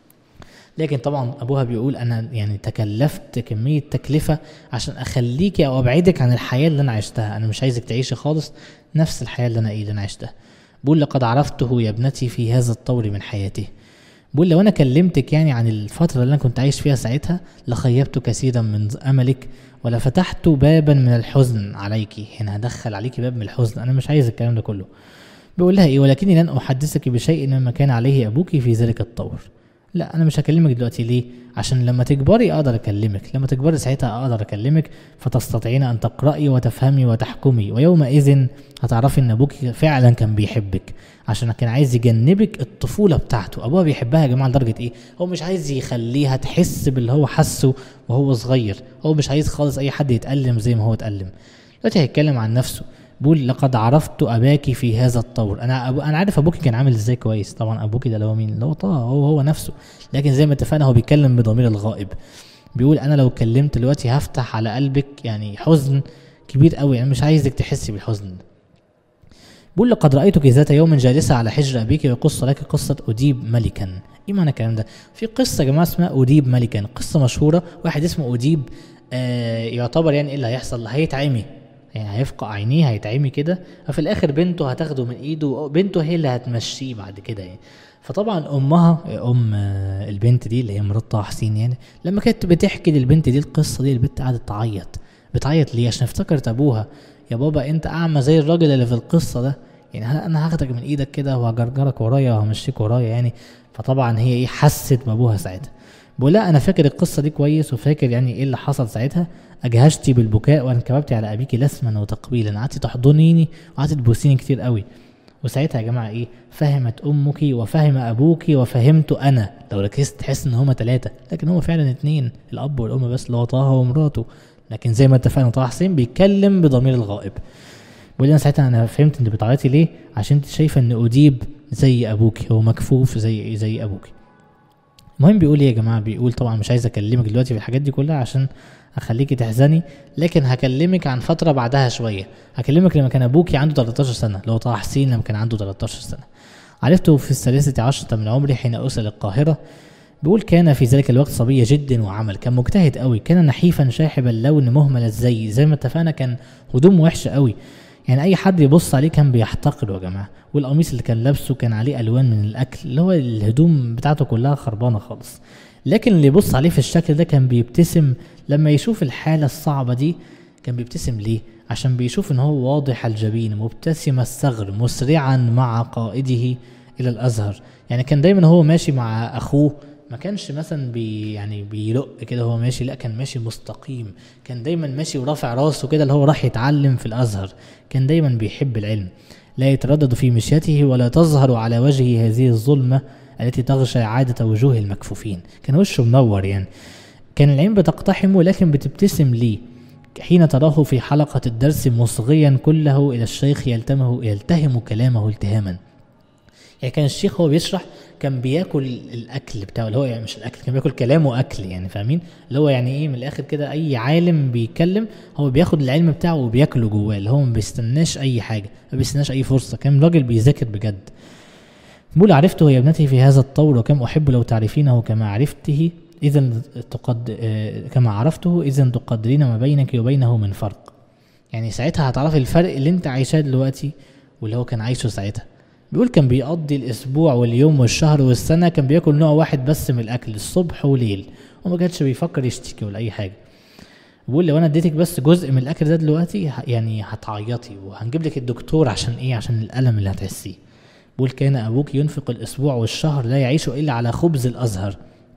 لكن طبعا ابوها بيقول انا يعني تكلفت كميه تكلفه عشان اخليكي او ابعدك عن الحياه اللي انا عشتها انا مش عايزك تعيشي خالص نفس الحياه اللي انا ايه اللي انا عشتها بقول لقد عرفته يا ابنتي في هذا الطور من حياته بقول لو انا كلمتك يعني عن الفتره اللي انا كنت عايش فيها ساعتها لخيبت كثيرا من املك ولا فتحت بابا من الحزن عليك هنا هدخل عليك باب من الحزن انا مش عايز الكلام ده كله بيقول لها ايه ولكني لن احدثك بشيء مما كان عليه ابوك في ذلك الطور لا انا مش هكلمك دلوقتي ليه عشان لما تكبري اقدر اكلمك لما تكبري ساعتها اقدر اكلمك فتستطيعين ان تقراي وتفهمي وتحكمي ويومئذ هتعرفي ان ابوك فعلا كان بيحبك عشان كان عايز يجنبك الطفوله بتاعته ابوها بيحبها يا جماعه لدرجه ايه هو مش عايز يخليها تحس باللي هو حسه وهو صغير هو مش عايز خالص اي حد يتالم زي ما هو اتالم دلوقتي هيتكلم عن نفسه بقول لقد عرفت اباك في هذا الطور انا أبو انا عارف ابوك كان عامل ازاي كويس طبعا ابوك ده اللي هو مين اللي هو طه هو هو نفسه لكن زي ما اتفقنا هو بيتكلم بضمير الغائب بيقول انا لو اتكلمت دلوقتي هفتح على قلبك يعني حزن كبير قوي انا يعني مش عايزك تحسي بالحزن ده بيقول لقد رايتك ذات يوم جالسه على حجر ابيك ويقص لك قصه اديب ملكا ايه معنى الكلام ده في قصه يا جماعه اسمها اديب ملكا قصه مشهوره واحد اسمه اديب آه يعتبر يعني ايه اللي هيحصل هيتعمي يعني هيفقع عينيه هيتعمي كده ففي الاخر بنته هتاخده من ايده بنته هي اللي هتمشيه بعد كده يعني فطبعا امها ام البنت دي اللي هي مرات طه حسين يعني لما كانت بتحكي للبنت دي القصه دي البنت قعدت تعيط بتعيط ليه عشان افتكرت ابوها يا بابا انت اعمى زي الراجل اللي في القصه ده يعني انا هاخدك من ايدك كده وهجرجرك ورايا وهمشيك ورايا يعني فطبعا هي ايه حست بابوها ساعتها بقول لا انا فاكر القصه دي كويس وفاكر يعني ايه اللي حصل ساعتها اجهشتي بالبكاء وانكببتي على ابيك لثما وتقبيلا قعدتي تحضنيني وقعدتي تبوسيني كتير قوي وساعتها يا جماعه ايه فهمت امك وفهم ابوك وفهمت انا لو ركزت تحس ان هما ثلاثه لكن هو فعلا اتنين الاب والام بس اللي هو طه ومراته لكن زي ما اتفقنا طه حسين بيتكلم بضمير الغائب بيقول انا ساعتها انا فهمت انت بتعيطي ليه عشان انت شايفه ان اديب زي ابوك هو مكفوف زي زي ابوك المهم بيقول ايه يا جماعه بيقول طبعا مش عايز اكلمك دلوقتي في الحاجات دي كلها عشان اخليكي تحزني لكن هكلمك عن فتره بعدها شويه هكلمك لما كان ابوكي عنده 13 سنه اللي هو طه حسين لما كان عنده 13 سنه عرفته في الثالثة عشرة من عمري حين أرسل القاهرة بيقول كان في ذلك الوقت صبية جد وعمل كان مجتهد قوي كان نحيفا شاحب اللون مهمل الزي زي ما اتفقنا كان هدوم وحشة قوي يعني اي حد يبص عليه كان بيحتقره يا جماعه والقميص اللي كان لابسه كان عليه الوان من الاكل اللي هو الهدوم بتاعته كلها خربانه خالص لكن اللي يبص عليه في الشكل ده كان بيبتسم لما يشوف الحاله الصعبه دي كان بيبتسم ليه عشان بيشوف ان هو واضح الجبين مبتسم الثغر مسرعا مع قائده الى الازهر يعني كان دايما هو ماشي مع اخوه ما كانش مثلا بي يعني بيلق كده هو ماشي لا كان ماشي مستقيم كان دايما ماشي ورافع راسه كده اللي هو راح يتعلم في الازهر كان دايما بيحب العلم لا يتردد في مشيته ولا تظهر على وجهه هذه الظلمة التي تغشى عادة وجوه المكفوفين كان وشه منور يعني كان العين بتقتحمه لكن بتبتسم ليه حين تراه في حلقة الدرس مصغيا كله إلى الشيخ يلتمه يلتهم كلامه التهاما يعني كان الشيخ هو بيشرح كان بياكل الاكل بتاعه اللي هو يعني مش الاكل كان بياكل كلامه اكل يعني فاهمين اللي هو يعني ايه من الاخر كده اي عالم بيتكلم هو بياخد العلم بتاعه وبياكله جواه اللي هو ما بيستناش اي حاجه ما بيستناش اي فرصه كان راجل بيذاكر بجد بقول عرفته يا ابنتي في هذا الطور وكم احب لو تعرفينه كما عرفته اذا تقد آه، كما عرفته اذا تقدرين ما بينك وبينه من فرق يعني ساعتها هتعرفي الفرق اللي انت عايشاه دلوقتي واللي هو كان عايشه ساعتها بيقول كان بيقضي الاسبوع واليوم والشهر والسنه كان بياكل نوع واحد بس من الاكل الصبح وليل وما كانش بيفكر يشتكي ولا اي حاجه بيقول لو انا اديتك بس جزء من الاكل ده دلوقتي ه- يعني هتعيطي وهنجيب لك الدكتور عشان ايه عشان الالم اللي هتحسيه بيقول كان ابوك ينفق الاسبوع والشهر لا يعيش الا على خبز الازهر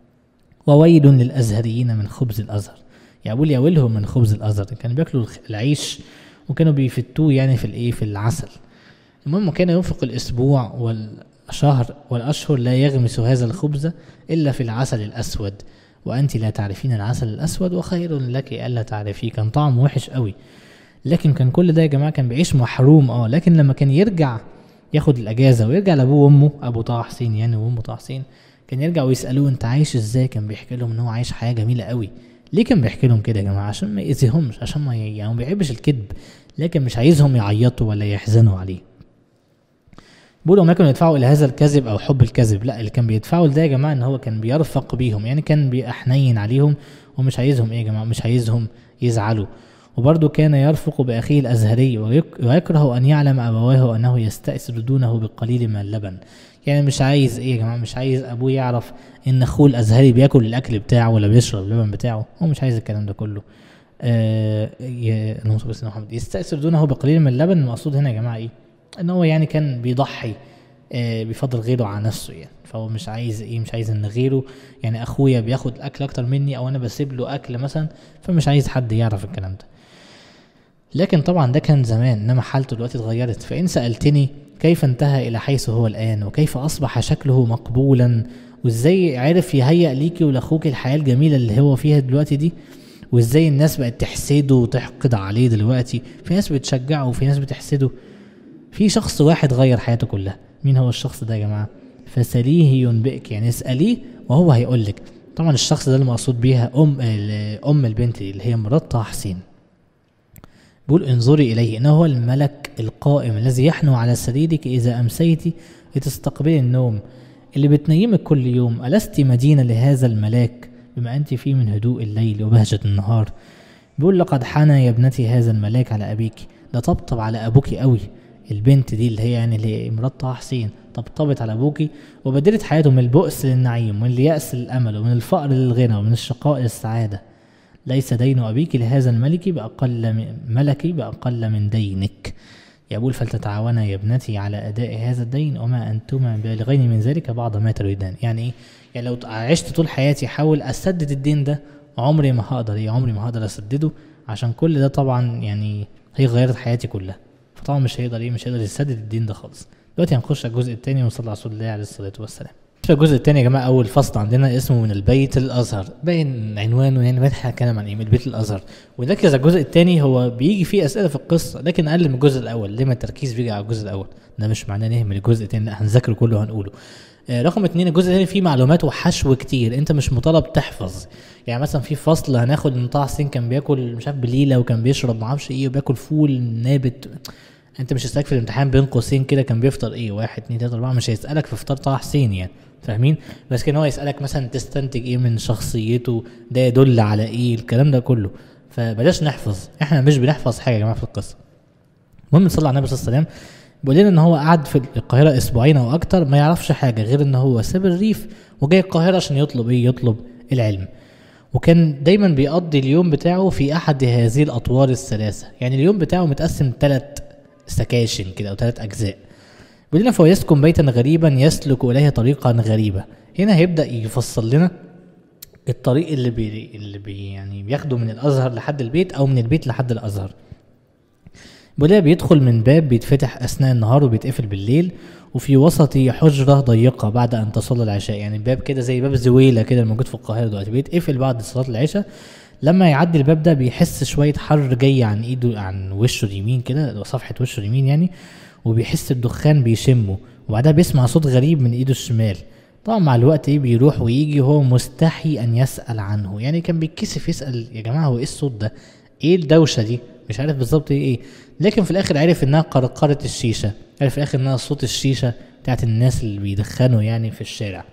وويل للازهريين من خبز الازهر يعني بيقول يا ويلهم من خبز الازهر كانوا بياكلوا الخ- العيش وكانوا بيفتوه يعني في الايه في العسل المهم كان ينفق الاسبوع والشهر والاشهر لا يغمس هذا الخبز الا في العسل الاسود وانت لا تعرفين العسل الاسود وخير لك الا تعرفيه كان طعمه وحش قوي لكن كان كل ده يا جماعه كان بيعيش محروم اه لكن لما كان يرجع ياخد الاجازه ويرجع لابوه وامه ابو طه حسين يعني وامه طه حسين كان يرجع ويسالوه انت عايش ازاي كان بيحكي لهم ان هو عايش حياه جميله قوي ليه كان بيحكي لهم كده يا جماعه عشان ما يأذيهمش عشان ما ي... يعني ما بيحبش الكذب لكن مش عايزهم يعيطوا ولا يحزنوا عليه بيقولوا ما كانوا يدفعوا الى هذا الكذب او حب الكذب لا اللي كان بيدفعوا لده يا جماعه ان هو كان بيرفق بيهم يعني كان بيبقى حنين عليهم ومش عايزهم ايه يا جماعه مش عايزهم يزعلوا وبرضه كان يرفق باخيه الازهري ويك- ويكره ان يعلم ابواه انه يستأثر دونه بقليل من اللبن يعني مش عايز ايه يا جماعه مش عايز ابوه يعرف ان اخوه الازهري بياكل الاكل بتاعه ولا بيشرب اللبن بتاعه هو مش عايز الكلام ده كله آه ي- اللهم صل على سيدنا محمد يستأثر دونه بقليل من اللبن المقصود هنا يا جماعه ايه ان هو يعني كان بيضحي آه، بيفضل غيره على نفسه يعني فهو مش عايز ايه مش عايز ان غيره يعني اخويا بياخد اكل اكتر مني او انا بسيب له اكل مثلا فمش عايز حد يعرف الكلام ده لكن طبعا ده كان زمان انما حالته دلوقتي اتغيرت فان سالتني كيف انتهى الى حيث هو الان وكيف اصبح شكله مقبولا وازاي عرف يهيئ ليكي ولاخوك الحياه الجميله اللي هو فيها دلوقتي دي وازاي الناس بقت تحسده وتحقد عليه دلوقتي في ناس بتشجعه وفي ناس بتحسده في شخص واحد غير حياته كلها مين هو الشخص ده يا جماعه فسليه ينبئك يعني اساليه وهو هيقول لك طبعا الشخص ده المقصود بيها ام ال- ام البنت دي اللي هي مرات طه حسين بيقول انظري اليه انه هو الملك القائم الذي يحنو على سريرك اذا امسيت لتستقبلي النوم اللي بتنيمك كل يوم ألست مدينة لهذا الملاك بما أنت فيه من هدوء الليل وبهجة النهار بيقول لقد حنى يا ابنتي هذا الملاك على أبيك ده طبطب على أبوك قوي البنت دي اللي هي يعني اللي هي مرات طه حسين طبطبت على أبوكي وبدلت حياته من البؤس للنعيم ومن اليأس للأمل ومن الفقر للغنى ومن الشقاء للسعادة ليس دين أبيك لهذا الملك بأقل من ملكي بأقل من دينك يقول فلتتعاونا يا ابنتي على أداء هذا الدين وما أنتما بالغين من ذلك بعض ما تريدان يعني إيه؟ يعني لو عشت طول حياتي أحاول أسدد الدين ده عمري ما هقدر إيه عمري ما هقدر أسدده عشان كل ده طبعا يعني هي غيرت حياتي كلها فطبعا مش هيقدر إيه مش هيقدر يسدد الدين ده خالص دلوقتي هنخش على الجزء الثاني ونصلي على رسول الله عليه الصلاة والسلام في الجزء الثاني يا جماعه اول فصل عندنا اسمه من البيت الازهر باين عنوانه يعني باين هنتكلم عن ايه من البيت الازهر ونركز على الجزء الثاني هو بيجي فيه اسئله في القصه لكن اقل من الجزء الاول دايما التركيز بيجي على الجزء الاول ده مش معناه نهمل الجزء الثاني لا هنذاكره كله وهنقوله آه، رقم اتنين الجزء الثاني فيه معلومات وحشو كتير انت مش مطالب تحفظ يعني مثلا في فصل هناخد ان طه حسين كان بياكل مش عارف بليله وكان بيشرب معرفش ايه وبياكل فول نابت انت مش هيسالك في الامتحان بين قوسين كده كان بيفطر ايه واحد اتنين تلاته اربعه مش هيسالك في فطار طه حسين يعني فاهمين بس كان هو يسالك مثلا تستنتج ايه من شخصيته ده يدل على ايه الكلام ده كله فبلاش نحفظ احنا مش بنحفظ حاجه يا جماعه في القصه المهم صلى على النبي صلى الله عليه وسلم بيقول لنا ان هو قعد في القاهره اسبوعين او اكتر ما يعرفش حاجه غير ان هو ساب الريف وجاي القاهره عشان يطلب ايه يطلب العلم وكان دايما بيقضي اليوم بتاعه في احد هذه الاطوار الثلاثه يعني اليوم بتاعه متقسم ثلاث سكاشن كده او ثلاث اجزاء بيقول لنا فهو يسكن بيتا غريبا يسلك اليه طريقا غريبا هنا هيبدا يفصل لنا الطريق اللي بي اللي بي يعني بياخده من الازهر لحد البيت او من البيت لحد الازهر بيقول لنا بيدخل من باب بيتفتح اثناء النهار وبيتقفل بالليل وفي وسطه حجرة ضيقة بعد أن تصلى العشاء يعني باب كده زي باب زويلة كده الموجود في القاهرة دلوقتي بيتقفل بعد صلاة العشاء لما يعدي الباب ده بيحس شوية حر جاي عن ايده عن وشه اليمين كده صفحة وشه اليمين يعني وبيحس الدخان بيشمه وبعدها بيسمع صوت غريب من ايده الشمال طبعا مع الوقت ايه بيروح ويجي وهو مستحي ان يسأل عنه يعني كان بيتكسف يسأل يا جماعة هو ايه الصوت ده ايه الدوشة دي مش عارف بالظبط ايه ايه لكن في الاخر عرف انها قرقرة الشيشة عرف في الاخر انها صوت الشيشة بتاعت الناس اللي بيدخنوا يعني في الشارع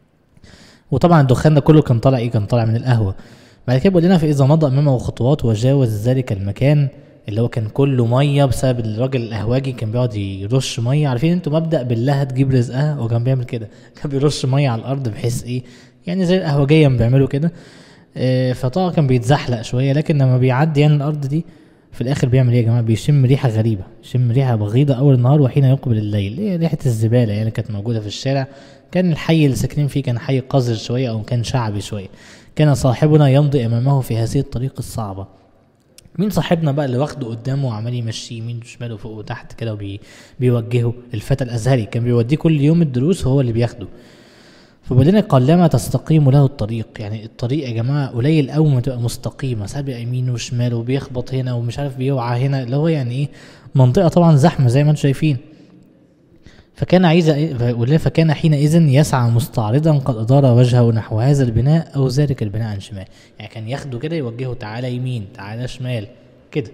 وطبعا الدخان ده كله كان طالع ايه كان طالع من القهوة بعد كده بيقول لنا فاذا مضى امامه خطوات وجاوز ذلك المكان اللي هو كان كله ميه بسبب الراجل القهواجي كان بيقعد يرش ميه عارفين انتوا مبدا بالله تجيب رزقها هو كان بيعمل كده كان بيرش ميه على الارض بحيث ايه يعني زي القهوجيه ما بيعملوا كده آه، فطبعا كان بيتزحلق شويه لكن لما بيعدي يعني الارض دي في الاخر بيعمل ايه يا جماعه بيشم ريحه غريبه يشم ريحه بغيضه اول النهار وحين يقبل الليل هي ريحه الزباله يعني كانت موجوده في الشارع كان الحي اللي ساكنين فيه كان حي قذر شويه او كان شعبي شويه كان صاحبنا يمضي امامه في هذه الطريق الصعبه مين صاحبنا بقى اللي واخده قدامه وعمال يمشيه يمين وشمال وفوق وتحت كده وبيوجهه الفتى الازهري كان بيوديه كل يوم الدروس وهو اللي بياخده فبعدين قلما تستقيم له الطريق يعني الطريق يا جماعه قليل قوي ما تبقى مستقيمه ساعات بيبقى يمين وشمال وبيخبط هنا ومش عارف بيوعى هنا اللي هو يعني ايه منطقه طبعا زحمه زي ما انتم شايفين فكان عايز إيه؟ فكان حينئذ يسعى مستعرضا قد ادار وجهه نحو هذا البناء او ذلك البناء عن شمال يعني كان ياخده كده يوجهه تعالى يمين تعالى شمال كده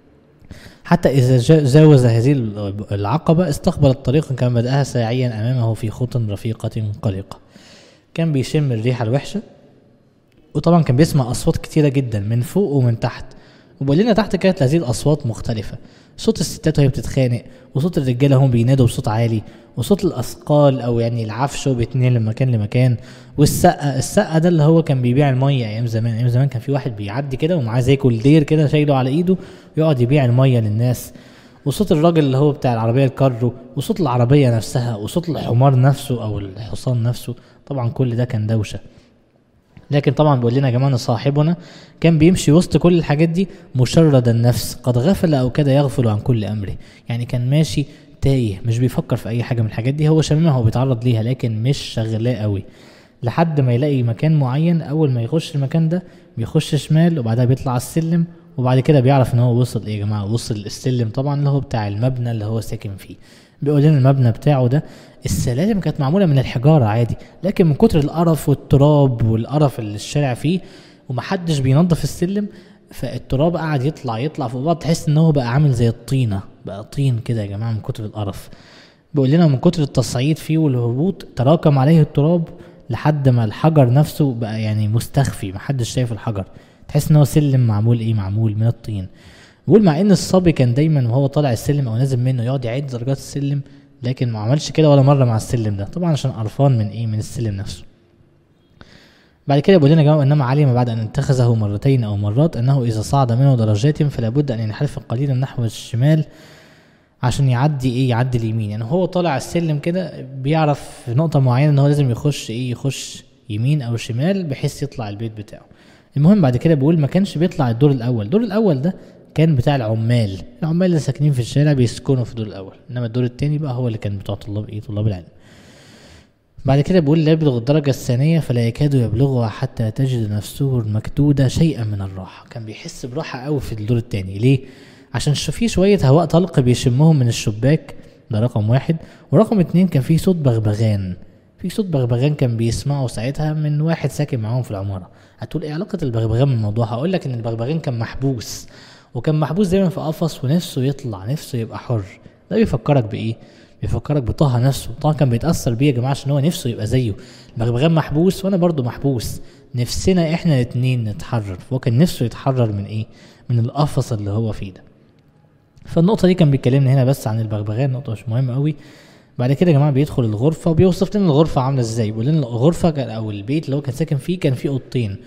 حتى إذا جا- جاوز هذه العقبة استقبل الطريق كما بدأها ساعيا أمامه في خط رفيقة قلقة كان بيشم الريحة الوحشة وطبعا كان بيسمع أصوات كتيرة جدا من فوق ومن تحت وبقول لنا تحت كانت هذه الأصوات مختلفة صوت الستات وهي بتتخانق وصوت الرجالة هم بينادوا بصوت عالي وصوت الأثقال أو يعني العفش وهو بيتنقل من مكان لمكان والسقة السقة ده اللي هو كان بيبيع المية أيام زمان أيام زمان كان في واحد بيعدي كده ومعاه زي كولدير كده شايله على إيده ويقعد يبيع المية للناس وصوت الراجل اللي هو بتاع العربية الكارو وصوت العربية نفسها وصوت الحمار نفسه أو الحصان نفسه طبعا كل ده كان دوشة لكن طبعا بيقول لنا يا جماعه ان صاحبنا كان بيمشي وسط كل الحاجات دي مشرد النفس قد غفل او كاد يغفل عن كل امره يعني كان ماشي تايه مش بيفكر في اي حاجه من الحاجات دي هو شاممها هو بيتعرض ليها لكن مش شغلاه قوي لحد ما يلاقي مكان معين اول ما يخش المكان ده بيخش شمال وبعدها بيطلع على السلم وبعد كده بيعرف ان هو وصل ايه يا جماعه وصل السلم طبعا اللي هو بتاع المبنى اللي هو ساكن فيه بيقول لنا المبنى بتاعه ده السلالم كانت معموله من الحجاره عادي لكن من كتر القرف والتراب والقرف اللي الشارع فيه ومحدش بينظف السلم فالتراب قعد يطلع يطلع فوق بعض تحس ان هو بقى عامل زي الطينه بقى طين كده يا جماعه من كتر القرف بيقول لنا من كتر التصعيد فيه والهبوط تراكم عليه التراب لحد ما الحجر نفسه بقى يعني مستخفي محدش شايف الحجر تحس ان هو سلم معمول ايه معمول من الطين بيقول مع ان الصبي كان دايما وهو طالع السلم او نازل منه يقعد يعد درجات السلم لكن ما عملش كده ولا مره مع السلم ده طبعا عشان قرفان من ايه من السلم نفسه بعد كده بيقول لنا يا جماعه انما علم بعد ان اتخذه مرتين او مرات انه اذا صعد منه درجات فلا بد ان ينحرف قليلا نحو الشمال عشان يعدي ايه يعدي اليمين يعني هو طالع السلم كده بيعرف في نقطه معينه ان هو لازم يخش ايه يخش يمين او شمال بحيث يطلع البيت بتاعه المهم بعد كده بيقول ما كانش بيطلع الدور الاول الدور الاول ده كان بتاع العمال العمال اللي ساكنين في الشارع بيسكنوا في الدور الاول انما الدور التاني بقى هو اللي كان بتوع طلاب ايه طلاب العلم بعد كده بيقول لا يبلغ الدرجة الثانية فلا يكاد يبلغها حتى تجد نفسه المكدودة شيئا من الراحة كان بيحس براحة قوي في الدور التاني ليه؟ عشان ش- في شوية هواء طلق بيشمهم من الشباك ده رقم واحد ورقم اتنين كان في صوت بغبغان في صوت بغبغان كان بيسمعه ساعتها من واحد ساكن معاهم في العمارة هتقول ايه علاقة البغبغان بالموضوع هقول لك ان البغبغان كان محبوس وكان محبوس دايما في قفص ونفسه يطلع نفسه يبقى حر ده بيفكرك بايه بيفكرك بطه نفسه طه كان بيتاثر بيه يا جماعه عشان هو نفسه يبقى زيه البغبغان محبوس وانا برضو محبوس نفسنا احنا الاتنين نتحرر فهو كان نفسه يتحرر من ايه من القفص اللي هو فيه ده فالنقطه دي كان بيكلمنا هنا بس عن البغبغان نقطه مش مهمه قوي بعد كده يا جماعه بيدخل الغرفه وبيوصف لنا الغرفه عامله ازاي بيقول لنا الغرفه كان- او البيت اللي هو كان ساكن فيه كان فيه اوضتين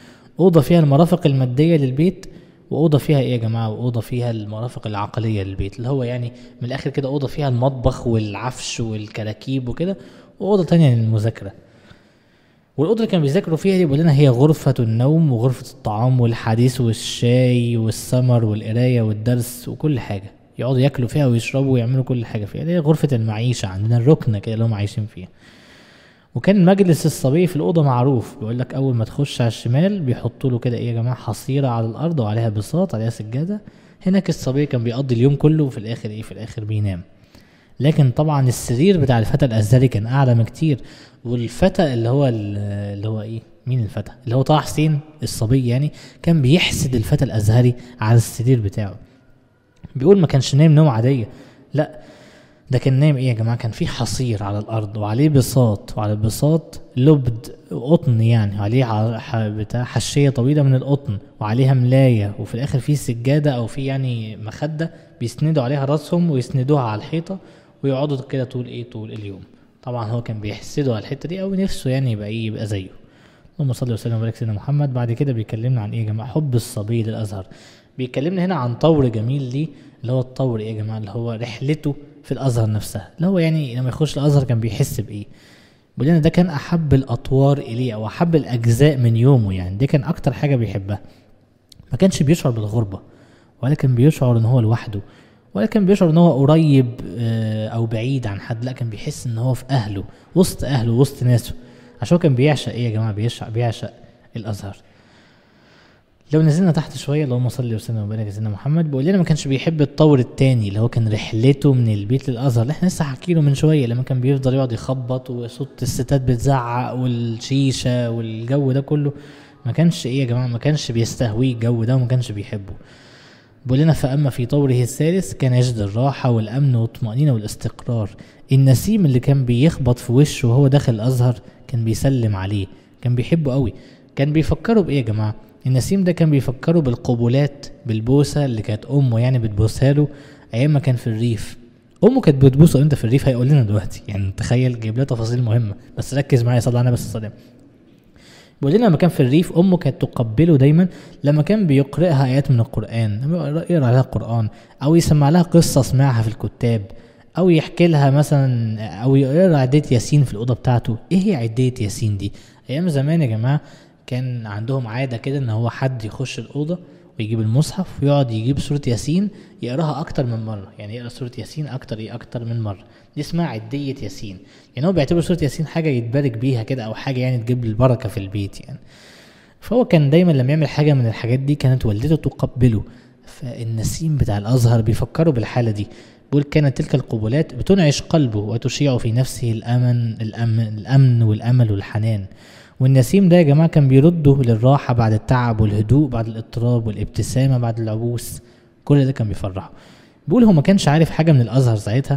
اوضه فيها المرافق الماديه للبيت واوضه فيها ايه يا جماعه واوضه فيها المرافق العقليه للبيت اللي هو يعني من الاخر كده اوضه فيها المطبخ والعفش والكراكيب وكده واوضه تانية للمذاكره والاوضه اللي كانوا بيذاكروا فيها دي بيقول لنا هي غرفه النوم وغرفه الطعام والحديث والشاي والسمر والقرايه والدرس وكل حاجه يقعدوا ياكلوا فيها ويشربوا ويعملوا كل حاجه فيها دي غرفه المعيشه عندنا الركنه كده اللي هم عايشين فيها وكان مجلس الصبي في الاوضه معروف بيقول لك اول ما تخش على الشمال بيحطوا له كده ايه يا جماعه حصيره على الارض وعليها بساط عليها سجاده هناك الصبي كان بيقضي اليوم كله وفي الاخر ايه في الاخر بينام لكن طبعا السرير بتاع الفتى الازهري كان اعلى من كتير والفتى اللي هو اللي هو ايه مين الفتى اللي هو طه حسين الصبي يعني كان بيحسد الفتى الازهري على السرير بتاعه بيقول ما كانش نايم نوم عاديه لا ده كان نايم ايه يا جماعه كان في حصير على الارض وعليه بساط وعلى البساط لبد قطن يعني عليه ع- ح- بتاع حشيه طويله من القطن وعليها ملايه وفي الاخر في سجاده او في يعني مخده بيسندوا عليها راسهم ويسندوها على الحيطه ويقعدوا كده طول ايه طول اليوم طبعا هو كان بيحسده على الحته دي او نفسه يعني يبقى ايه يبقى زيه اللهم صل وسلم وبارك سيدنا محمد بعد كده بيكلمنا عن ايه يا جماعه حب الصبي للازهر بيكلمنا هنا عن طور جميل ليه اللي هو الطور ايه يا جماعه اللي هو رحلته في الازهر نفسها اللي هو يعني لما يخش الازهر كان بيحس بايه بيقول لنا ده كان احب الاطوار اليه او احب الاجزاء من يومه يعني دي كان اكتر حاجه بيحبها ما كانش بيشعر بالغربه ولا كان بيشعر ان هو لوحده ولا كان بيشعر ان هو قريب آه، او بعيد عن حد لا كان بيحس ان هو في اهله وسط اهله وسط ناسه عشان هو كان بيعشق ايه يا جماعه بيعشق بيعشق الازهر لو نزلنا تحت شويه اللهم صل وسلم وبارك على سيدنا محمد بيقول لنا ما كانش بيحب الطور التاني اللي هو كان رحلته من البيت للازهر اللي احنا لسه حكيله من شويه لما كان بيفضل يقعد يخبط وصوت الستات بتزعق والشيشه والجو ده كله ما كانش ايه يا جماعه ما كانش بيستهويه الجو ده وما كانش بيحبه بيقول لنا فأما في طوره الثالث كان يجد الراحة والأمن والطمأنينة والاستقرار النسيم اللي كان بيخبط في وشه وهو داخل الأزهر كان بيسلم عليه كان بيحبه قوي كان بيفكره بإيه يا جماعة النسيم ده كان بيفكره بالقبلات بالبوسة اللي كانت أمه يعني بتبوسها له أيام ما كان في الريف أمه كانت بتبوسه امتى في الريف هيقول لنا دلوقتي يعني تخيل جايب لنا تفاصيل مهمة بس ركز معايا صلى على النبي صلى الله عليه وسلم بيقول لنا لما كان في الريف امه كانت تقبله دايما لما كان بيقرئها ايات من القران لما يقرا لها قران او يسمع لها قصه سمعها في الكتاب او يحكي لها مثلا او يقرا عديه ياسين في الاوضه بتاعته ايه هي عديه ياسين دي ايام زمان يا جماعه كان عندهم عاده كده ان هو حد يخش الاوضه ويجيب المصحف ويقعد يجيب سوره ياسين يقراها اكتر من مره يعني يقرا سوره ياسين اكتر ايه اكتر من مره دي اسمها عديه ياسين يعني هو بيعتبر سوره ياسين حاجه يتبارك بيها كده او حاجه يعني تجيب له البركه في البيت يعني فهو كان دايما لما يعمل حاجه من الحاجات دي كانت والدته تقبله فالنسيم بتاع الازهر بيفكره بالحاله دي بيقول كانت تلك القبلات بتنعش قلبه وتشيع في نفسه الامن الامن الامن والامل والحنان والنسيم ده يا جماعه كان بيرده للراحه بعد التعب والهدوء بعد الاضطراب والابتسامه بعد العبوس كل ده كان بيفرحه بيقول هو ما كانش عارف حاجه من الازهر ساعتها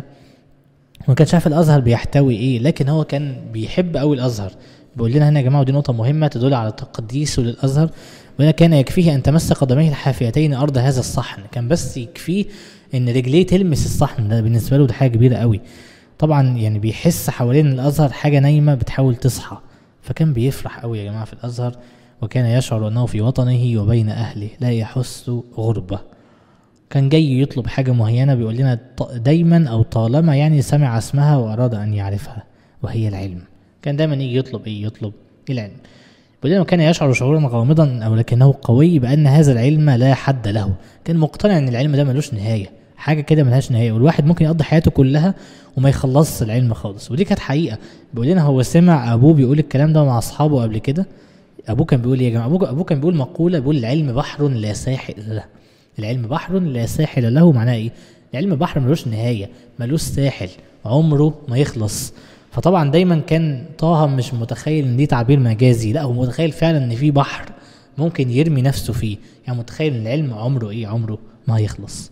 ما كانش عارف الازهر بيحتوي ايه لكن هو كان بيحب قوي الازهر بيقول لنا هنا يا جماعه ودي نقطه مهمه تدل على تقديسه للازهر وهنا كان يكفيه ان تمس قدميه الحافيتين ارض هذا الصحن كان بس يكفيه ان رجليه تلمس الصحن ده بالنسبه له ده حاجه كبيره قوي طبعا يعني بيحس حوالين الازهر حاجه نايمه بتحاول تصحى فكان بيفرح قوي يا جماعه في الازهر وكان يشعر انه في وطنه وبين اهله لا يحس غربه كان جاي يطلب حاجة معينة بيقول لنا ط- دايما أو طالما يعني سمع اسمها وأراد أن يعرفها وهي العلم كان دايما يجي يطلب إيه يطلب العلم بيقول لنا كان يشعر شعورا غامضا أو لكنه قوي بأن هذا العلم لا حد له كان مقتنع أن العلم ده ملوش نهاية حاجة كده ملهاش نهاية والواحد ممكن يقضي حياته كلها وما يخلصش العلم خالص ودي كانت حقيقة بيقول لنا هو سمع أبوه بيقول الكلام ده مع أصحابه قبل كده ابوه كان بيقول ايه يا جماعه ابوه ابوه كان بيقول مقوله بيقول العلم بحر لا ساحل له العلم بحر لا ساحل له معناه ايه العلم بحر ملوش نهايه ملوش ساحل عمره ما يخلص فطبعا دايما كان طه مش متخيل ان دي تعبير مجازي لا هو متخيل فعلا ان في بحر ممكن يرمي نفسه فيه يعني متخيل ان العلم عمره ايه عمره ما يخلص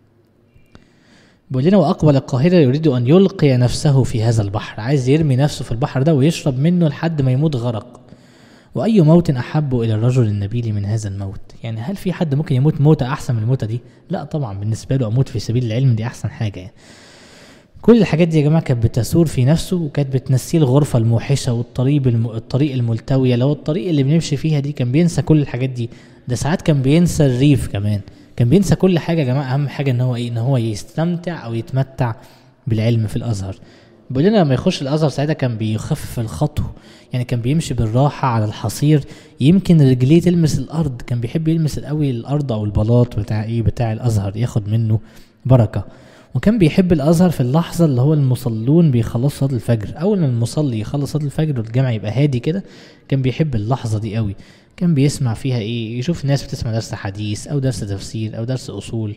بيقول لنا واقبل القاهره يريد ان يلقي نفسه في هذا البحر عايز يرمي نفسه في البحر ده ويشرب منه لحد ما يموت غرق واي موت احب الى الرجل النبيل من هذا الموت يعني هل في حد ممكن يموت موته احسن من الموته دي لا طبعا بالنسبه له اموت في سبيل العلم دي احسن حاجه يعني كل الحاجات دي يا جماعه كانت بتثور في نفسه وكانت بتنسيه الغرفه الموحشه والطريق الم... الطريق الملتويه لو الطريق اللي بنمشي فيها دي كان بينسى كل الحاجات دي ده ساعات كان بينسى الريف كمان كان بينسى كل حاجه يا جماعه اهم حاجه ان هو ايه ان هو يستمتع او يتمتع بالعلم في الازهر بيقول لنا لما يخش الازهر ساعتها كان بيخفف الخطو يعني كان بيمشي بالراحه على الحصير يمكن رجليه تلمس الارض كان بيحب يلمس قوي الارض او البلاط بتاع ايه بتاع الازهر ياخد منه بركه وكان بيحب الازهر في اللحظه اللي هو المصلون بيخلصوا صلاه الفجر اول ما المصلي يخلص صلاه الفجر والجامع يبقى هادي كده كان بيحب اللحظه دي قوي كان بيسمع فيها ايه يشوف ناس بتسمع درس حديث او درس تفسير او درس اصول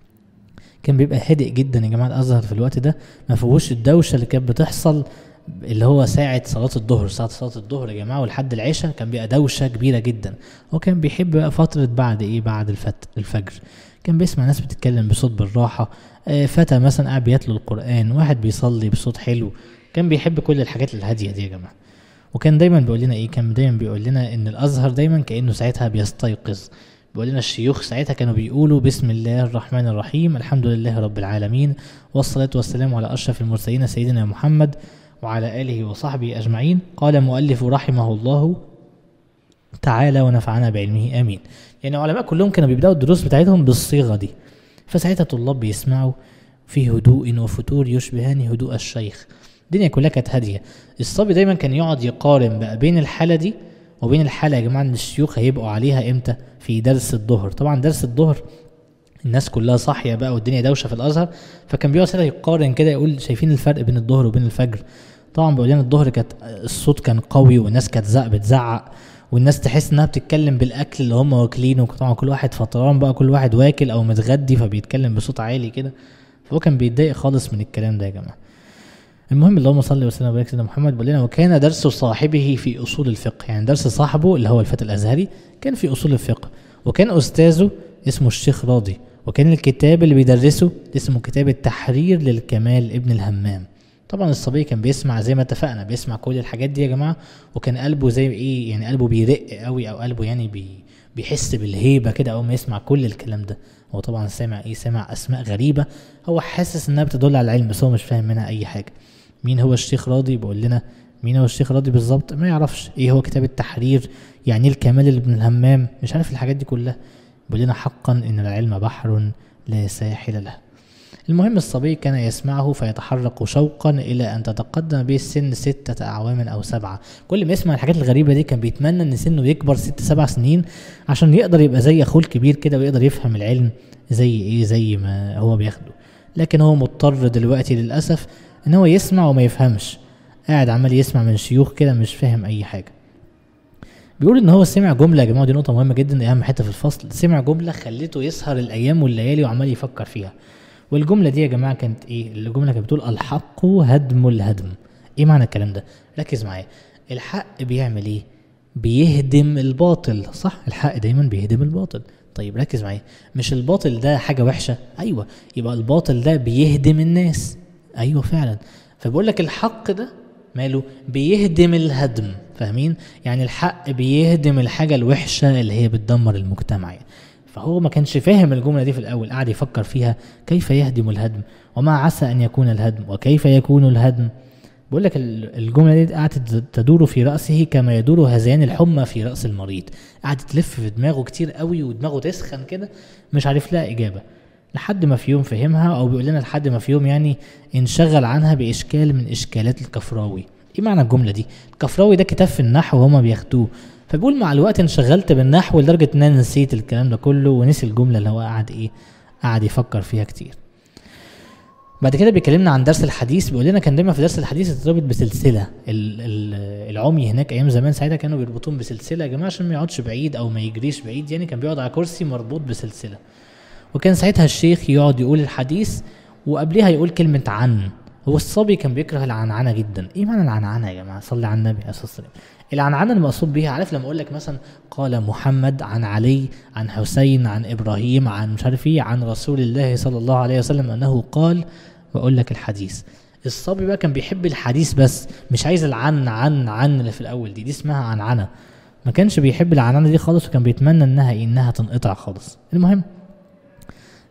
كان بيبقى هادئ جدا يا جماعه الازهر في الوقت ده ما فيهوش الدوشه اللي كانت بتحصل اللي هو ساعة صلاة الظهر ساعة صلاة الظهر يا جماعة ولحد العشاء كان بيبقى دوشة كبيرة جدا هو كان بيحب بقى فترة بعد ايه بعد الفت الفجر كان بيسمع ناس بتتكلم بصوت بالراحة آه فتى مثلا قاعد بيتلو القرآن واحد بيصلي بصوت حلو كان بيحب كل الحاجات الهادية دي يا جماعة وكان دايما بيقول لنا ايه كان دايما بيقول لنا ان الازهر دايما كانه ساعتها بيستيقظ بيقول لنا الشيوخ ساعتها كانوا بيقولوا بسم الله الرحمن الرحيم الحمد لله رب العالمين والصلاة والسلام على أشرف المرسلين سيدنا محمد وعلى آله وصحبه أجمعين قال مؤلف رحمه الله تعالى ونفعنا بعلمه آمين يعني العلماء كلهم كانوا بيبدأوا الدروس بتاعتهم بالصيغة دي فساعتها الطلاب بيسمعوا في هدوء وفتور يشبهان هدوء الشيخ الدنيا كلها كانت هاديه الصبي دايما كان يقعد يقارن بقى بين الحاله دي وبين الحاله يا جماعه ان الشيوخ هيبقوا عليها امتى في درس الظهر طبعا درس الظهر الناس كلها صاحيه بقى والدنيا دوشه في الازهر فكان بيقعد ساعتها يقارن كده يقول شايفين الفرق بين الظهر وبين الفجر طبعا بيقول لنا الظهر كانت الصوت كان قوي والناس كانت زق بتزعق والناس تحس انها بتتكلم بالاكل اللي هم واكلينه طبعا كل واحد فطران بقى كل واحد واكل او متغدي فبيتكلم بصوت عالي كده فهو كان بيتضايق خالص من الكلام ده يا جماعه المهم اللهم صل وسلم وبارك سيدنا محمد بيقول لنا وكان درس صاحبه في اصول الفقه يعني درس صاحبه اللي هو الفتى الازهري كان في اصول الفقه وكان استاذه اسمه الشيخ راضي وكان الكتاب اللي بيدرسه اسمه كتاب التحرير للكمال ابن الهمام طبعا الصبي كان بيسمع زي ما اتفقنا بيسمع كل الحاجات دي يا جماعه وكان قلبه زي ايه يعني قلبه بيرق قوي او قلبه يعني بي بيحس بالهيبه كده اول ما يسمع كل الكلام ده هو طبعا سامع ايه سامع اسماء غريبه هو حاسس انها بتدل على العلم بس هو مش فاهم منها اي حاجه مين هو الشيخ راضي بيقول لنا مين هو الشيخ راضي بالظبط ما يعرفش ايه هو كتاب التحرير يعني ايه الكمال اللي ابن الهمام مش عارف الحاجات دي كلها بيقول لنا حقا ان العلم بحر لا ساحل له المهم الصبي كان يسمعه فيتحرك شوقا إلى أن تتقدم به السن ستة أعوام أو سبعة كل ما يسمع الحاجات الغريبة دي كان بيتمنى أن سنه يكبر ست سبع سنين عشان يقدر يبقى زي أخوه الكبير كده ويقدر يفهم العلم زي إيه زي ما هو بياخده لكن هو مضطر دلوقتي للأسف ان هو يسمع وما يفهمش قاعد عمال يسمع من شيوخ كده مش فاهم اي حاجه بيقول ان هو سمع جمله يا جماعه دي نقطه مهمه جدا اهم حته في الفصل سمع جمله خليته يسهر الايام والليالي وعمال يفكر فيها والجمله دي يا جماعه كانت ايه الجمله كانت بتقول الحق هدم الهدم ايه معنى الكلام ده ركز معايا الحق بيعمل ايه بيهدم الباطل صح الحق دايما بيهدم الباطل طيب ركز معايا مش الباطل ده حاجه وحشه ايوه يبقى الباطل ده بيهدم الناس ايوه فعلا فبقول لك الحق ده ماله بيهدم الهدم فاهمين يعني الحق بيهدم الحاجه الوحشه اللي هي بتدمر المجتمع يعني. فهو ما كانش فاهم الجمله دي في الاول قعد يفكر فيها كيف يهدم الهدم وما عسى ان يكون الهدم وكيف يكون الهدم بقول لك الجمله دي قعدت تدور في راسه كما يدور هذيان الحمى في راس المريض قعدت تلف في دماغه كتير قوي ودماغه تسخن كده مش عارف لها اجابه لحد ما في يوم فهمها او بيقول لنا لحد ما في يوم يعني انشغل عنها باشكال من اشكالات الكفراوي ايه معنى الجمله دي الكفراوي ده كتاب في النحو وهما بياخدوه فبيقول مع الوقت انشغلت بالنحو لدرجه ان انا نسيت الكلام ده كله ونسي الجمله اللي هو قعد ايه قعد يفكر فيها كتير بعد كده بيكلمنا عن درس الحديث بيقول لنا كان دايما في درس الحديث يتربط بسلسله العمي هناك ايام زمان ساعتها كانوا بيربطوهم بسلسله يا جماعه عشان ما يقعدش بعيد او ما يجريش بعيد يعني كان بيقعد على كرسي مربوط بسلسله وكان ساعتها الشيخ يقعد يقول الحديث وقبلها يقول كلمة عن هو الصبي كان بيكره العنعنة جدا ايه معنى العنعنة يا جماعة صلي على النبي عليه الصلاة والسلام العنعنة المقصود بيها عارف لما اقول لك مثلا قال محمد عن علي عن حسين عن ابراهيم عن مش عارف ايه عن رسول الله صلى الله عليه وسلم انه قال واقول لك الحديث الصبي بقى كان بيحب الحديث بس مش عايز العن عن عن اللي في الاول دي دي اسمها عنعنة ما كانش بيحب العنعنة دي خالص وكان بيتمنى انها إيه؟ انها تنقطع خالص المهم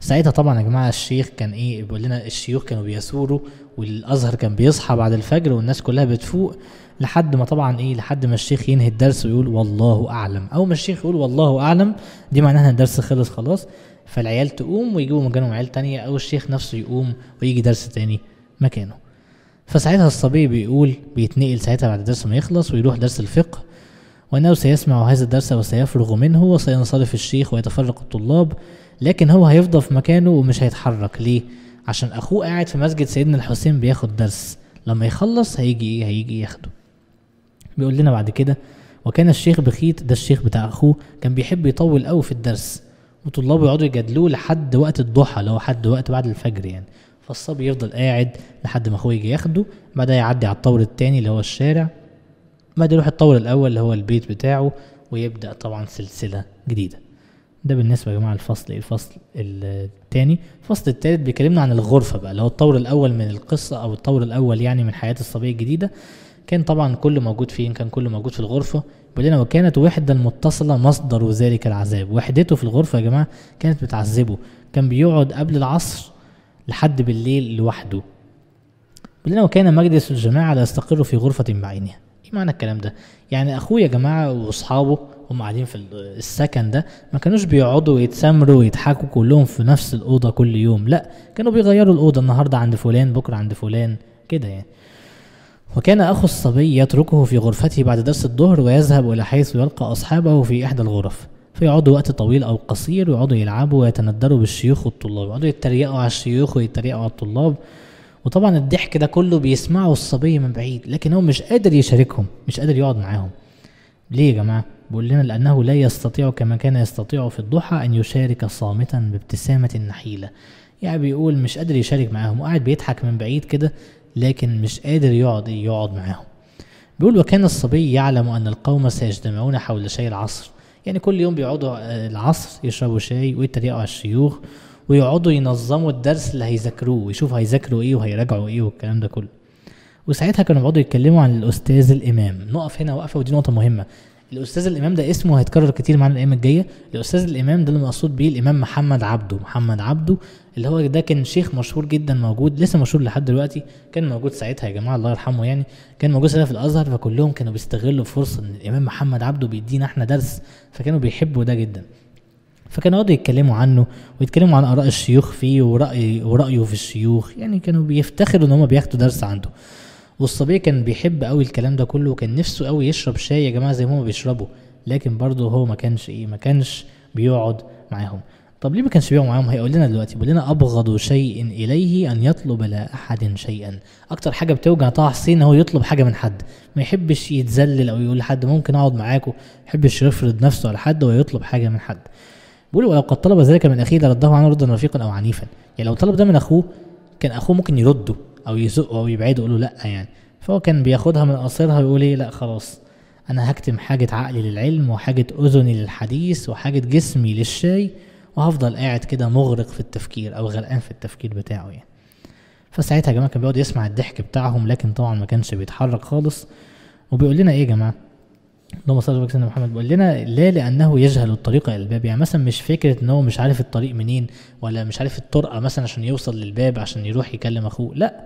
ساعتها طبعا يا جماعه الشيخ كان ايه بيقول لنا الشيوخ كانوا بيثوروا والازهر كان بيصحى بعد الفجر والناس كلها بتفوق لحد ما طبعا ايه لحد ما الشيخ ينهي الدرس ويقول والله اعلم اول ما الشيخ يقول والله اعلم دي معناها ان الدرس خلص خلاص فالعيال تقوم ويجيبوا مكانهم عيال تانية او الشيخ نفسه يقوم ويجي درس تاني مكانه فساعتها الصبي بيقول بيتنقل ساعتها بعد الدرس ما يخلص ويروح درس الفقه وانه سيسمع هذا الدرس وسيفرغ منه وسينصرف الشيخ ويتفرق الطلاب لكن هو هيفضل في مكانه ومش هيتحرك ليه عشان اخوه قاعد في مسجد سيدنا الحسين بياخد درس لما يخلص هيجي ايه هيجي ياخده بيقول لنا بعد كده وكان الشيخ بخيت ده الشيخ بتاع اخوه كان بيحب يطول قوي في الدرس وطلابه يقعدوا يجادلوه لحد وقت الضحى اللي هو حد وقت بعد الفجر يعني فالصبي يفضل قاعد لحد ما اخوه يجي ياخده بعدها يعدي على الطور التاني اللي هو الشارع بعد يروح الطور الاول اللي هو البيت بتاعه ويبدا طبعا سلسله جديده ده بالنسبه يا جماعه الفصل الفصل الثاني الفصل الثالث بيكلمنا عن الغرفه بقى اللي هو الطور الاول من القصه او الطور الاول يعني من حياه الصبي الجديده كان طبعا كله موجود فين كان كله موجود في الغرفه بيقول لنا وكانت وحده المتصله مصدر ذلك العذاب وحدته في الغرفه يا جماعه كانت بتعذبه كان بيقعد قبل العصر لحد بالليل لوحده بيقول لنا وكان مجلس الجماعه لا يستقر في غرفه بعينها ايه معنى الكلام ده يعني اخويا يا جماعه واصحابه هم قاعدين في السكن ده ما كانوش بيقعدوا يتسامروا ويضحكوا كلهم في نفس الاوضه كل يوم لا كانوا بيغيروا الاوضه النهارده عند فلان بكره عند فلان كده يعني وكان اخو الصبي يتركه في غرفته بعد درس الظهر ويذهب الى حيث يلقى اصحابه في احدى الغرف فيقعدوا وقت طويل او قصير ويقعدوا يلعبوا ويتندروا بالشيوخ والطلاب يقعدوا يتريقوا على الشيوخ ويتريقوا على الطلاب وطبعا الضحك ده كله بيسمعه الصبي من بعيد لكن هو مش قادر يشاركهم مش قادر يقعد معاهم ليه يا جماعه بيقول لنا لانه لا يستطيع كما كان يستطيع في الضحى ان يشارك صامتا بابتسامه نحيله يعني بيقول مش قادر يشارك معاهم وقاعد بيضحك من بعيد كده لكن مش قادر يقعد يقعد معاهم بيقول وكان الصبي يعلم ان القوم سيجتمعون حول شاي العصر يعني كل يوم بيقعدوا العصر يشربوا شاي ويتريقوا على الشيوخ ويقعدوا ينظموا الدرس اللي هيذاكروه ويشوفوا هيذاكروا ايه وهيراجعوا ايه والكلام ده كله وساعتها كانوا بيقعدوا يتكلموا عن الاستاذ الامام نقف هنا وقفه ودي نقطه مهمه الاستاذ الامام ده اسمه هيتكرر كتير معانا الايام الجايه الاستاذ الامام ده اللي مقصود بيه الامام محمد عبده محمد عبده اللي هو ده كان شيخ مشهور جدا موجود لسه مشهور لحد دلوقتي كان موجود ساعتها يا جماعه الله يرحمه يعني كان موجود ساعتها في الازهر فكلهم كانوا بيستغلوا فرصه ان الامام محمد عبده بيدينا احنا درس فكانوا بيحبوا ده جدا فكانوا يقعدوا يتكلموا عنه ويتكلموا عن اراء الشيوخ فيه ورأي ورايه في الشيوخ يعني كانوا بيفتخروا ان هم بياخدوا درس عنده والصبي كان بيحب قوي الكلام ده كله وكان نفسه قوي يشرب شاي يا جماعه زي ما هم بيشربوا لكن برضه هو ما كانش ايه ما كانش بيقعد معاهم طب ليه ما كانش بيقعد معاهم هيقول لنا دلوقتي بيقول لنا ابغض شيء اليه ان يطلب لا احد شيئا اكتر حاجه بتوجع طه حسين هو يطلب حاجه من حد ما يحبش يتذلل او يقول لحد ممكن اقعد معاكم ما يحبش يفرض نفسه على حد ويطلب حاجه من حد بيقول ولو قد طلب ذلك من اخيه لرده عنه ردا رفيقا او عنيفا يعني لو طلب ده من اخوه كان اخوه ممكن يرده او يزقه او يبعده يقول له لا يعني فهو كان بياخدها من قصيرها ويقول ايه لا خلاص انا هكتم حاجة عقلي للعلم وحاجة اذني للحديث وحاجة جسمي للشاي وهفضل قاعد كده مغرق في التفكير او غرقان في التفكير بتاعه يعني فساعتها يا جماعه كان بيقعد يسمع الضحك بتاعهم لكن طبعا ما كانش بيتحرك خالص وبيقول لنا ايه يا جماعه اللهم صل على سيدنا محمد بيقول لنا لا لانه يجهل الطريق الى الباب يعني مثلا مش فكره ان هو مش عارف الطريق منين ولا مش عارف الطرقه مثلا عشان يوصل للباب عشان يروح يكلم اخوه لا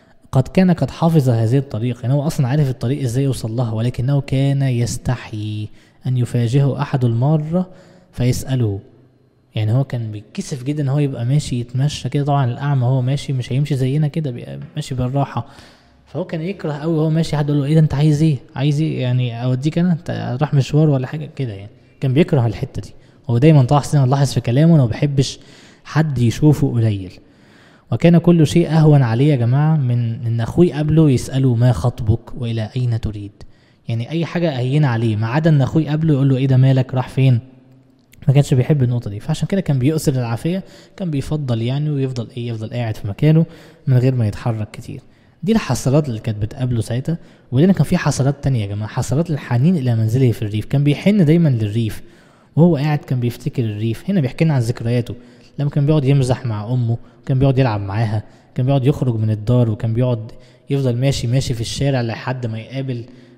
قد كان قد حفظ هذه الطريق يعني هو اصلا عارف الطريق ازاي يوصل لها ولكنه كان يستحي ان يفاجئه احد المره فيساله يعني هو كان بيتكسف جدا ان هو يبقى ماشي يتمشى كده طبعا الاعمى هو ماشي مش هيمشي زينا كده بيبقى ماشي بالراحه فهو كان يكره قوي وهو ماشي حد يقول له ايه ده انت عايز ايه عايز ايه يعني اوديك انا انت راح مشوار ولا حاجه كده يعني كان بيكره الحته دي هو دايما طه حسين نلاحظ في كلامه انه ما بيحبش حد يشوفه قليل وكان كل شيء اهون عليه يا جماعه من ان اخوه يقابله يساله ما خطبك والى اين تريد يعني اي حاجه هينه عليه ما عدا ان اخوه يقابله يقول له ايه ده مالك راح فين ما كانش بيحب النقطه دي فعشان كده كان بيؤثر العافيه كان بيفضل يعني ويفضل ايه يفضل قاعد في مكانه من غير ما يتحرك كتير دي الحسرات اللي كانت بتقابله ساعتها ولنا كان في حسرات تانية يا جماعه حسرات الحنين الى منزله في الريف كان بيحن دايما للريف وهو قاعد كان بيفتكر الريف هنا بيحكي لنا عن ذكرياته لما كان بيقعد يمزح مع امه كان بيقعد يلعب معاها كان بيقعد يخرج من الدار وكان بيقعد يفضل ماشي ماشي في الشارع لحد ما يقابل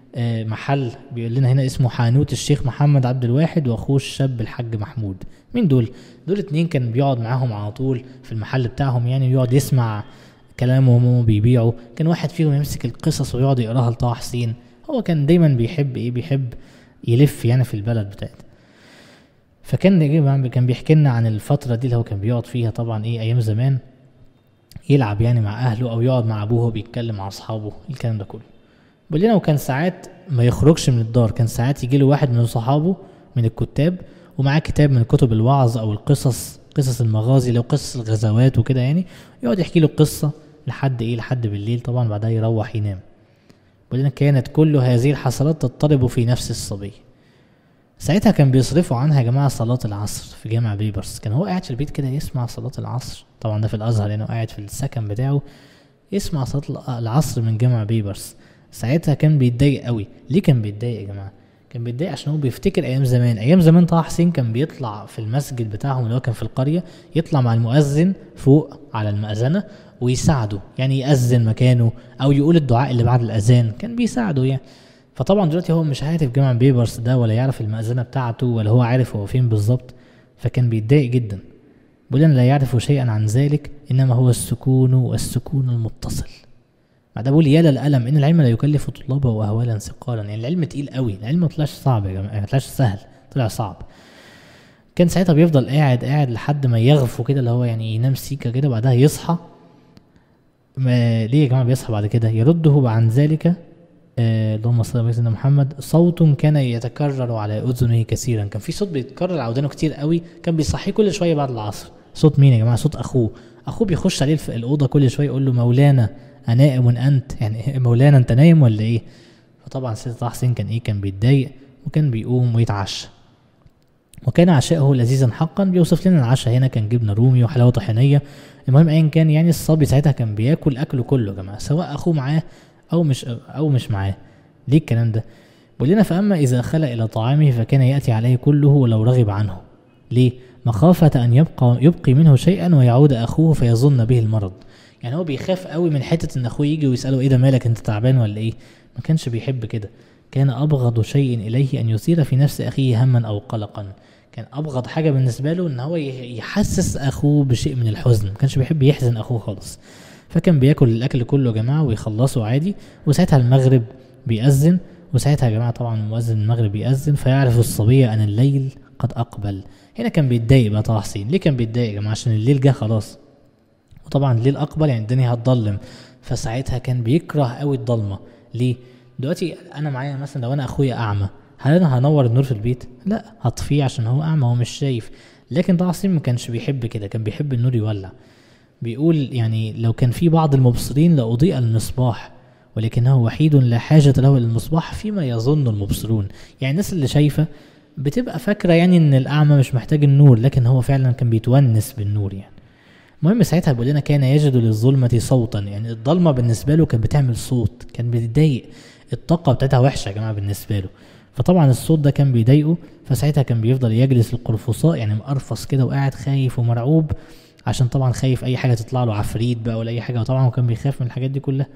آه، محل بيقول لنا هنا اسمه حانوت الشيخ محمد عبد الواحد واخوه الشاب الحاج محمود مين دول دول اتنين كان بيقعد معاهم على طول في المحل بتاعهم يعني ويقعد يسمع كلامهم وهم بيبيعوا كان واحد فيهم يمسك القصص ويقعد يقراها لطه حسين هو كان دايما بيحب ايه بيحب يلف يعني في البلد بتاعته فكان يجي- كان بيحكي لنا عن الفترة دي اللي هو كان بيقعد فيها طبعا ايه ايام زمان يلعب يعني مع اهله او يقعد مع ابوه وبيتكلم مع اصحابه الكلام ده كله بيقول لنا وكان ساعات ما يخرجش من الدار كان ساعات يجي له واحد من صحابه من الكتاب ومعاه كتاب من كتب الوعظ او القصص قصص المغازي لو قصص الغزوات وكده يعني يقعد يحكي له قصة لحد ايه لحد بالليل طبعا بعدها يروح ينام بيقول لنا كانت كل هذه الحصلات تضطرب في نفس الصبي ساعتها كان بيصرفوا عنها يا جماعة صلاة العصر في جامع بيبرس كان هو قاعد في البيت كده يسمع صلاة العصر طبعا ده في الأزهر لأنه قاعد في السكن بتاعه يسمع صلاة العصر من جامع بيبرس ساعتها كان بيتضايق قوي ليه كان بيتضايق يا جماعة كان بيتضايق عشان هو بيفتكر ايام زمان ايام زمان طه حسين كان بيطلع في المسجد بتاعهم اللي هو كان في القريه يطلع مع المؤذن فوق على المأذنه ويساعده يعني يأذن مكانه او يقول الدعاء اللي بعد الاذان كان بيساعده يعني فطبعا دلوقتي هو مش عارف جامع بيبرس ده ولا يعرف المأذنه بتاعته ولا هو عارف هو فين بالظبط فكان بيتضايق جدا بيقول أنا لا يعرف شيئا عن ذلك انما هو السكون والسكون المتصل بعدها بقول يا للألم إن العلم لا يكلف طلابه أهوالا ثقالا يعني العلم تقيل قوي العلم ما طلعش صعب يا جماعة ما طلعش سهل طلع صعب كان ساعتها بيفضل قاعد قاعد لحد ما يغفو كده اللي هو يعني ينام سيكة كده بعدها يصحى ما ليه يا جماعة بيصحى بعد كده يرده عن ذلك آه، اللهم صل على سيدنا محمد صوت كان يتكرر على اذنه كثيرا كان في صوت بيتكرر على ودانه كتير قوي كان بيصحيه كل شويه بعد العصر صوت مين يا جماعه صوت اخوه اخوه بيخش عليه في الاوضه كل شويه يقول له مولانا انائم انت يعني مولانا انت نايم ولا ايه فطبعا سيدنا طه حسين كان ايه كان بيتضايق وكان بيقوم ويتعشى وكان عشاؤه لذيذا حقا بيوصف لنا العشاء هنا كان جبنه رومي وحلاوه طحينيه المهم ايا كان يعني الصبي ساعتها كان بياكل اكله كله يا جماعه سواء اخوه معاه او مش او مش معاه ليه الكلام ده بيقول لنا فاما اذا خلى الى طعامه فكان ياتي عليه كله ولو رغب عنه ليه مخافة أن يبقى يبقي منه شيئا ويعود أخوه فيظن به المرض يعني هو بيخاف قوي من حتة إن أخوه يجي ويسأله إيه ده مالك أنت تعبان ولا إيه ما كانش بيحب كده كان أبغض شيء إليه أن يثير في نفس أخيه هما أو قلقا كان أبغض حاجة بالنسبة له إن هو ي- يحسس أخوه بشيء من الحزن ما كانش بيحب يحزن أخوه خالص فكان بياكل الأكل كله يا جماعة ويخلصه عادي وساعتها المغرب بيأذن وساعتها يا جماعة طبعا مؤذن المغرب بيأذن فيعرف الصبية أن الليل قد أقبل هنا كان بيتضايق بقى طه حسين ليه كان بيتضايق يا جماعة عشان الليل جه خلاص وطبعا الليل اقبل يعني الدنيا هتضلم فساعتها كان بيكره قوي الضلمه ليه دلوقتي انا معايا مثلا لو انا اخويا اعمى هل انا هنور النور في البيت لا هطفيه عشان هو اعمى هو مش شايف لكن طه حسين ما كانش بيحب كده كان بيحب النور يولع بيقول يعني لو كان في بعض المبصرين لأضيء المصباح ولكنه وحيد لا حاجة له إلى المصباح فيما يظن المبصرون يعني الناس اللي شايفة بتبقى فاكرة يعني إن الأعمى مش محتاج النور لكن هو فعلا كان بيتونس بالنور يعني المهم ساعتها بيقول لنا كان يجد للظلمة صوتا يعني الضلمة بالنسبة له كانت بتعمل صوت كان بيتضايق الطاقة بتاعتها وحشة يا جماعة بالنسبة له فطبعا الصوت ده كان بيضايقه فساعتها كان بيفضل يجلس القرفصاء يعني مقرفص كده وقاعد خايف ومرعوب عشان طبعا خايف اي حاجه تطلع له عفريت بقى ولا اي حاجه وطبعا هو كان بيخاف من الحاجات دي كلها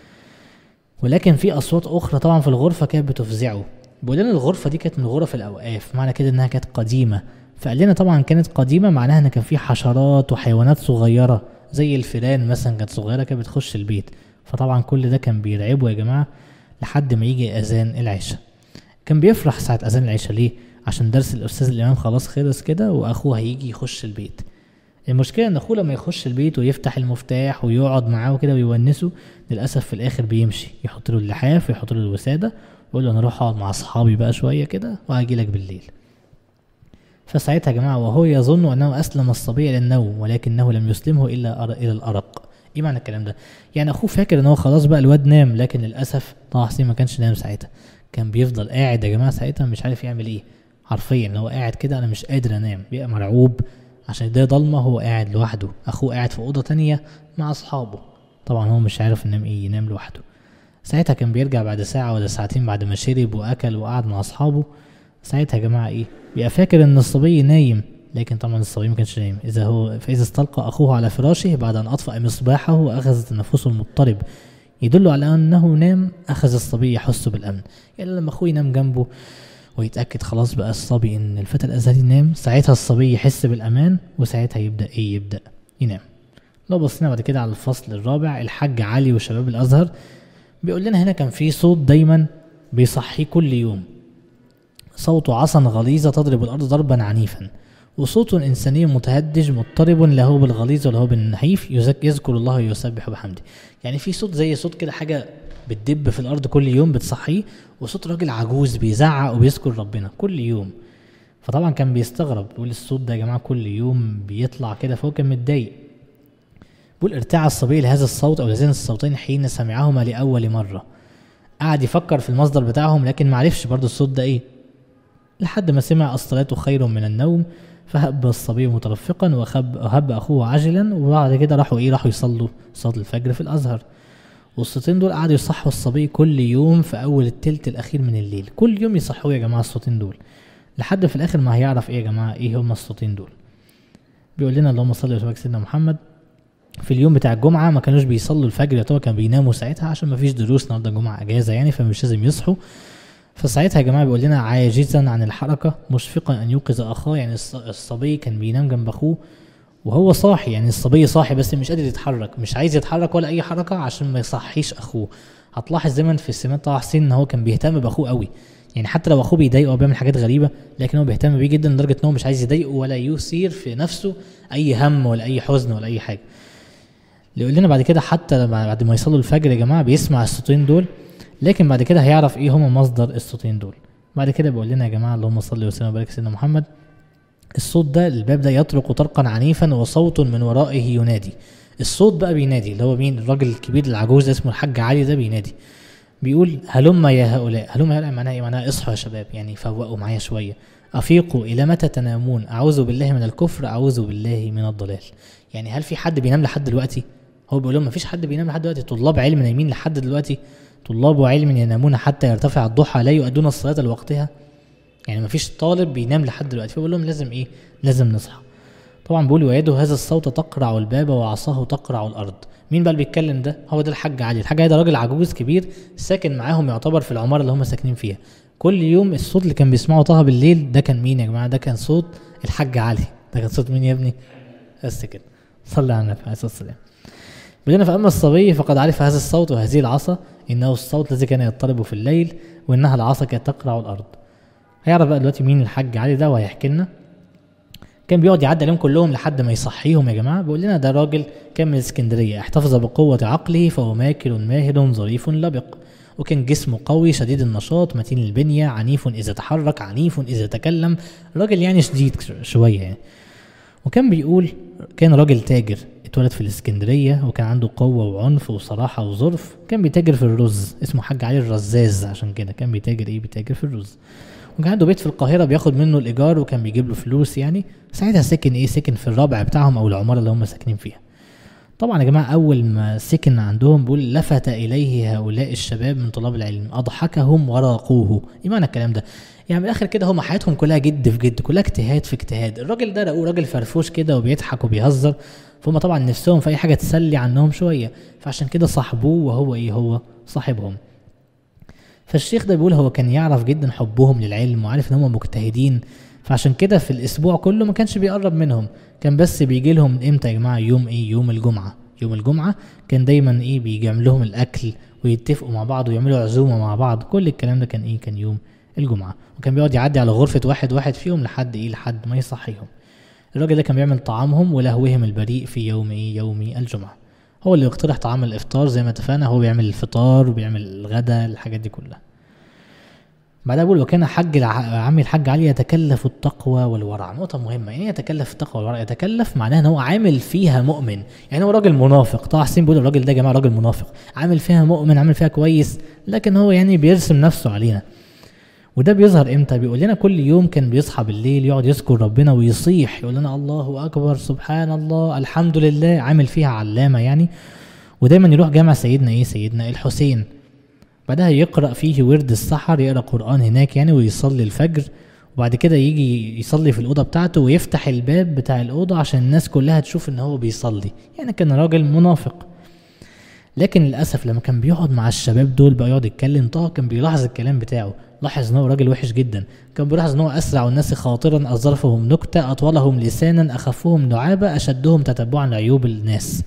ولكن في اصوات اخرى طبعا في الغرفه كانت بتفزعه بيقول لنا الغرفه دي كانت من غرف الاوقاف معنى كده انها كانت قديمه فقال لنا طبعا كانت قديمه معناها ان كان في حشرات وحيوانات صغيره زي الفيران مثلا كانت صغيره كانت بتخش البيت فطبعا كل ده كان بيرعبه يا جماعه لحد ما يجي اذان العشاء كان بيفرح ساعه اذان العشاء ليه عشان درس الاستاذ الامام خلاص خلص كده واخوه هيجي يخش البيت المشكله ان اخوه لما يخش البيت ويفتح المفتاح ويقعد معاه وكده ويونسه للاسف في الاخر بيمشي يحط له اللحاف ويحط له الوساده ويقول له انا اروح اقعد مع اصحابي بقى شويه كده وهاجي لك بالليل فساعتها يا جماعه وهو يظن انه اسلم الصبي الى النوم ولكنه لم يسلمه الا أر- الى الارق ايه معنى الكلام ده يعني اخوه فاكر ان هو خلاص بقى الواد نام لكن للاسف طه حسين ما كانش نام ساعتها كان بيفضل قاعد يا جماعه ساعتها مش عارف يعمل ايه حرفيا لو قاعد كده انا مش قادر انام بيبقى مرعوب عشان ده ضلمه هو قاعد لوحده اخوه قاعد في اوضه تانية مع اصحابه طبعا هو مش عارف ينام ايه ينام لوحده ساعتها كان بيرجع بعد ساعة ولا ساعتين بعد ما شرب وأكل وقعد مع أصحابه ساعتها يا جماعة إيه بيبقى فاكر إن الصبي نايم لكن طبعا الصبي ما كانش نايم إذا هو فإذا استلقى أخوه على فراشه بعد أن أطفأ مصباحه وأخذ تنفسه المضطرب يدل على انه نام اخذ الصبي يحس بالامن يعني لما اخوه ينام جنبه ويتاكد خلاص بقى الصبي ان الفتى الازهري نام ساعتها الصبي يحس بالامان وساعتها يبدا ايه يبدا ينام لو بصينا بعد كده على الفصل الرابع الحاج علي وشباب الازهر بيقول لنا هنا كان في صوت دايما بيصحيه كل يوم صوت عصا غليظة تضرب الأرض ضربا عنيفا وصوت إنساني متهدج مضطرب لا هو بالغليظ ولا هو بالنحيف يزك يذكر الله ويسبح بحمده يعني في صوت زي صوت كده حاجة بتدب في الأرض كل يوم بتصحيه وصوت راجل عجوز بيزعق وبيذكر ربنا كل يوم فطبعا كان بيستغرب بيقول الصوت ده يا جماعة كل يوم بيطلع كده فهو كان متضايق بيقول ارتاع الصبي لهذا الصوت أو لهذين الصوتين حين سمعهما لأول مرة قعد يفكر في المصدر بتاعهم لكن معرفش برضو الصوت ده ايه لحد ما سمع الصلاة خير من النوم فهب الصبي مترفقا وخب وهب أخوه عاجلا وبعد كده راحوا إيه راحوا يصلوا صلاة الفجر في الأزهر والصوتين دول قعدوا يصحوا الصبي كل يوم في أول التلت الأخير من الليل كل يوم يصحوا يا جماعة الصوتين دول لحد في الآخر ما هيعرف إيه يا جماعة إيه هما الصوتين دول بيقول لنا اللهم صل وسلم على سيدنا محمد في اليوم بتاع الجمعة ما كانوش بيصلوا الفجر يعتبر كانوا بيناموا ساعتها عشان ما فيش دروس النهارده الجمعة أجازة يعني فمش لازم يصحوا فساعتها يا جماعة بيقول لنا عاجزا عن الحركة مشفقا أن يوقظ أخاه يعني الص- الصبي كان بينام جنب أخوه وهو صاحي يعني الصبي صاحي بس مش قادر يتحرك مش عايز يتحرك ولا أي حركة عشان ما يصحيش أخوه هتلاحظ دايما في سمات طه حسين إن هو كان بيهتم بأخوه قوي يعني حتى لو أخوه بيضايقه أو بيعمل حاجات غريبة لكن هو بيهتم بيه جدا لدرجة إن هو مش عايز يضايقه ولا يثير في نفسه أي هم ولا أي حزن ولا أي حاجة اللي يقول لنا بعد كده حتى لما بعد ما يصلوا الفجر يا جماعه بيسمع الصوتين دول لكن بعد كده هيعرف ايه هما مصدر الصوتين دول بعد كده بيقول لنا يا جماعه اللهم صل وسلم وبارك سيدنا محمد الصوت ده الباب ده يطرق طرقا عنيفا وصوت من ورائه ينادي الصوت بقى بينادي اللي هو مين الراجل الكبير العجوز اسمه الحاج علي ده بينادي بيقول هلم يا هؤلاء هلم يا هؤلاء معناها ايه معناها اصحوا يا شباب يعني فوقوا معايا شويه افيقوا الى متى تنامون اعوذ بالله من الكفر اعوذ بالله من الضلال يعني هل في حد بينام لحد دلوقتي هو بيقول لهم مفيش حد بينام لحد دلوقتي طلاب علم نايمين لحد دلوقتي طلاب علم ينامون حتى يرتفع الضحى لا يؤدون الصلاه لوقتها يعني مفيش طالب بينام لحد دلوقتي فبقول لهم لازم ايه لازم نصحى طبعا بيقول ويده هذا الصوت تقرع الباب وعصاه تقرع الارض مين بقى اللي بيتكلم ده هو ده الحاج علي الحاج علي ده راجل عجوز كبير ساكن معاهم يعتبر في العماره اللي هم ساكنين فيها كل يوم الصوت اللي كان بيسمعه طه بالليل ده كان مين يا جماعه ده كان صوت الحاج علي ده كان صوت مين يا ابني بس كده صلى على النبي عليه الصلاه والسلام بيقول لنا فاما الصبي فقد عرف هذا الصوت وهذه العصا انه الصوت الذي كان يضطرب في الليل وانها العصا كانت تقرع الارض هيعرف بقى دلوقتي مين الحاج علي ده وهيحكي لنا كان بيقعد يعدي عليهم كلهم لحد ما يصحيهم يا جماعه بيقول لنا ده راجل كان من اسكندريه احتفظ بقوه عقله فهو ماكر ماهر ظريف لبق وكان جسمه قوي شديد النشاط متين البنيه عنيف اذا تحرك عنيف اذا تكلم راجل يعني شديد شويه يعني وكان بيقول كان راجل تاجر اتولد في الاسكندريه وكان عنده قوه وعنف وصراحه وظرف كان بيتاجر في الرز اسمه حاج علي الرزاز عشان كده كان بيتاجر ايه بيتاجر في الرز وكان عنده بيت في القاهره بياخد منه الايجار وكان بيجيب له فلوس يعني ساعتها سكن ايه سكن في الرابع بتاعهم او العماره اللي هم ساكنين فيها طبعا يا جماعه اول ما سكن عندهم بيقول لفت اليه هؤلاء الشباب من طلاب العلم اضحكهم وراقوه ايه معنى الكلام ده يعني من الاخر كده هم حياتهم كلها جد في جد كلها اجتهاد في اجتهاد الراجل ده لقوه راجل فرفوش كده وبيضحك وبيهزر فهم طبعا نفسهم في اي حاجه تسلي عنهم شويه فعشان كده صاحبوه وهو ايه هو صاحبهم فالشيخ ده بيقول هو كان يعرف جدا حبهم للعلم وعارف ان هم مجتهدين فعشان كده في الاسبوع كله ما كانش بيقرب منهم كان بس بيجي لهم امتى يا جماعه يوم ايه يوم الجمعه يوم الجمعه كان دايما ايه بيجمع لهم الاكل ويتفقوا مع بعض ويعملوا عزومه مع بعض كل الكلام ده كان ايه كان يوم الجمعه وكان بيقعد يعدي على غرفه واحد واحد فيهم لحد ايه لحد ما يصحيهم الراجل ده كان بيعمل طعامهم ولهوهم البريء في يوم ايه يوم الجمعه هو اللي يقترح طعام الافطار زي ما اتفقنا هو بيعمل الفطار وبيعمل الغداء الحاجات دي كلها بعدها بقول وكان حج الع- عمي الحاج علي يتكلف التقوى والورع نقطة مهمة يعني إيه يتكلف التقوى والورع يتكلف معناها ان هو عامل فيها مؤمن يعني هو راجل منافق طه حسين بيقول الراجل ده يا جماعة راجل منافق عامل فيها مؤمن عامل فيها كويس لكن هو يعني بيرسم نفسه علينا وده بيظهر امتى بيقول لنا كل يوم كان بيصحى بالليل يقعد يذكر ربنا ويصيح يقول لنا الله اكبر سبحان الله الحمد لله عامل فيها علامة يعني ودايما يروح جامع سيدنا ايه سيدنا الحسين بعدها يقرأ فيه ورد السحر يقرأ قرآن هناك يعني ويصلي الفجر وبعد كده يجي يصلي في الأوضة بتاعته ويفتح الباب بتاع الأوضة عشان الناس كلها تشوف إن هو بيصلي يعني كان راجل منافق لكن للاسف لما كان بيقعد مع الشباب دول بقى يقعد يتكلم طه كان بيلاحظ الكلام بتاعه لاحظ ان هو راجل وحش جدا كان بيلاحظ ان هو اسرع الناس خاطرا اظرفهم نكته اطولهم لسانا اخفهم لعابه اشدهم تتبعا لعيوب الناس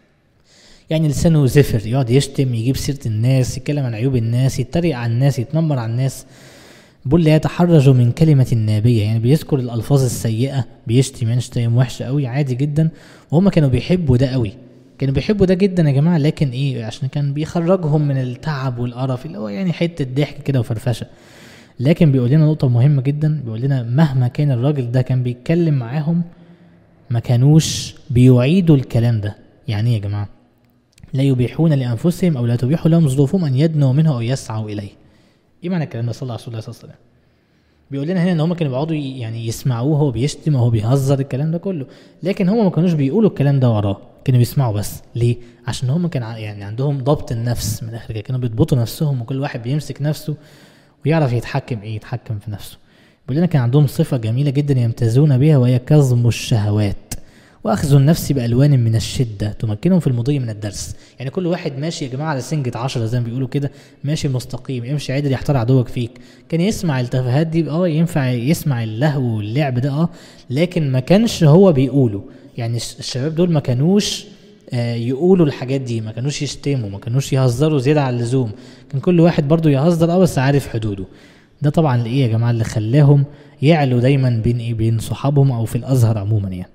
يعني لسانه زفر يقعد يشتم يجيب سيره الناس يتكلم عن عيوب الناس يتريق على الناس يتنمر على الناس بيقول لا يتحرج من كلمة نابية يعني بيذكر الألفاظ السيئة بيشتم يعني شتايم وحشة قوي عادي جدا وهم كانوا بيحبوا ده قوي كانوا بيحبوا ده جدا يا جماعة لكن ايه عشان كان بيخرجهم من التعب والقرف اللي هو يعني حتة ضحك كده وفرفشة لكن بيقول لنا نقطة مهمة جدا بيقول لنا مهما كان الراجل ده كان بيتكلم معاهم ما كانوش بيعيدوا الكلام ده يعني ايه يا جماعة لا يبيحون لأنفسهم أو لا تبيح لهم ظروفهم أن يدنوا منه أو يسعوا إليه ايه معنى الكلام ده صلى الله عليه وسلم صلى الله عليه وسلم بيقول لنا هنا ان هم كانوا بيقعدوا ي- يعني يسمعوه وهو بيشتم وهو بيهزر الكلام ده كله لكن هم ما كانوش بيقولوا الكلام ده وراه كانوا بيسمعوا بس ليه عشان هم كان ع- يعني عندهم ضبط النفس من الاخر كده كانوا بيضبطوا نفسهم وكل واحد بيمسك نفسه ويعرف يتحكم ايه يتحكم في نفسه بيقول لنا كان عندهم صفة جميلة جدا يمتازون بها وهي كظم الشهوات واخذ النفس بالوان من الشده تمكنهم في المضي من الدرس يعني كل واحد ماشي يا جماعه على سنجة عشرة زي ما بيقولوا كده ماشي مستقيم امشي عدل يحتار عدوك فيك كان يسمع التفاهات دي اه ينفع يسمع اللهو واللعب ده اه لكن ما كانش هو بيقوله يعني الش- الشباب دول ما كانوش آه، يقولوا الحاجات دي ما كانوش يشتموا ما كانوش يهزروا زياده عن اللزوم كان كل واحد برضو يهزر اه بس عارف حدوده ده طبعا الايه يا جماعه اللي خلاهم يعلوا دايما بين ايه بين صحابهم او في الازهر عموما يعني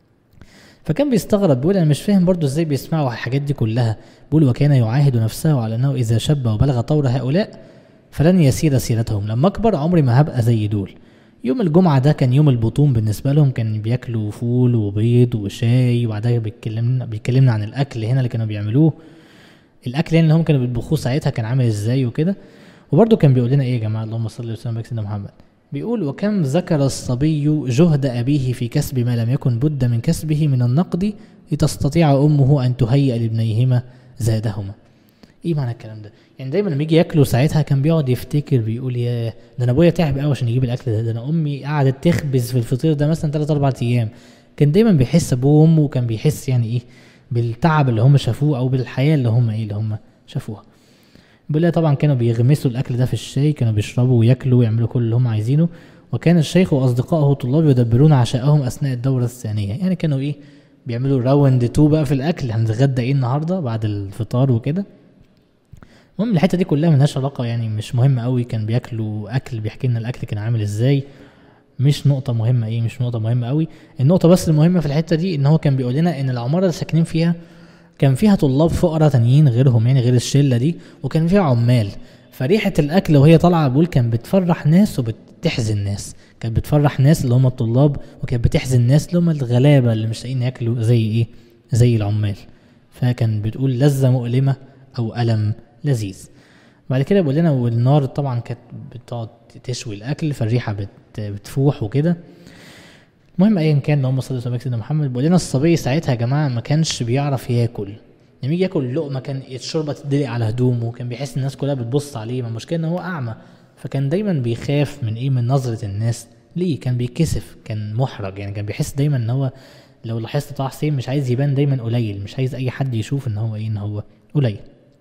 فكان بيستغرب بيقول انا مش فاهم برضو ازاي بيسمعوا الحاجات دي كلها بيقول وكان يعاهد نفسه على انه اذا شب وبلغ طور هؤلاء فلن يسير سيرتهم لما اكبر عمري ما هبقى زي دول يوم الجمعة ده كان يوم البطون بالنسبة لهم كان بياكلوا فول وبيض وشاي وبعدها بيتكلمنا بيتكلمنا عن الأكل هنا اللي كانوا بيعملوه الأكل يعني اللي هم كانوا بيطبخوه ساعتها كان عامل ازاي وكده وبرضه كان بيقول لنا ايه يا جماعة اللهم صل وسلم على سيدنا محمد بيقول وكم ذكر الصبي جهد أبيه في كسب ما لم يكن بد من كسبه من النقد لتستطيع أمه أن تهيئ لابنيهما زادهما ايه معنى الكلام ده يعني دايما لما يجي ياكلوا ساعتها كان بيقعد يفتكر بيقول يا ده انا ابويا تعب قوي عشان يجيب الاكل ده ده انا امي قعدت تخبز في الفطير ده مثلا 3 4 ايام كان دايما بيحس ابوه وامه وكان بيحس يعني ايه بالتعب اللي هم شافوه او بالحياه اللي هم ايه اللي هم شافوها بيقول لها طبعا كانوا بيغمسوا الاكل ده في الشاي كانوا بيشربوا وياكلوا ويعملوا كل اللي هم عايزينه وكان الشيخ واصدقائه الطلاب يدبرون عشاءهم اثناء الدوره الثانيه يعني كانوا ايه بيعملوا راوند 2 بقى في الاكل هنتغدى ايه النهارده بعد الفطار وكده المهم الحته دي كلها ملهاش علاقه يعني مش مهمه قوي كان بياكلوا اكل بيحكي لنا الاكل كان عامل ازاي مش نقطة مهمة ايه مش نقطة مهمة قوي النقطة بس المهمة في الحتة دي ان هو كان بيقول لنا ان العمارة اللي ساكنين فيها كان فيها طلاب فقراء تانيين غيرهم يعني غير الشلة دي وكان فيها عمال فريحة الأكل وهي طالعة بقول كان بتفرح ناس وبتحزن ناس كانت بتفرح ناس اللي هم الطلاب وكانت بتحزن ناس اللي هم الغلابة اللي مش لاقيين ياكلوا زي ايه زي العمال فكان بتقول لذة مؤلمة أو ألم لذيذ بعد كده بيقول لنا والنار طبعا كانت بتقعد تشوي الاكل فالريحه بت بتفوح وكده المهم ايا كان اللهم صل وسلم على سيدنا محمد بيقول لنا الصبي ساعتها يا جماعه ما كانش بيعرف ياكل لما يجي ياكل لقمه كان الشوربه تدلق على هدومه كان بيحس الناس كلها بتبص عليه ما المشكله ان هو اعمى فكان دايما بيخاف من ايه من نظره الناس ليه كان بيكسف كان محرج يعني كان بيحس دايما ان هو لو لاحظت طه حسين مش عايز يبان دايما قليل مش عايز اي حد يشوف ان هو ايه ان هو قليل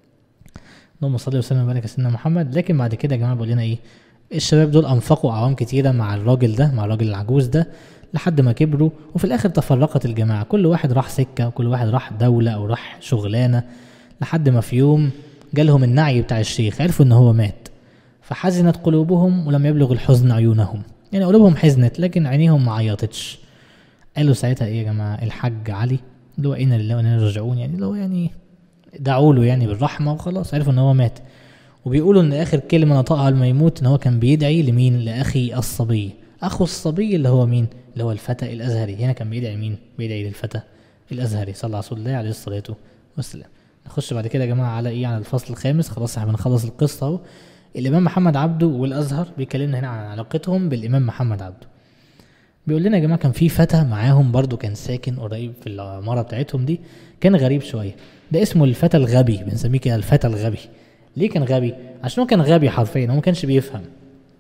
اللهم صل وسلم وبارك على سيدنا محمد لكن بعد كده يا جماعه بيقول لنا ايه الشباب دول انفقوا اعوام كتيره مع الراجل ده مع الراجل العجوز ده لحد ما كبروا وفي الاخر تفرقت الجماعه كل واحد راح سكه وكل واحد راح دوله او راح شغلانه لحد ما في يوم جالهم النعي بتاع الشيخ عرفوا ان هو مات فحزنت قلوبهم ولم يبلغ الحزن عيونهم يعني قلوبهم حزنت لكن عينيهم ما عيطتش قالوا ساعتها ايه يا جماعه الحاج علي اللي هو انا لله وانا راجعون يعني اللي هو يعني دعوا له يعني بالرحمه وخلاص عرفوا ان هو مات وبيقولوا ان اخر كلمه نطقها لما يموت ان هو كان بيدعي لمين لاخي الصبي اخو الصبي اللي هو مين اللي هو الفتى الازهري هنا كان بيدعي مين بيدعي للفتى الازهري صلى الله عليه وسلم عليه الصلاه والسلام نخش بعد كده يا جماعه على ايه على الفصل الخامس خلاص احنا بنخلص القصه اهو الامام محمد عبده والازهر بيكلمنا هنا عن علاقتهم بالامام محمد عبده بيقول لنا يا جماعه كان في فتى معاهم برضو كان ساكن قريب في العماره بتاعتهم دي كان غريب شويه ده اسمه الفتى الغبي بنسميه كده الفتى الغبي ليه كان غبي عشان هو كان غبي حرفيا هو ما كانش بيفهم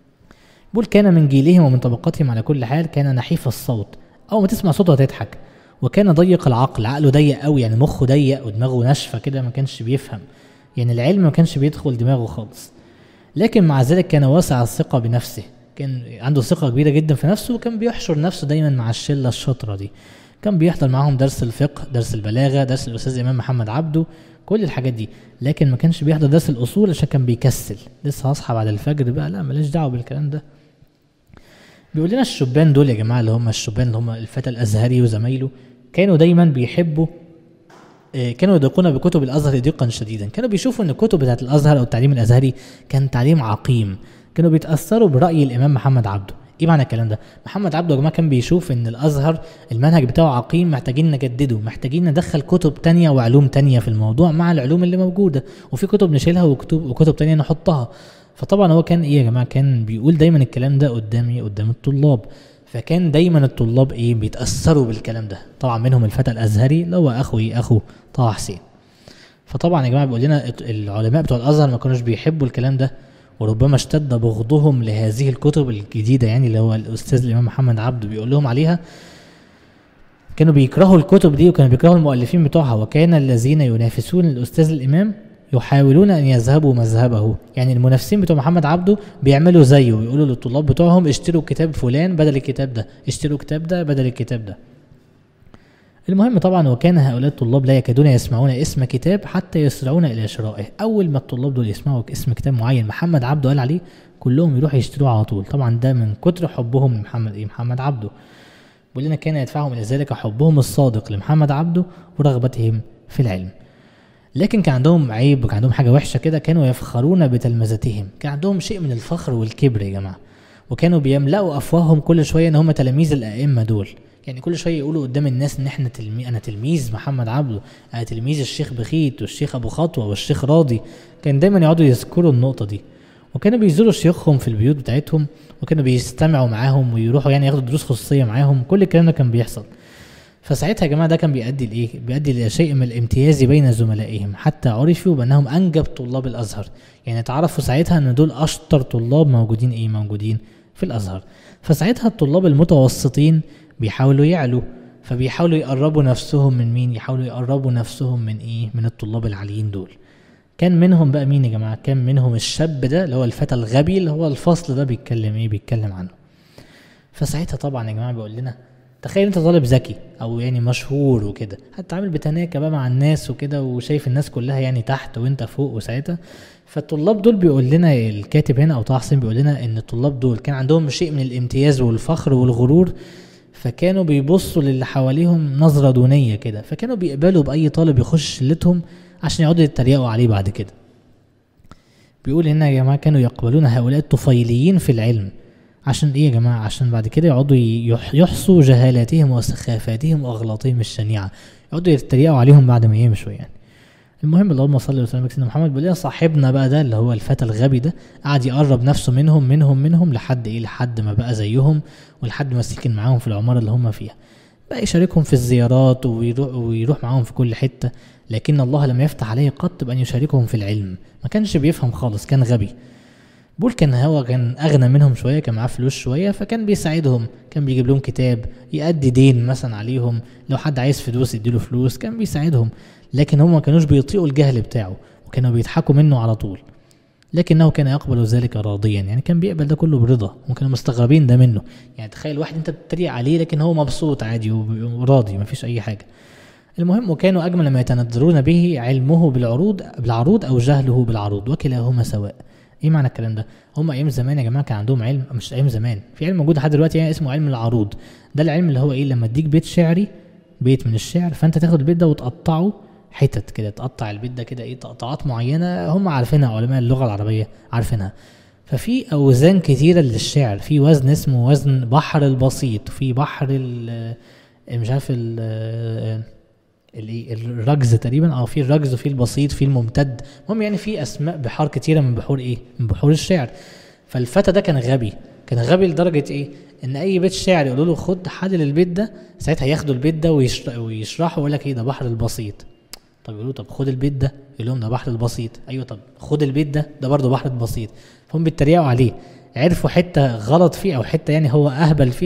بيقول كان من جيلهم ومن طبقتهم على كل حال كان نحيف الصوت اول ما تسمع صوته هتضحك وكان ضيق العقل عقله ضيق قوي يعني مخه ضيق ودماغه ناشفه كده ما كانش بيفهم يعني العلم ما كانش بيدخل دماغه خالص لكن مع ذلك كان واسع الثقه بنفسه كان عنده ثقه كبيره جدا في نفسه وكان بيحشر نفسه دايما مع الشله الشاطره دي كان بيحضر معاهم درس الفقه درس البلاغه درس الاستاذ امام محمد عبده كل الحاجات دي لكن ما كانش بيحضر درس الاصول عشان كان بيكسل لسه هصحى بعد الفجر بقى لا ماليش دعوه بالكلام ده بيقول لنا الشبان دول يا جماعه اللي هم الشبان اللي هم الفتى الازهري وزمايله كانوا دايما بيحبوا آه، كانوا يضيقون بكتب الازهر ضيقا شديدا كانوا بيشوفوا ان الكتب بتاعت الازهر او التعليم الازهري كان تعليم عقيم كانوا بيتاثروا براي الامام محمد عبده ايه معنى الكلام ده محمد عبده يا جماعه كان بيشوف ان الازهر المنهج بتاعه عقيم محتاجين نجدده محتاجين ندخل كتب تانية وعلوم تانية في الموضوع مع العلوم اللي موجوده وفي كتب نشيلها وكتب وكتب تانية نحطها فطبعا هو كان ايه يا جماعه كان بيقول دايما الكلام ده قدامي قدام الطلاب فكان دايما الطلاب ايه بيتاثروا بالكلام ده طبعا منهم الفتى الازهري اللي هو اخوي اخو طه حسين فطبعا يا جماعه بيقول لنا العلماء بتوع الازهر ما كانوش بيحبوا الكلام ده وربما اشتد بغضهم لهذه الكتب الجديده يعني اللي هو الاستاذ الامام محمد عبده بيقول لهم عليها كانوا بيكرهوا الكتب دي وكانوا بيكرهوا المؤلفين بتوعها وكان الذين ينافسون الاستاذ الامام يحاولون ان يذهبوا مذهبه يعني المنافسين بتوع محمد عبده بيعملوا زيه ويقولوا للطلاب بتوعهم اشتروا كتاب فلان بدل الكتاب ده اشتروا كتاب ده بدل الكتاب ده المهم طبعا وكان هؤلاء الطلاب لا يكادون يسمعون اسم كتاب حتى يسرعون الى شرائه اول ما الطلاب دول يسمعوا اسم كتاب معين محمد عبده قال عليه كلهم يروحوا يشتروه على طول طبعا ده من كتر حبهم لمحمد ايه محمد عبده بيقول لنا كان يدفعهم الى ذلك حبهم الصادق لمحمد عبده ورغبتهم في العلم لكن كان عندهم عيب وكان عندهم حاجه وحشه كده كانوا يفخرون بتلمذتهم كان عندهم شيء من الفخر والكبر يا جماعه وكانوا بيملأوا افواههم كل شويه ان هم تلاميذ الائمه دول يعني كل شويه يقولوا قدام الناس ان احنا تلمي... انا تلميذ محمد عبده انا تلميذ الشيخ بخيت والشيخ ابو خطوه والشيخ راضي كان دايما يقعدوا يذكروا النقطه دي وكانوا بيزوروا شيوخهم في البيوت بتاعتهم وكانوا بيستمعوا معاهم ويروحوا يعني ياخدوا دروس خصوصيه معاهم كل الكلام ده كان بيحصل فساعتها يا جماعه ده كان بيؤدي لايه؟ بيؤدي الى شيء من الامتياز بين زملائهم حتى عرفوا بانهم انجب طلاب الازهر، يعني اتعرفوا ساعتها ان دول اشطر طلاب موجودين ايه؟ موجودين في الازهر. فساعتها الطلاب المتوسطين بيحاولوا يعلوا فبيحاولوا يقربوا نفسهم من مين؟ يحاولوا يقربوا نفسهم من ايه؟ من الطلاب العاليين دول. كان منهم بقى مين يا جماعه؟ كان منهم الشاب ده اللي هو الفتى الغبي اللي هو الفصل ده بيتكلم ايه؟ بيتكلم عنه. فساعتها طبعا يا جماعه بيقول لنا تخيل انت طالب ذكي او يعني مشهور وكده هتتعامل بتناكة بقى مع الناس وكده وشايف الناس كلها يعني تحت وانت فوق وساعتها فالطلاب دول بيقول لنا الكاتب هنا او طه حسين بيقول لنا ان الطلاب دول كان عندهم شيء من الامتياز والفخر والغرور فكانوا بيبصوا للي حواليهم نظرة دونية كده فكانوا بيقبلوا بأي طالب يخش شلتهم عشان يقعدوا يتريقوا عليه بعد كده بيقول هنا يا جماعة كانوا يقبلون هؤلاء الطفيليين في العلم عشان ايه يا جماعه عشان بعد كده يقعدوا يح- يحصوا جهالاتهم وسخافاتهم واغلاطهم الشنيعه يقعدوا يتريقوا عليهم بعد ما يمشوا يعني المهم اللهم صل وسلم على سيدنا محمد بيقول لنا صاحبنا بقى ده اللي هو الفتى الغبي ده قعد يقرب نفسه منهم منهم منهم لحد ايه لحد ما بقى زيهم ولحد ما سكن معاهم في العماره اللي هم فيها بقى يشاركهم في الزيارات ويروح, ويروح معاهم في كل حته لكن الله لم يفتح عليه قط بان يشاركهم في العلم ما كانش بيفهم خالص كان غبي بول كان هو كان اغنى منهم شويه كان معاه فلوس شويه فكان بيساعدهم كان بيجيب لهم كتاب يأدي دين مثلا عليهم لو حد عايز فلوس يديله فلوس كان بيساعدهم لكن هم ما كانوش بيطيقوا الجهل بتاعه وكانوا بيضحكوا منه على طول لكنه كان يقبل ذلك راضيا يعني كان بيقبل ده كله برضا وكانوا مستغربين ده منه يعني تخيل واحد انت بتتريق عليه لكن هو مبسوط عادي وراضي مفيش اي حاجه المهم وكانوا اجمل ما يتندرون به علمه بالعروض بالعروض او جهله بالعروض وكلاهما سواء ايه معنى الكلام ده هم ايام زمان يا جماعه كان عندهم علم مش ايام زمان في علم موجود لحد دلوقتي يعني اسمه علم العروض ده العلم اللي هو ايه لما اديك بيت شعري بيت من الشعر فانت تاخد البيت ده وتقطعه حتت كده تقطع البيت ده كده ايه تقطعات معينه هم عارفينها علماء اللغه العربيه عارفينها ففي اوزان كتيره للشعر في وزن اسمه وزن بحر البسيط في بحر ال مش عارف ال الايه الرجز تقريبا اه في الرجز وفي البسيط في الممتد المهم يعني في اسماء بحار كتيره من بحور ايه من بحور الشعر فالفتى ده كان غبي كان غبي لدرجه ايه ان اي بيت شعر يقولوا له خد حلل البيت ده ساعتها ياخدوا البيت ده ويشر- ويشرحوا ويقول لك ايه ده بحر البسيط طب يقولوا طب خد البيت ده يقول لهم ده بحر البسيط ايوه طب خد البيت ده ده برضه بحر البسيط فهم بيتريقوا عليه عرفوا حته غلط فيه او حته يعني هو اهبل فيها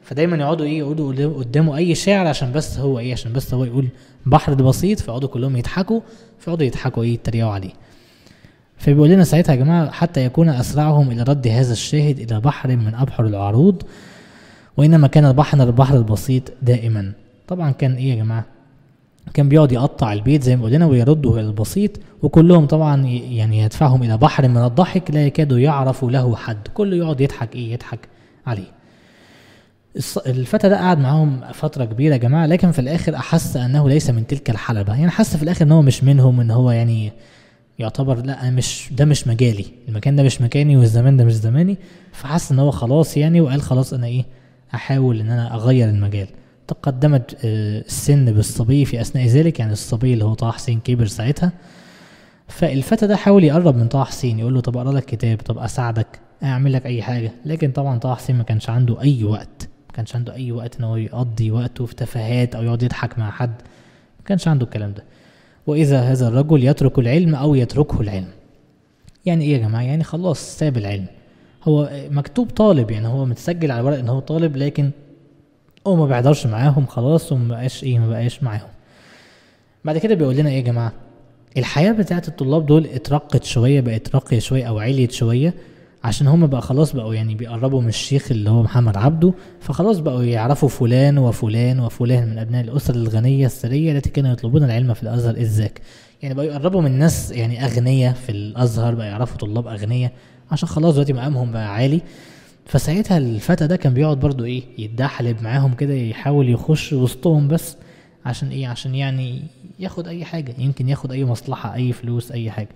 فدايما يقعدوا ايه يقعدوا قدام- قدامه اي شعر عشان بس هو ايه عشان بس هو يقول بحر ده بسيط فيقعدوا كلهم يضحكوا فيقعدوا يضحكوا ايه يتريقوا عليه فبيقول لنا ساعتها يا جماعه حتى يكون اسرعهم الى رد هذا الشاهد الى بحر من ابحر العروض وانما كان البحر البحر البسيط دائما طبعا كان ايه يا جماعه كان بيقعد يقطع البيت زي ما قلنا ويرده الى البسيط وكلهم طبعا ي- يعني يدفعهم الى بحر من الضحك لا يكاد يعرف له حد كله يقعد يضحك ايه يضحك عليه الص- الفتى ده قعد معاهم فترة كبيرة يا جماعة لكن في الآخر أحس أنه ليس من تلك الحلبة يعني حس في الآخر أن هو مش منهم أن هو يعني يعتبر لا أنا مش ده مش مجالي المكان ده مش مكاني والزمان ده مش زماني فحس ان هو خلاص يعني وقال خلاص انا ايه احاول ان انا اغير المجال تقدمت آه، السن بالصبي في اثناء ذلك يعني الصبي اللي هو طه حسين كبر ساعتها فالفتى ده حاول يقرب من طه حسين يقول له طب اقرا لك كتاب طب اساعدك اعمل لك اي حاجه لكن طبعا طه حسين ما كانش عنده اي وقت ما كانش عنده اي وقت ان هو يقضي وقته في تفاهات او يقعد يضحك مع حد ما كانش عنده الكلام ده واذا هذا الرجل يترك العلم او يتركه العلم يعني ايه يا جماعه يعني خلاص ساب العلم هو مكتوب طالب يعني هو متسجل على الورق ان هو طالب لكن هو ما بيحضرش معاهم خلاص وما بقاش ايه ما بقاش معاهم بعد كده بيقول لنا ايه يا جماعه الحياه بتاعت الطلاب دول اترقت شويه بقت راقيه شويه او عليت شويه عشان هم بقى خلاص بقوا يعني بيقربوا من الشيخ اللي هو محمد عبده فخلاص بقوا يعرفوا فلان وفلان وفلان من ابناء الاسر الغنيه الثريه التي كانوا يطلبون العلم في الازهر اذ ذاك يعني بقوا يقربوا من ناس يعني اغنياء في الازهر بقى يعرفوا طلاب اغنياء عشان خلاص دلوقتي مقامهم بقى عالي فساعتها الفتى ده كان بيقعد برضو ايه يتدحلب معاهم كده يحاول يخش وسطهم بس عشان ايه عشان يعني ياخد اي حاجه يمكن ياخد اي مصلحه اي فلوس اي حاجه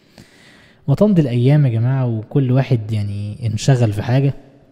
وتمضي الايام يا جماعه وكل واحد يعني انشغل في حاجه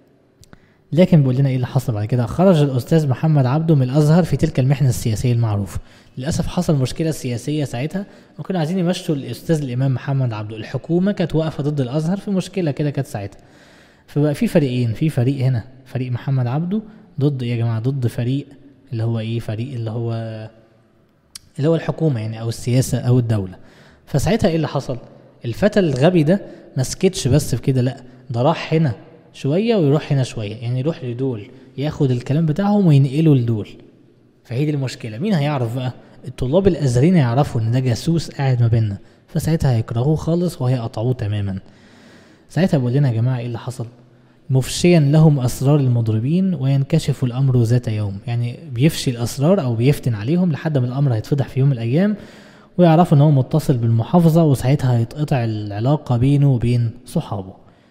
لكن بيقول لنا ايه اللي حصل بعد كده خرج الاستاذ محمد عبده من الازهر في تلك المحنه السياسيه المعروفه للاسف حصل مشكله سياسيه ساعتها وكانوا عايزين يمشوا الاستاذ الامام محمد عبده الحكومه كانت واقفه ضد الازهر في مشكله كده كانت ساعتها فبقى في فريقين في فريق هنا فريق محمد عبده ضد ايه يا جماعه ضد فريق اللي هو ايه فريق اللي هو اللي هو الحكومه يعني او السياسه او الدوله فساعتها ايه اللي حصل الفتى الغبي ده ما سكتش بس في كده لا ده راح هنا شويه ويروح هنا شويه يعني يروح لدول ياخد الكلام بتاعهم وينقله لدول فهي دي المشكله مين هيعرف بقى الطلاب الازهريين يعرفوا ان ده جاسوس قاعد ما بيننا فساعتها هيكرهوه خالص وهيقطعوه تماما ساعتها بقول لنا يا جماعه ايه اللي حصل مفشيا لهم اسرار المضربين وينكشف الامر ذات يوم يعني بيفشي الاسرار او بيفتن عليهم لحد ما الامر هيتفضح في يوم من الايام ويعرفوا ان هو متصل بالمحافظه وساعتها هيتقطع العلاقه بينه وبين صحابه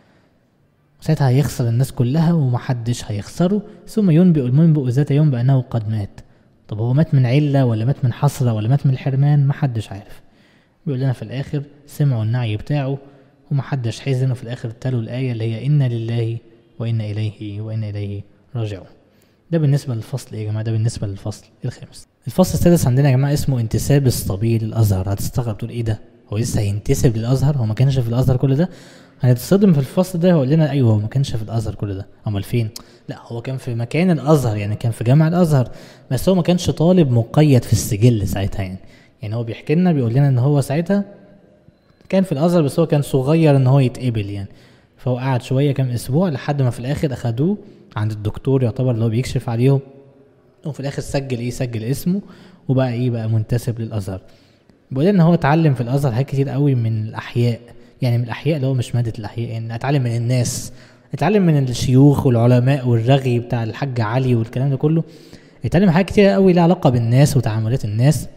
ساعتها هيخسر الناس كلها ومحدش هيخسره ثم ينبئ المنبئ ذات يوم بانه قد مات طب هو مات من عله ولا مات من حسره ولا مات من الحرمان محدش عارف بيقول لنا في الاخر سمعوا النعي بتاعه ومحدش حزن وفي الاخر تلوا الايه اللي هي انا لله وانا اليه وانا اليه راجعون ده بالنسبه للفصل ايه يا جماعه ده بالنسبه للفصل الخامس الفصل السادس عندنا يا جماعه اسمه انتساب الصبي للازهر هتستغرب تقول ايه ده هو لسه هينتسب للازهر هو ما كانش في الازهر كل ده هنتصدم في الفصل ده هيقول لنا ايوه هو ما كانش في الازهر كل ده امال فين لا هو كان في مكان الازهر يعني كان في جامع الازهر بس هو ما كانش طالب مقيد في السجل ساعتها يعني يعني هو بيحكي لنا بيقول لنا ان هو ساعتها كان في الازهر بس هو كان صغير ان هو يتقبل يعني فهو قعد شويه كام اسبوع لحد ما في الاخر اخدوه عند الدكتور يعتبر اللي هو بيكشف عليهم وفي الاخر سجل ايه سجل اسمه وبقى ايه بقى منتسب للازهر بيقول ان هو اتعلم في الازهر حاجات كتير قوي من الاحياء يعني من الاحياء اللي هو مش ماده الاحياء يعني اتعلم من الناس اتعلم من الشيوخ والعلماء والرغي بتاع الحاج علي والكلام ده كله اتعلم حاجات كتير قوي لها علاقه بالناس وتعاملات الناس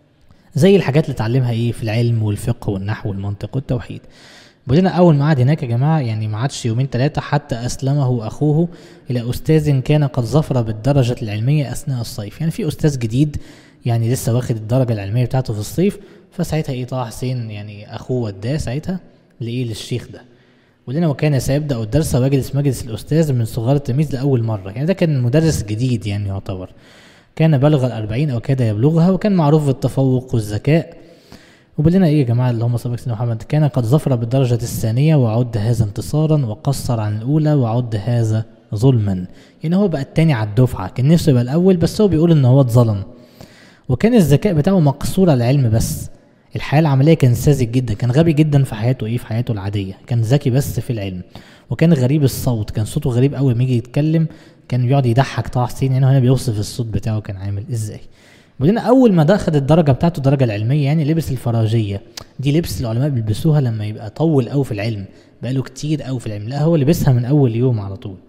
زي الحاجات اللي اتعلمها ايه في العلم والفقه والنحو والمنطق والتوحيد بقولنا اول ما قعد هناك يا جماعه يعني ما عادش يومين ثلاثه حتى اسلمه اخوه الى استاذ كان قد ظفر بالدرجه العلميه اثناء الصيف يعني في استاذ جديد يعني لسه واخد الدرجه العلميه بتاعته في الصيف فساعتها ايه طه حسين يعني اخوه وداه ساعتها لايه للشيخ ده ولنا وكان سيبدا الدرس ويجلس مجلس الاستاذ من صغار التلميذ لاول مره يعني ده كان مدرس جديد يعني يعتبر كان بلغ الأربعين أو كاد يبلغها وكان معروف بالتفوق والذكاء وبلنا إيه يا جماعة اللهم صل على سيدنا محمد كان قد ظفر بالدرجة الثانية وعد هذا انتصارا وقصر عن الأولى وعد هذا ظلما يعني هو بقى التاني على الدفعة كان نفسه يبقى الأول بس هو بيقول إن هو اتظلم وكان الذكاء بتاعه مقصور على العلم بس الحياة العملية كان ساذج جدا كان غبي جدا في حياته ايه في حياته العادية كان ذكي بس في العلم وكان غريب الصوت كان صوته غريب قوي لما يجي يتكلم كان بيقعد يضحك طه حسين يعني هنا بيوصف الصوت بتاعه كان عامل ازاي بعدين اول ما ده خد الدرجه بتاعته الدرجه العلميه يعني لبس الفراجيه دي لبس العلماء بيلبسوها لما يبقى طول قوي في العلم بقاله كتير قوي في العلم لا هو لبسها من اول يوم على طول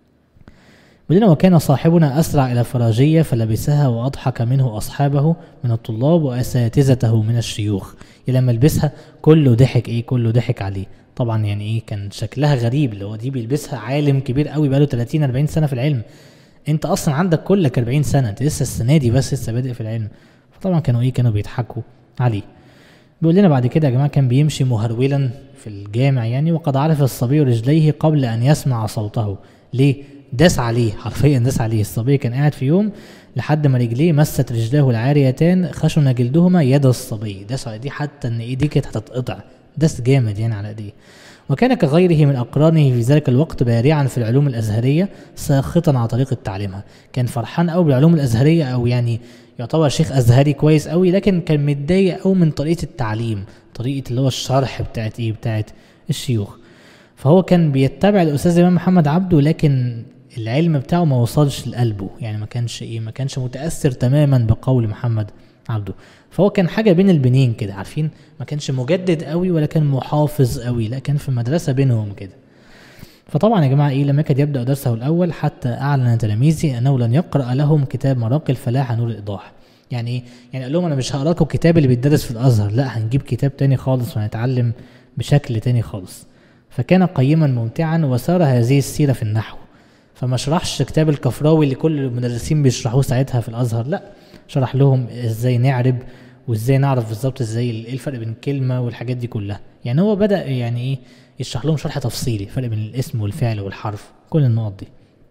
بعدين وكان صاحبنا أسرع إلى الفراجية فلبسها وأضحك منه أصحابه من الطلاب وأساتذته من الشيوخ يعني لما لبسها كله ضحك إيه كله ضحك عليه طبعا يعني إيه كان شكلها غريب اللي هو دي بيلبسها عالم كبير قوي بقاله 30 40 سنة في العلم أنت أصلا عندك كلك 40 سنة أنت لسه السنة دي بس لسه بادئ في العلم فطبعا كانوا إيه كانوا بيضحكوا عليه بيقول لنا بعد كده يا جماعة كان بيمشي مهرولا في الجامع يعني وقد عرف الصبي رجليه قبل أن يسمع صوته ليه؟ داس عليه حرفيا داس عليه الصبي كان قاعد في يوم لحد ما رجليه مست رجلاه العاريتان خشن جلدهما يد الصبي داس على دي حتى ان ايديه كانت هتتقطع داس جامد يعني على ايديه وكان كغيره من اقرانه في ذلك الوقت بارعا في العلوم الازهريه ساخطا على طريقه تعليمها كان فرحان قوي بالعلوم الازهريه او يعني يعتبر شيخ ازهري كويس قوي لكن كان متضايق قوي من طريقه التعليم طريقه اللي هو الشرح بتاعت ايه بتاعت الشيوخ فهو كان بيتبع الاستاذ امام محمد عبده لكن العلم بتاعه ما وصلش لقلبه يعني ما كانش ايه ما كانش متاثر تماما بقول محمد عبده فهو كان حاجه بين البنين كده عارفين ما كانش مجدد قوي ولا كان محافظ قوي لا كان في مدرسه بينهم كده فطبعا يا جماعه ايه لم يكد يبدا درسه الاول حتى اعلن تلاميذه انه لن يقرا لهم كتاب مراقي الفلاح نور الايضاح يعني ايه يعني قال لهم انا مش هقرا لكم الكتاب اللي بيتدرس في الازهر لا هنجيب كتاب تاني خالص وهنتعلم بشكل تاني خالص فكان قيما ممتعا وسار هذه السيره في النحو فما شرحش كتاب الكفراوي اللي كل المدرسين بيشرحوه ساعتها في الازهر لا شرح لهم ازاي نعرب وازاي نعرف بالظبط ازاي ايه الفرق بين الكلمه والحاجات دي كلها يعني هو بدا يعني ايه يشرح لهم شرح تفصيلي فرق بين الاسم والفعل والحرف كل النقط دي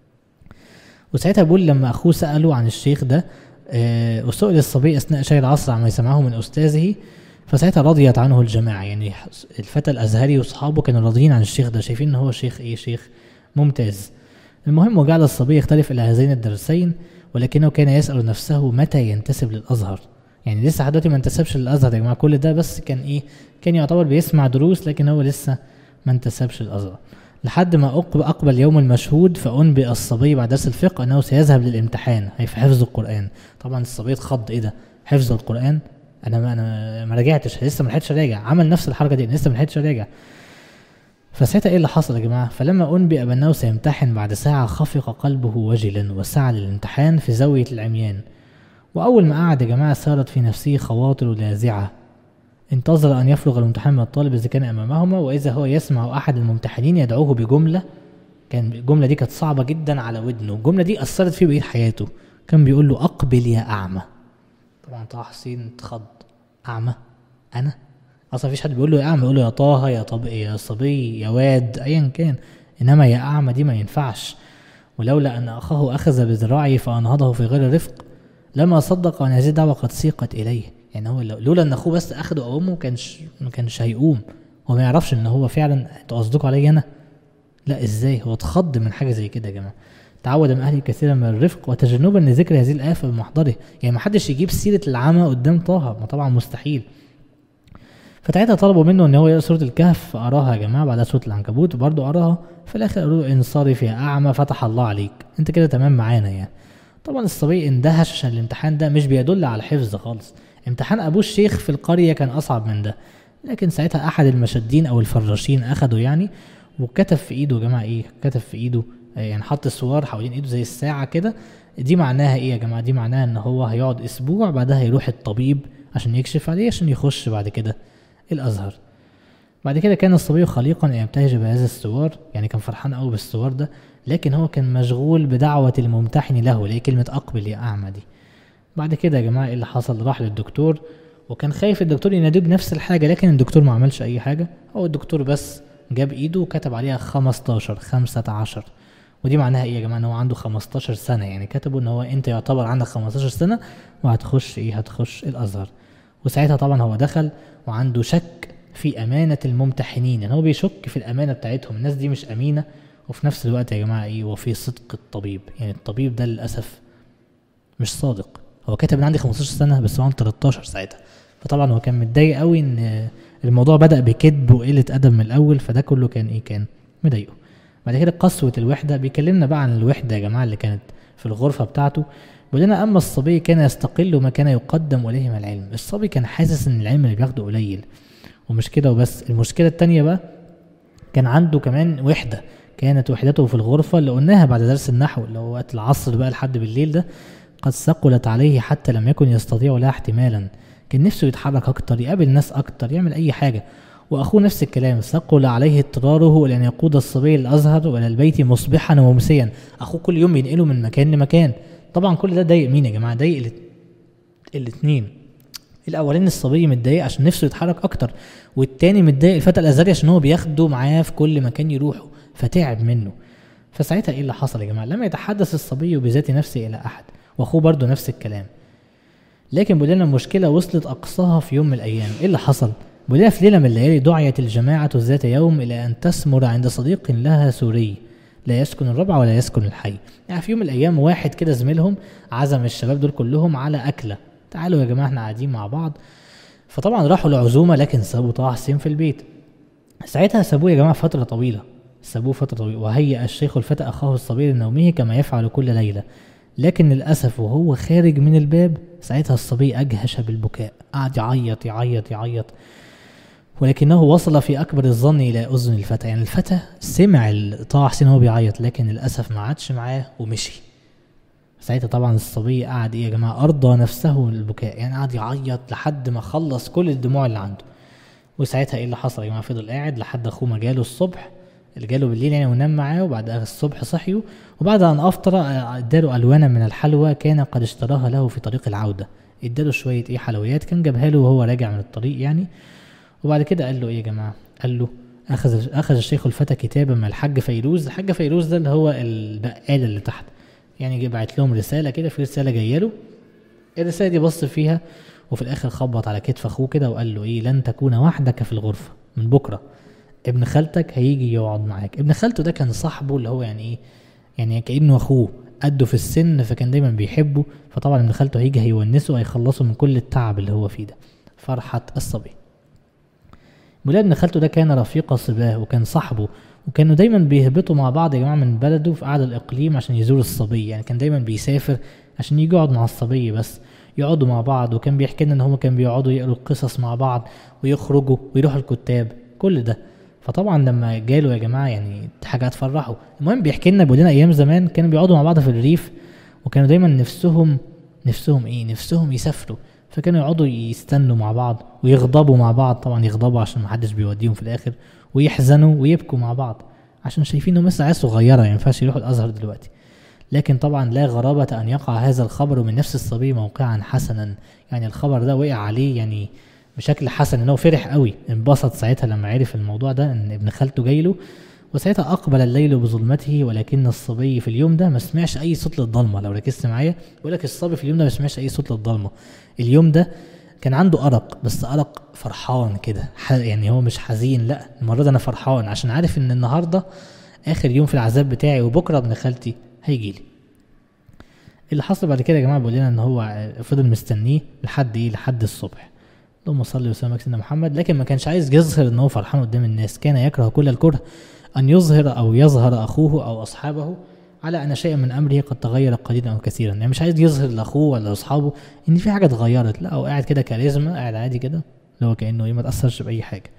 وساعتها بيقول لما اخوه ساله عن الشيخ ده آه وسئل الصبي اثناء شاي العصر عما يسمعه من استاذه فساعتها رضيت عنه الجماعه يعني الفتى الازهري واصحابه كانوا راضيين عن الشيخ ده شايفين ان هو شيخ ايه شيخ ممتاز المهم وجعل الصبي يختلف إلى هذين الدرسين ولكنه كان يسأل نفسه متى ينتسب للأزهر يعني لسه لحد دلوقتي ما انتسبش للأزهر يا جماعة كل ده بس كان إيه كان يعتبر بيسمع دروس لكن هو لسه ما انتسبش للأزهر لحد ما أقبل يوم المشهود فأنبئ الصبي بعد درس الفقه أنه سيذهب للامتحان أي في حفظ القرآن طبعا الصبي اتخض إيه ده حفظ القرآن أنا ما أنا ما راجعتش لسه ما لحقتش أراجع عمل نفس الحركة دي لسه ما لحقتش أراجع فساعتها ايه اللي حصل يا جماعه فلما انبئ بانه سيمتحن بعد ساعه خفق قلبه وجلا وسعى للامتحان في زاويه العميان واول ما قعد يا جماعه صارت في نفسه خواطر لاذعه انتظر ان يفرغ الامتحان من الطالب اذا كان امامهما واذا هو يسمع احد الممتحنين يدعوه بجمله كان الجمله دي كانت صعبه جدا على ودنه الجمله دي اثرت فيه بقيه حياته كان بيقول له اقبل يا اعمى طبعا طه حسين اتخض اعمى انا اصلا مفيش حد بيقول له يا اعمى يقول له يا طه يا طب يا صبي يا واد ايا كان انما يا اعمى دي ما ينفعش ولولا ان اخاه اخذ بذراعي فانهضه في غير رفق لما صدق ان هذه الدعوه قد سيقت اليه يعني هو لولا ان اخوه بس اخده او امه كانش ما كانش هيقوم هو ما يعرفش ان هو فعلا انتوا قصدكم عليا انا لا ازاي هو اتخض من حاجه زي كده يا جماعه تعود من اهله كثيرا من الرفق وتجنبا لذكر هذه الافه بمحضره يعني ما حدش يجيب سيره العمى قدام طه ما طبعا مستحيل فساعتها طلبوا منه ان هو يقرا سوره الكهف فقراها يا جماعه بعدها سوره العنكبوت وبرضه قراها في الاخر قالوا له انصرف يا اعمى فتح الله عليك انت كده تمام معانا يعني طبعا الصبي اندهش عشان الامتحان ده مش بيدل على الحفظ خالص امتحان ابوه الشيخ في القريه كان اصعب من ده لكن ساعتها احد المشدين او الفراشين اخده يعني وكتب في ايده يا جماعه ايه كتب في ايده يعني حط الصور حوالين ايده زي الساعه كده دي معناها ايه يا جماعه دي معناها ان هو هيقعد اسبوع بعدها يروح الطبيب عشان يكشف عليه عشان يخش بعد كده الازهر بعد كده كان الصبي خليقا يبتهج بهذا السوار يعني كان فرحان قوي بالسوار ده لكن هو كان مشغول بدعوة الممتحن له اللي هي كلمة أقبل يا أعمى دي بعد كده يا جماعة إيه اللي حصل راح للدكتور وكان خايف الدكتور يناديه بنفس الحاجة لكن الدكتور ما عملش أي حاجة هو الدكتور بس جاب إيده وكتب عليها 15 15 ودي معناها إيه يا جماعة إن هو عنده 15 سنة يعني كتبوا إن هو أنت يعتبر عندك 15 سنة وهتخش إيه هتخش الأزهر وساعتها طبعا هو دخل وعنده شك في أمانة الممتحنين يعني هو بيشك في الأمانة بتاعتهم الناس دي مش أمينة وفي نفس الوقت يا جماعة إيه وفي صدق الطبيب يعني الطبيب ده للأسف مش صادق هو كاتب إن عندي 15 سنة بس هو عنده 13 ساعتها فطبعا هو كان متضايق قوي إن الموضوع بدأ بكذب وقلة أدب من الأول فده كله كان إيه كان مضايقه بعد كده قسوة الوحدة بيكلمنا بقى عن الوحدة يا جماعة اللي كانت في الغرفة بتاعته بيقول لنا أما الصبي كان يستقل ما كان يقدم إليه من العلم الصبي كان حاسس إن العلم اللي بياخده قليل ومش كده وبس المشكلة التانية بقى كان عنده كمان وحدة كانت وحدته في الغرفة اللي قلناها بعد درس النحو اللي هو وقت العصر بقى لحد بالليل ده قد ثقلت عليه حتى لم يكن يستطيع لها احتمالا كان نفسه يتحرك أكتر يقابل ناس أكتر يعمل أي حاجة وأخوه نفس الكلام ثقل عليه اضطراره إلى أن يقود الصبي الأزهر وإلى البيت مصبحا وممسيا أخوه كل يوم ينقله من مكان لمكان طبعا كل ده ضايق مين يا جماعة ضايق الات- الاتنين الاولاني الصبي متضايق عشان نفسه يتحرك اكتر والتاني متضايق الفتى الازهري عشان هو بياخده معاه في كل مكان يروحه فتعب منه فساعتها ايه اللي حصل يا جماعه لم يتحدث الصبي بذات نفسه الى احد واخوه برضه نفس الكلام لكن بيقول لنا المشكله وصلت اقصاها في يوم من الايام ايه اللي حصل بيقول لنا في ليله من الليالي دعيت الجماعه ذات يوم الى ان تسمر عند صديق لها سوري لا يسكن الربع ولا يسكن الحي يعني في يوم من الايام واحد كده زميلهم عزم الشباب دول كلهم على اكله تعالوا يا جماعه احنا قاعدين مع بعض فطبعا راحوا العزومه لكن سابوا طه حسين في البيت ساعتها سابوه يا جماعه فتره طويله سابوه فتره طويله وهيأ الشيخ الفتى اخاه الصغير لنومه كما يفعل كل ليله لكن للاسف وهو خارج من الباب ساعتها الصبي اجهش بالبكاء قعد يعيط يعيط يعيط ولكنه وصل في اكبر الظن الى اذن الفتى يعني الفتى سمع ال- طه حسين وهو بيعيط لكن للاسف ما عادش معاه ومشي ساعتها طبعا الصبي قعد ايه يا جماعه ارضى نفسه للبكاء يعني قعد يعيط لحد ما خلص كل الدموع اللي عنده وساعتها ايه اللي حصل يا جماعه فضل قاعد لحد اخوه ما جاله الصبح اللي جاله بالليل يعني ونام معاه وبعد الصبح صحيوا وبعد ان افطر آه، اداله الوانا من الحلوى كان قد اشتراها له في طريق العوده اداله شويه ايه حلويات كان جابها له وهو راجع من الطريق يعني وبعد كده قال له ايه يا جماعه قال له اخذ اخذ الشيخ الفتى كتابا من الحاج فيروز الحاج فيروز ده اللي هو البقال اللي تحت يعني جه بعت لهم رساله كده في رساله جايه له الرساله دي بص فيها وفي الاخر خبط على كتف اخوه كده وقال له ايه لن تكون وحدك في الغرفه من بكره ابن خالتك هيجي يقعد معاك ابن خالته ده كان صاحبه اللي هو يعني ايه يعني كانه اخوه قده في السن فكان دايما بيحبه فطبعا ابن خالته هيجي هيونسه وهيخلصه من كل التعب اللي هو فيه ده فرحه الصبي بيقول ابن خالته ده كان رفيق صباه وكان صاحبه وكانوا دايما بيهبطوا مع بعض يا جماعه من بلده في قعده الاقليم عشان يزوروا الصبي يعني كان دايما بيسافر عشان يجي يقعد مع الصبي بس يقعدوا مع بعض وكان بيحكي لنا ان هم كانوا بيقعدوا يقروا القصص مع بعض ويخرجوا ويروحوا الكتاب كل ده فطبعا لما جاله يا جماعه يعني دي حاجه هتفرحه المهم بيحكي لنا بيقول لنا ايام زمان كانوا بيقعدوا مع بعض في الريف وكانوا دايما نفسهم نفسهم ايه نفسهم يسافروا فكانوا يقعدوا يستنوا مع بعض ويغضبوا مع بعض طبعا يغضبوا عشان محدش بيوديهم في الاخر ويحزنوا ويبكوا مع بعض عشان شايفين انهم لسه عيال صغيره ما ينفعش يروحوا الازهر دلوقتي لكن طبعا لا غرابة أن يقع هذا الخبر من نفس الصبي موقعا حسنا يعني الخبر ده وقع عليه يعني بشكل حسن ان هو فرح قوي انبسط ساعتها لما عرف الموضوع ده ان ابن خالته جاي له وساعتها اقبل الليل بظلمته ولكن الصبي في اليوم ده ما سمعش اي صوت للضلمه لو ركزت معايا بيقول لك الصبي في اليوم ده ما سمعش اي صوت للضلمه اليوم ده كان عنده ارق بس ارق فرحان كده ح- يعني هو مش حزين لا المره دي انا فرحان عشان عارف ان النهارده اخر يوم في العذاب بتاعي وبكره ابن خالتي هيجي لي اللي حصل بعد كده يا جماعه بيقول لنا ان هو فضل مستنيه لحد ايه لحد الصبح اللهم صل وسلم على سيدنا محمد لكن ما كانش عايز يظهر ان هو فرحان قدام الناس كان يكره كل الكره ان يظهر او يظهر اخوه او اصحابه على ان شيئا من امره قد تغير قليلا او كثيرا يعني مش عايز يظهر لاخوه ولا لاصحابه ان في حاجه اتغيرت لا هو قاعد كده كاريزما قاعد عادي كده اللي هو كانه ايه ما تاثرش باي حاجه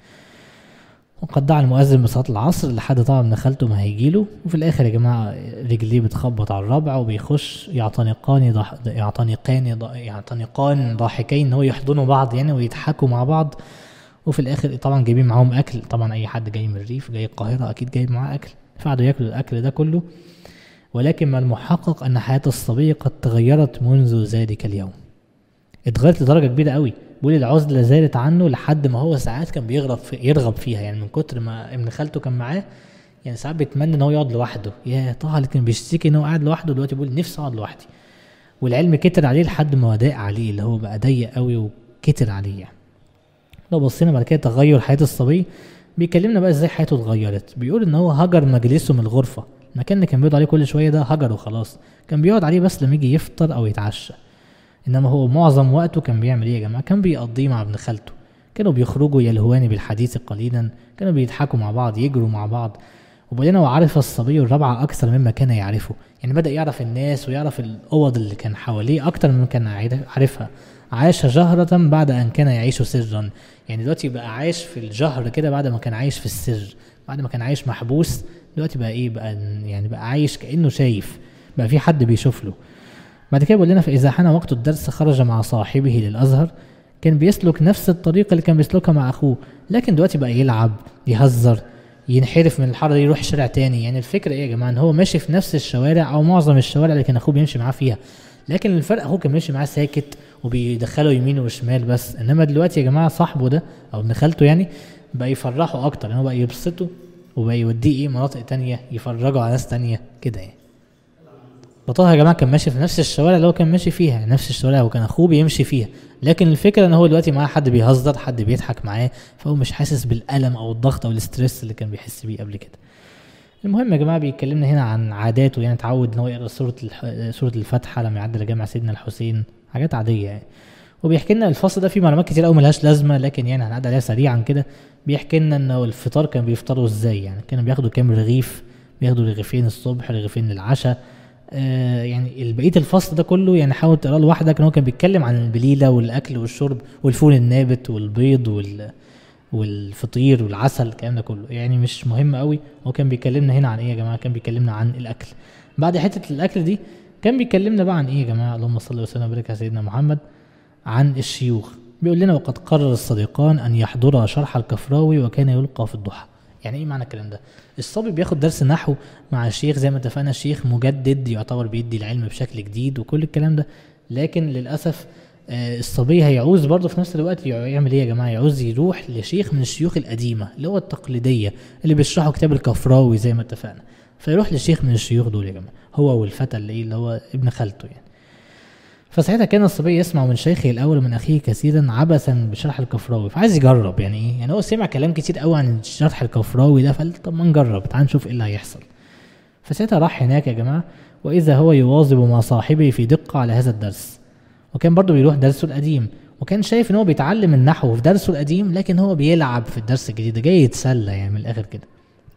وقد دعا المؤذن بصلاة العصر لحد طبعا ابن خالته ما هيجيله وفي الآخر يا جماعة رجليه بتخبط على الربع وبيخش يعتنقان ضح... يعتنقان ض... يعتنقان ضاحكين إن هو يحضنوا بعض يعني ويضحكوا مع بعض وفي الآخر طبعا جايبين معاهم أكل طبعا أي حد جاي من الريف جاي القاهرة أكيد جايب معاه أكل فقعدوا ياكلوا الأكل ده كله ولكن ما المحقق أن حياة الصبي قد تغيرت منذ ذلك اليوم اتغيرت لدرجه كبيره قوي بيقول العزله زالت عنه لحد ما هو ساعات كان بيغرب في يرغب فيها يعني من كتر ما ابن خالته كان معاه يعني ساعات بيتمنى ان هو يقعد لوحده يا طه اللي كان بيشتكي ان هو قاعد لوحده دلوقتي بيقول نفسي اقعد لوحدي والعلم كتر عليه لحد ما ضاق عليه اللي هو بقى ضيق قوي وكتر عليه يعني لو بصينا بعد كده تغير حياه الصبي بيكلمنا بقى ازاي حياته اتغيرت بيقول ان هو هجر مجلسه من الغرفه المكان اللي كان بيقعد عليه كل شويه ده هجره خلاص كان بيقعد عليه بس لما يجي يفطر او يتعشى انما هو معظم وقته كان بيعمل ايه يا جماعه كان بيقضيه مع ابن خالته كانوا بيخرجوا يلهوان بالحديث قليلا كانوا بيضحكوا مع بعض يجروا مع بعض وبيقول لنا وعرف الصبي الرابعة أكثر مما كان يعرفه يعني بدأ يعرف الناس ويعرف الأوض اللي كان حواليه أكتر مما كان عارفها عاش جهرة بعد أن كان يعيش سرا يعني دلوقتي بقى عايش في الجهر كده بعد ما كان عايش في السر بعد ما كان عايش محبوس دلوقتي بقى ايه بقى يعني بقى عايش كأنه شايف بقى في حد بيشوف له بعد كده بيقول لنا فإذا حان وقت الدرس خرج مع صاحبه للأزهر كان بيسلك نفس الطريقة اللي كان بيسلكها مع أخوه لكن دلوقتي بقى يلعب يهزر ينحرف من الحاره يروح شارع تاني يعني الفكره ايه يا جماعه ان هو ماشي في نفس الشوارع او معظم الشوارع اللي كان اخوه بيمشي معاه فيها لكن الفرق اخوه كان ماشي معاه ساكت وبيدخله يمين وشمال بس انما دلوقتي يا جماعه صاحبه ده او ابن خالته يعني بقى يفرحه اكتر يعني هو بقى يبسطه وبقى يوديه ايه مناطق تانية يفرجوا على ناس تانية كده يعني فطه يا جماعه كان ماشي في نفس الشوارع اللي هو كان ماشي فيها نفس الشوارع وكان اخوه بيمشي فيها لكن الفكره ان هو دلوقتي معاه حد بيهزر حد بيضحك معاه فهو مش حاسس بالالم او الضغط او الاسترس اللي كان بيحس بيه قبل كده المهم يا جماعه بيكلمنا هنا عن عاداته يعني اتعود ان هو يقرا سوره سوره الفاتحه لما يعدي لجامع سيدنا الحسين حاجات عاديه يعني وبيحكي لنا الفصل ده فيه معلومات كتير قوي ملهاش لازمه لكن يعني هنعدي عليها سريعا كده بيحكي لنا ان الفطار كان بيفطروا ازاي يعني كانوا بياخدوا كام رغيف بياخدوا رغيفين الصبح رغيفين للعشاء آه يعني بقيه الفصل ده كله يعني حاول تقراه لوحدك ان هو كان بيتكلم عن البليله والاكل والشرب والفول النابت والبيض وال والفطير والعسل الكلام ده كله يعني مش مهم قوي هو كان بيكلمنا هنا عن ايه يا جماعه كان بيكلمنا عن الاكل بعد حته الاكل دي كان بيكلمنا بقى عن ايه يا جماعه اللهم صل وسلم وبارك على سيدنا محمد عن الشيوخ بيقول لنا وقد قرر الصديقان ان يحضرا شرح الكفراوي وكان يلقى في الضحى يعني ايه معنى الكلام ده الصبي بياخد درس نحو مع الشيخ زي ما اتفقنا الشيخ مجدد يعتبر بيدي العلم بشكل جديد وكل الكلام ده لكن للاسف آه الصبي هيعوز برضه في نفس الوقت يعمل ايه يا جماعه يعوز يروح لشيخ من الشيوخ القديمه اللي هو التقليديه اللي بيشرحوا كتاب الكفراوي زي ما اتفقنا فيروح لشيخ من الشيوخ دول يا جماعه هو والفتى اللي ايه اللي هو ابن خالته يعني فساعتها كان الصبي يسمع من شيخه الاول ومن اخيه كثيرا عبثا بشرح الكفراوي فعايز يجرب يعني ايه يعني هو سمع كلام كتير قوي عن شرح الكفراوي ده فقال طب ما نجرب تعال نشوف ايه اللي هيحصل فساعتها راح هناك يا جماعه واذا هو يواظب مع صاحبه في دقه على هذا الدرس وكان برضه بيروح درسه القديم وكان شايف ان هو بيتعلم النحو في درسه القديم لكن هو بيلعب في الدرس الجديد جاي يتسلى يعني من الاخر كده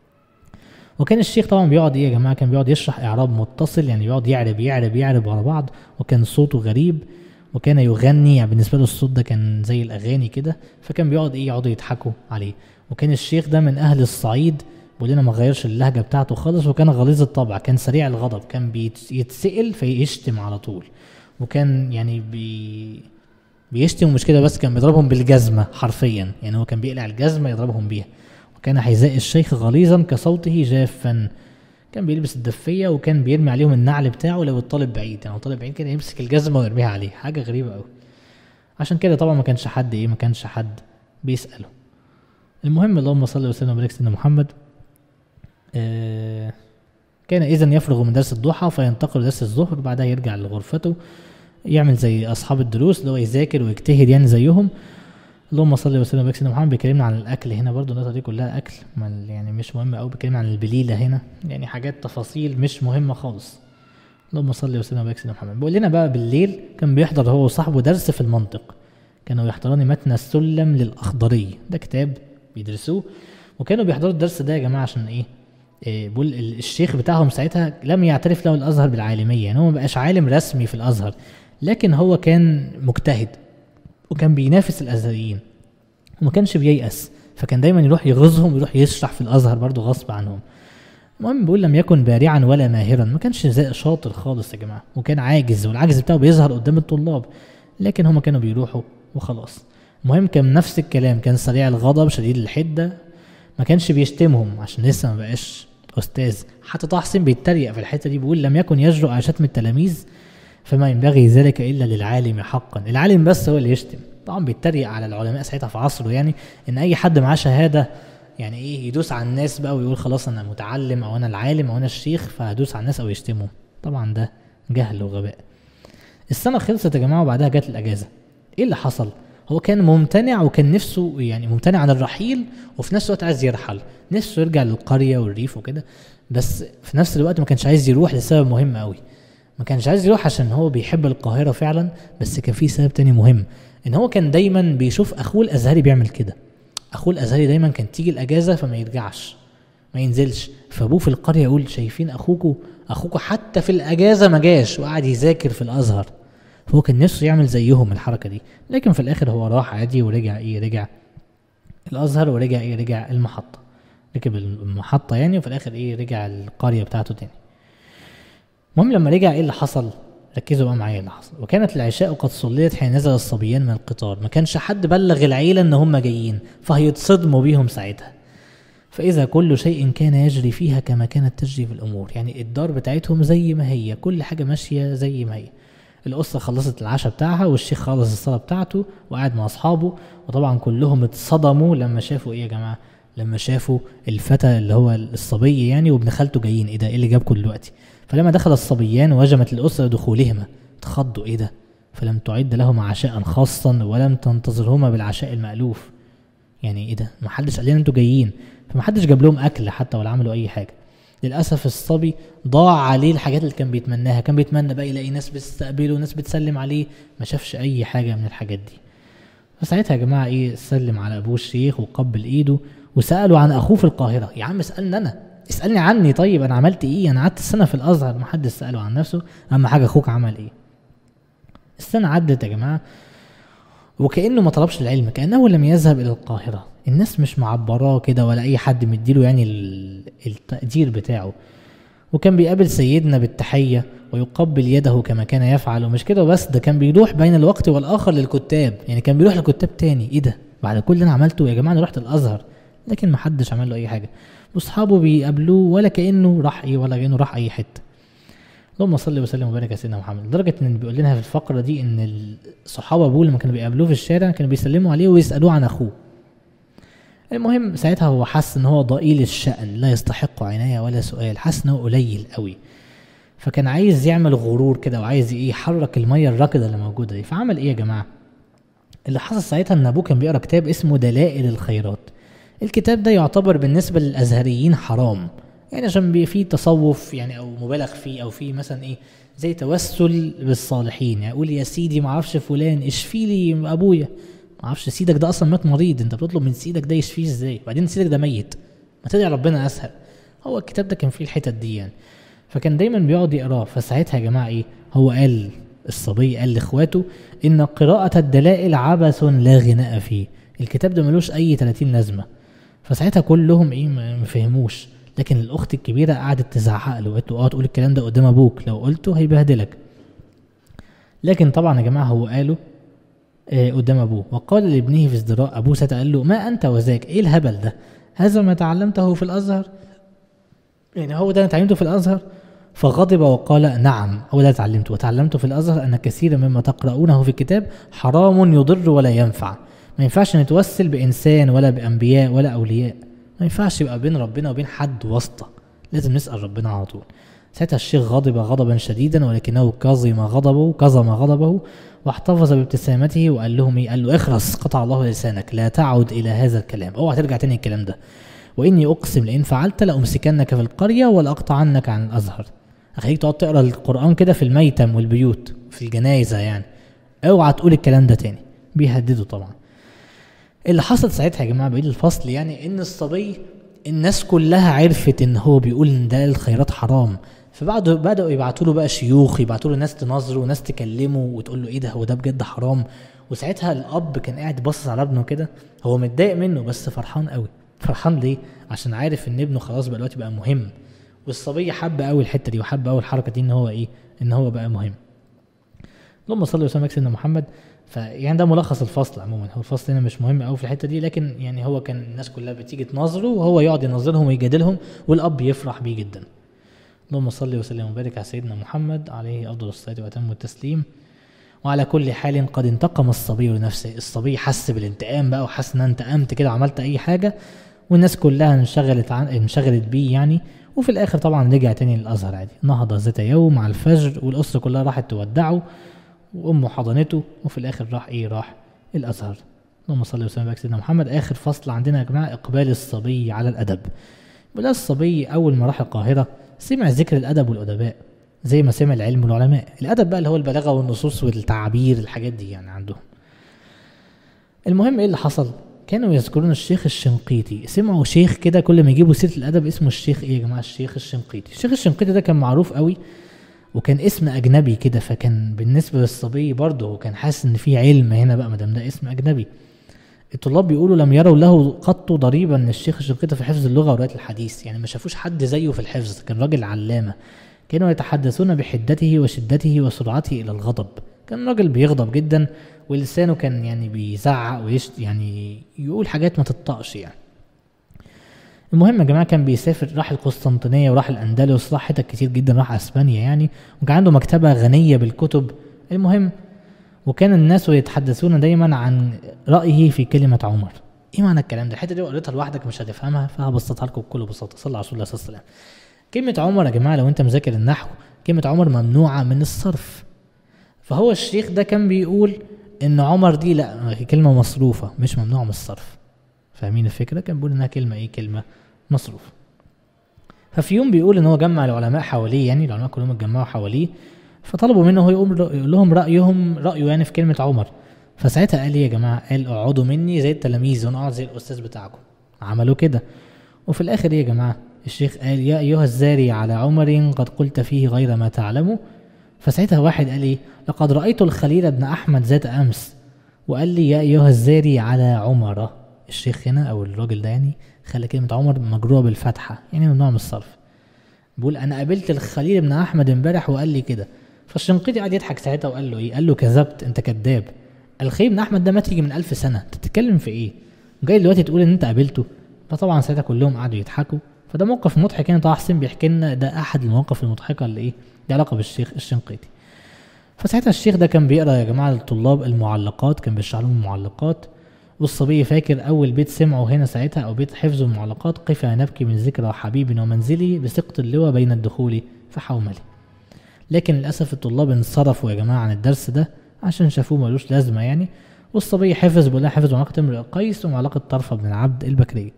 وكان الشيخ طبعا بيقعد ايه يا جماعه كان بيقعد يشرح اعراب متصل يعني بيقعد يعرب يعرب يعرب ورا بعض وكان صوته غريب وكان يغني يعني بالنسبه له الصوت ده كان زي الاغاني كده فكان بيقعد ايه يقعدوا يضحكوا عليه وكان الشيخ ده من اهل الصعيد بيقول لنا ما غيرش اللهجه بتاعته خالص وكان غليظ الطبع كان سريع الغضب كان بيتسال فيشتم على طول وكان يعني بي بيشتم ومش كده بس كان بيضربهم بالجزمه حرفيا يعني هو كان بيقلع الجزمه يضربهم بيها وكان حذاء الشيخ غليظا كصوته جافا كان بيلبس الدفية وكان بيرمي عليهم النعل بتاعه لو الطالب بعيد يعني الطالب بعيد كده يمسك الجزمة ويرميها عليه حاجة غريبة قوي عشان كده طبعا ما كانش حد ايه ما كانش حد بيسأله المهم اللهم صل وسلم وبارك سيدنا محمد آه كان اذا يفرغ من درس الضحى فينتقل لدرس الظهر بعدها يرجع لغرفته يعمل زي اصحاب الدروس اللي هو يذاكر ويجتهد يعني زيهم اللهم صل وسلم وبارك سيدنا محمد بيكلمنا عن الاكل هنا برضو النقطه دي كلها اكل يعني مش مهمه قوي بيكلمنا عن البليله هنا يعني حاجات تفاصيل مش مهمه خالص اللهم صل وسلم وبارك سيدنا محمد بيقول لنا بقى بالليل كان بيحضر هو وصاحبه درس في المنطق كانوا يحضران متن السلم للاخضري ده كتاب بيدرسوه وكانوا بيحضروا الدرس ده يا جماعه عشان ايه إيه بيقول الشيخ بتاعهم ساعتها لم يعترف له الازهر بالعالميه يعني هو ما بقاش عالم رسمي في الازهر لكن هو كان مجتهد وكان بينافس الازهريين وما كانش بييأس فكان دايما يروح يغيظهم ويروح يشرح في الازهر برضه غصب عنهم المهم بيقول لم يكن بارعا ولا ماهرا ما كانش شاطر خالص يا جماعه وكان عاجز والعجز بتاعه بيظهر قدام الطلاب لكن هما كانوا بيروحوا وخلاص المهم كان نفس الكلام كان سريع الغضب شديد الحده ما كانش بيشتمهم عشان لسه ما بقاش استاذ حتى طه حسين بيتريق في الحته دي بيقول لم يكن يجرؤ على شتم التلاميذ فما ينبغي ذلك الا للعالم حقا العالم بس هو اللي يشتم طبعا بيتريق على العلماء ساعتها في عصره يعني ان اي حد معاه شهاده يعني ايه يدوس على الناس بقى ويقول خلاص انا متعلم او انا العالم او انا الشيخ فهدوس على الناس او يشتمهم طبعا ده جهل وغباء السنه خلصت يا جماعه وبعدها جت الاجازه ايه اللي حصل هو كان ممتنع وكان نفسه يعني ممتنع عن الرحيل وفي نفس الوقت عايز يرحل نفسه يرجع للقريه والريف وكده بس في نفس الوقت ما كانش عايز يروح لسبب مهم قوي ما كانش عايز يروح عشان هو بيحب القاهره فعلا بس كان في سبب تاني مهم ان هو كان دايما بيشوف اخوه الازهري بيعمل كده اخوه الازهري دايما كان تيجي الاجازه فما يرجعش ما ينزلش فابوه في القريه يقول شايفين اخوكوا اخوكوا حتى في الاجازه ما جاش وقعد يذاكر في الازهر فهو كان نفسه يعمل زيهم الحركه دي لكن في الاخر هو راح عادي ورجع ايه رجع الازهر ورجع ايه رجع المحطه ركب المحطه يعني وفي الاخر ايه رجع القريه بتاعته تاني المهم لما رجع ايه اللي حصل ركزوا بقى معايا اللي حصل وكانت العشاء قد صليت حين نزل الصبيان من القطار ما كانش حد بلغ العيلة ان هم جايين فهيتصدموا بيهم ساعتها فإذا كل شيء كان يجري فيها كما كانت تجري في الأمور يعني الدار بتاعتهم زي ما هي كل حاجة ماشية زي ما هي الأسرة خلصت العشاء بتاعها والشيخ خلص الصلاة بتاعته وقعد مع أصحابه وطبعا كلهم اتصدموا لما شافوا إيه يا جماعة لما شافوا الفتى اللي هو الصبي يعني وابن خالته جايين إيه ده إيه اللي جابكم دلوقتي فلما دخل الصبيان وجمت الأسرة دخولهما تخضوا إيه ده فلم تعد لهما عشاء خاصا ولم تنتظرهما بالعشاء المألوف يعني ايه ده ما حدش قال لنا انتوا جايين فما حدش جاب لهم اكل حتى ولا عملوا اي حاجه للاسف الصبي ضاع عليه الحاجات اللي كان بيتمناها كان بيتمنى بقى يلاقي ناس بتستقبله وناس بتسلم عليه ما شافش اي حاجه من الحاجات دي فساعتها يا جماعه ايه سلم على ابوه الشيخ وقبل ايده وسالوا عن اخوه في القاهره يا عم اسالني انا اسالني عني طيب انا عملت ايه انا قعدت سنه في الازهر ما حدش ساله عن نفسه اهم حاجه اخوك عمل ايه السنه عدت يا جماعه وكانه ما طلبش العلم كانه لم يذهب الى القاهره الناس مش معبراه كده ولا اي حد مديله يعني التقدير بتاعه وكان بيقابل سيدنا بالتحيه ويقبل يده كما كان يفعل ومش كده بس ده كان بيروح بين الوقت والاخر للكتاب يعني كان بيروح لكتاب تاني ايه ده بعد كل اللي انا عملته يا جماعه انا رحت الازهر لكن ما حدش عمل له اي حاجه واصحابه بيقابلوه ولا كانه راح ايه ولا كانه راح اي حته اللهم صل وسلم وبارك على سيدنا محمد لدرجه ان بيقول لنا في الفقره دي ان الصحابه ابوه لما كانوا بيقابلوه في الشارع كانوا بيسلموا عليه ويسالوه عن اخوه المهم ساعتها هو حس ان هو ضئيل الشأن لا يستحق عناية ولا سؤال حس ان هو قليل قوي فكان عايز يعمل غرور كده وعايز ايه يحرك الميه الراكده اللي موجوده دي فعمل ايه يا جماعه اللي حصل ساعتها ان ابوه كان بيقرا كتاب اسمه دلائل الخيرات الكتاب ده يعتبر بالنسبه للازهريين حرام يعني عشان بي فيه تصوف يعني او مبالغ فيه او فيه مثلا ايه زي توسل بالصالحين يعني اقول يا سيدي ما اعرفش فلان اشفي لي ابويا ما اعرفش سيدك ده اصلا مات مريض انت بتطلب من سيدك ده يشفيه ازاي بعدين سيدك ده ميت ما تدعي ربنا اسهل هو الكتاب ده كان فيه الحتت دي يعني فكان دايما بيقعد يقراه فساعتها يا جماعه ايه هو قال الصبي قال لاخواته ان قراءه الدلائل عبث لا غناء فيه الكتاب ده ملوش اي 30 لازمه فساعتها كلهم ايه ما فهموش لكن الاخت الكبيره قعدت تزعق له وقالت له اه تقول الكلام ده قدام ابوك لو قلته هيبهدلك لكن طبعا يا جماعه هو قاله آه قدام ابوه وقال لابنه في ازدراء ابوه ساعتها قال له ما انت وذاك ايه الهبل ده هذا ما تعلمته في الازهر يعني هو ده انا اتعلمته في الازهر فغضب وقال نعم هو ده اتعلمته وتعلمت في الازهر ان كثيرا مما تقرؤونه في الكتاب حرام يضر ولا ينفع ما ينفعش نتوسل بانسان ولا بانبياء ولا اولياء ما ينفعش يبقى بين ربنا وبين حد واسطه لازم نسال ربنا على طول ساعتها الشيخ غضب غضبا شديدا ولكنه كظم غضبه كظم غضبه واحتفظ بابتسامته وقال لهم ايه قال له اخرس قطع الله لسانك لا تعد الى هذا الكلام اوعى ترجع تاني الكلام ده واني اقسم لان فعلت لامسكنك في القريه ولاقطعنك عن الازهر اخليك تقعد تقرا القران كده في الميتم والبيوت في الجنايزه يعني اوعى تقول الكلام ده تاني بيهددوا طبعا اللي حصل ساعتها يا جماعه بعيد الفصل يعني ان الصبي الناس كلها عرفت ان هو بيقول ان ده الخيرات حرام فبعد بداوا يبعتوا له بقى شيوخ يبعتوا له ناس تناظره وناس تكلمه وتقول له ايه ده هو ده بجد حرام وساعتها الاب كان قاعد باصص على ابنه كده هو متضايق منه بس فرحان قوي فرحان ليه عشان عارف ان ابنه خلاص بقى دلوقتي بقى مهم والصبي حب قوي الحته دي وحب قوي الحركه دي ان هو ايه ان هو بقى مهم اللهم صل وسلم على سيدنا محمد فيعني ده ملخص الفصل عموما هو الفصل هنا مش مهم قوي في الحته دي لكن يعني هو كان الناس كلها بتيجي تناظره وهو يقعد يناظرهم ويجادلهم والاب يفرح بيه جدا اللهم صل وسلم وبارك على سيدنا محمد عليه افضل الصلاه واتم التسليم وعلى كل حال قد انتقم الصبي لنفسه الصبي حس بالانتقام بقى وحس ان انتقمت كده وعملت اي حاجه والناس كلها انشغلت عن انشغلت بيه يعني وفي الاخر طبعا رجع تاني للازهر عادي نهض ذات يوم على الفجر والاسره كلها راحت تودعه وامه حضنته وفي الاخر راح ايه راح الازهر اللهم صل وسلم على سيدنا محمد اخر فصل عندنا يا جماعه اقبال الصبي على الادب بلا الصبي اول ما راح القاهره سمع ذكر الادب والادباء زي ما سمع العلم والعلماء الادب بقى اللي هو البلاغه والنصوص والتعابير الحاجات دي يعني عندهم المهم ايه اللي حصل كانوا يذكرون الشيخ الشنقيطي سمعوا شيخ كده كل ما يجيبوا سيره الادب اسمه الشيخ ايه يا جماعه الشيخ الشنقيطي الشيخ الشنقيطي ده كان معروف قوي وكان اسم اجنبي كده فكان بالنسبه للصبي برضه هو كان حاسس ان في علم هنا بقى ما دام ده اسم اجنبي الطلاب بيقولوا لم يروا له قط ضريبا الشيخ الشنقيطي في حفظ اللغه وروايه الحديث يعني ما شافوش حد زيه في الحفظ كان راجل علامه كانوا يتحدثون بحدته وشدته وسرعته الى الغضب كان راجل بيغضب جدا ولسانه كان يعني بيزعق ويش يعني يقول حاجات ما تطقش يعني المهم يا جماعه كان بيسافر راح القسطنطينيه وراح الاندلس راح حتت كتير جدا راح اسبانيا يعني وكان عنده مكتبه غنيه بالكتب المهم وكان الناس يتحدثون دايما عن رايه في كلمه عمر ايه معنى الكلام ده الحته دي لو قريتها لوحدك مش هتفهمها فهبسطها لكم بكل بساطه صلى على رسول الله صلى الله عليه وسلم كلمه عمر يا جماعه لو انت مذاكر النحو كلمه عمر ممنوعه من الصرف فهو الشيخ ده كان بيقول ان عمر دي لا كلمه مصروفه مش ممنوعه من الصرف فاهمين الفكره كان بيقول انها كلمه ايه كلمه مصروفه ففي يوم بيقول ان هو جمع العلماء حواليه يعني العلماء كلهم اتجمعوا حواليه فطلبوا منه هو يقوم يقول لهم رايهم رايه يعني في كلمه عمر فساعتها قال ايه يا جماعه قال اقعدوا مني زي التلاميذ وانا اقعد زي الاستاذ بتاعكم عملوا كده وفي الاخر ايه يا جماعه الشيخ قال يا ايها الزاري على عمر قد قلت فيه غير ما تعلموا فساعتها واحد قال ايه لقد رايت الخليل بن احمد ذات امس وقال لي يا ايها الزاري على عمر الشيخ هنا او الراجل ده يعني خلى كلمه عمر مجروره بالفتحه يعني ممنوع من الصرف بيقول انا قابلت الخليل بن احمد امبارح وقال لي كده فالشنقيطي قعد يضحك ساعتها وقال له ايه قال له كذبت انت كذاب الخليل بن احمد ده مات يجي من ألف سنه انت بتتكلم في ايه جاي دلوقتي تقول ان انت قابلته فطبعا ساعتها كلهم قعدوا يضحكوا فده موقف مضحك يعني طه حسين بيحكي لنا ده احد المواقف المضحكه اللي ايه ليها علاقه بالشيخ الشنقيطي فساعتها الشيخ ده كان بيقرا يا جماعه للطلاب المعلقات كان بيشرح لهم المعلقات والصبي فاكر اول بيت سمعه هنا ساعتها او بيت حفظ المعلقات قفا نبكي من ذكرى حبيب ومنزلي بسقط اللواء بين الدخول فحوملي لكن للاسف الطلاب انصرفوا يا جماعه عن الدرس ده عشان شافوه ملوش لازمه يعني والصبي حفظ بيقول حفظ معلقه امرئ قيس ومعلقه طرفه بن العبد البكري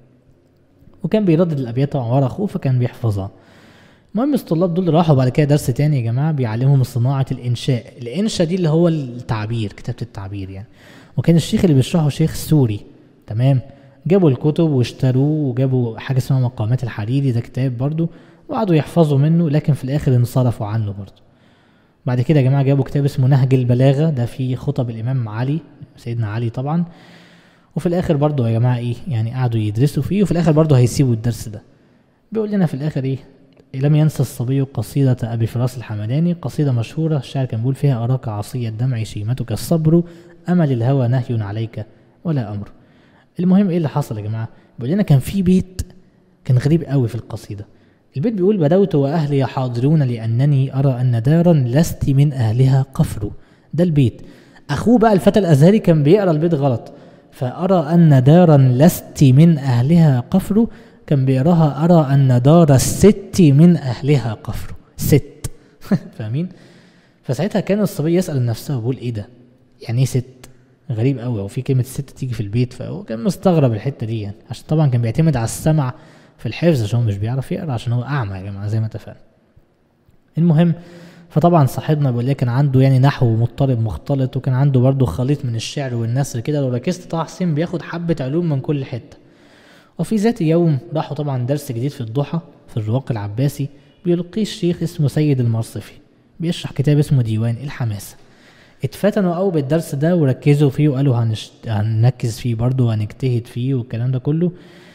وكان بيردد الابيات طبعا ورا اخوه فكان بيحفظها المهم الطلاب دول راحوا بعد كده درس تاني يا جماعه بيعلمهم صناعه الانشاء الانشاء دي اللي هو التعبير كتابه التعبير يعني وكان الشيخ اللي بيشرحه شيخ سوري تمام جابوا الكتب واشتروه وجابوا حاجه اسمها مقامات الحريري ده كتاب برضو وقعدوا يحفظوا منه لكن في الاخر انصرفوا عنه برضو بعد كده يا جماعه جابوا كتاب اسمه نهج البلاغه ده فيه خطب الامام علي سيدنا علي طبعا وفي الاخر برضو يا جماعه ايه يعني قعدوا يدرسوا فيه وفي الاخر برضو هيسيبوا الدرس ده بيقول لنا في الاخر ايه لم ينسى الصبي قصيدة أبي فراس الحمداني قصيدة مشهورة الشاعر كان بيقول فيها أراك عصي الدمع شيمتك الصبر أمل الهوى نهي عليك ولا أمر المهم إيه اللي حصل يا جماعة بيقول لنا كان في بيت كان غريب قوي في القصيدة البيت بيقول بدوت وأهلي حاضرون لأنني أرى أن دارا لست من أهلها قفر ده البيت أخوه بقى الفتى الأزهري كان بيقرأ البيت غلط فأرى أن دارا لست من أهلها قفر كان بيقراها أرى أن دار الست من أهلها قفر ست فاهمين؟ فساعتها كان الصبي يسأل نفسه بيقول إيه ده؟ يعني إيه ست؟ غريب قوي هو في كلمة ست تيجي في البيت فهو كان مستغرب الحتة دي يعني عشان طبعا كان بيعتمد على السمع في الحفظ عشان هو مش بيعرف يقرا عشان هو أعمى يا جماعة زي ما اتفقنا. المهم فطبعا صاحبنا بيقول لي كان عنده يعني نحو مضطرب مختلط وكان عنده برضه خليط من الشعر والنثر كده لو ركزت طه حسين بياخد حبة علوم من كل حتة. وفي ذات يوم راحوا طبعا درس جديد في الضحى في الرواق العباسي بيلقيه الشيخ اسمه سيد المرصفي بيشرح كتاب اسمه ديوان الحماسة اتفتنوا قوي بالدرس ده وركزوا فيه وقالوا هنشت... هنركز فيه برضه وهنجتهد فيه والكلام ده كله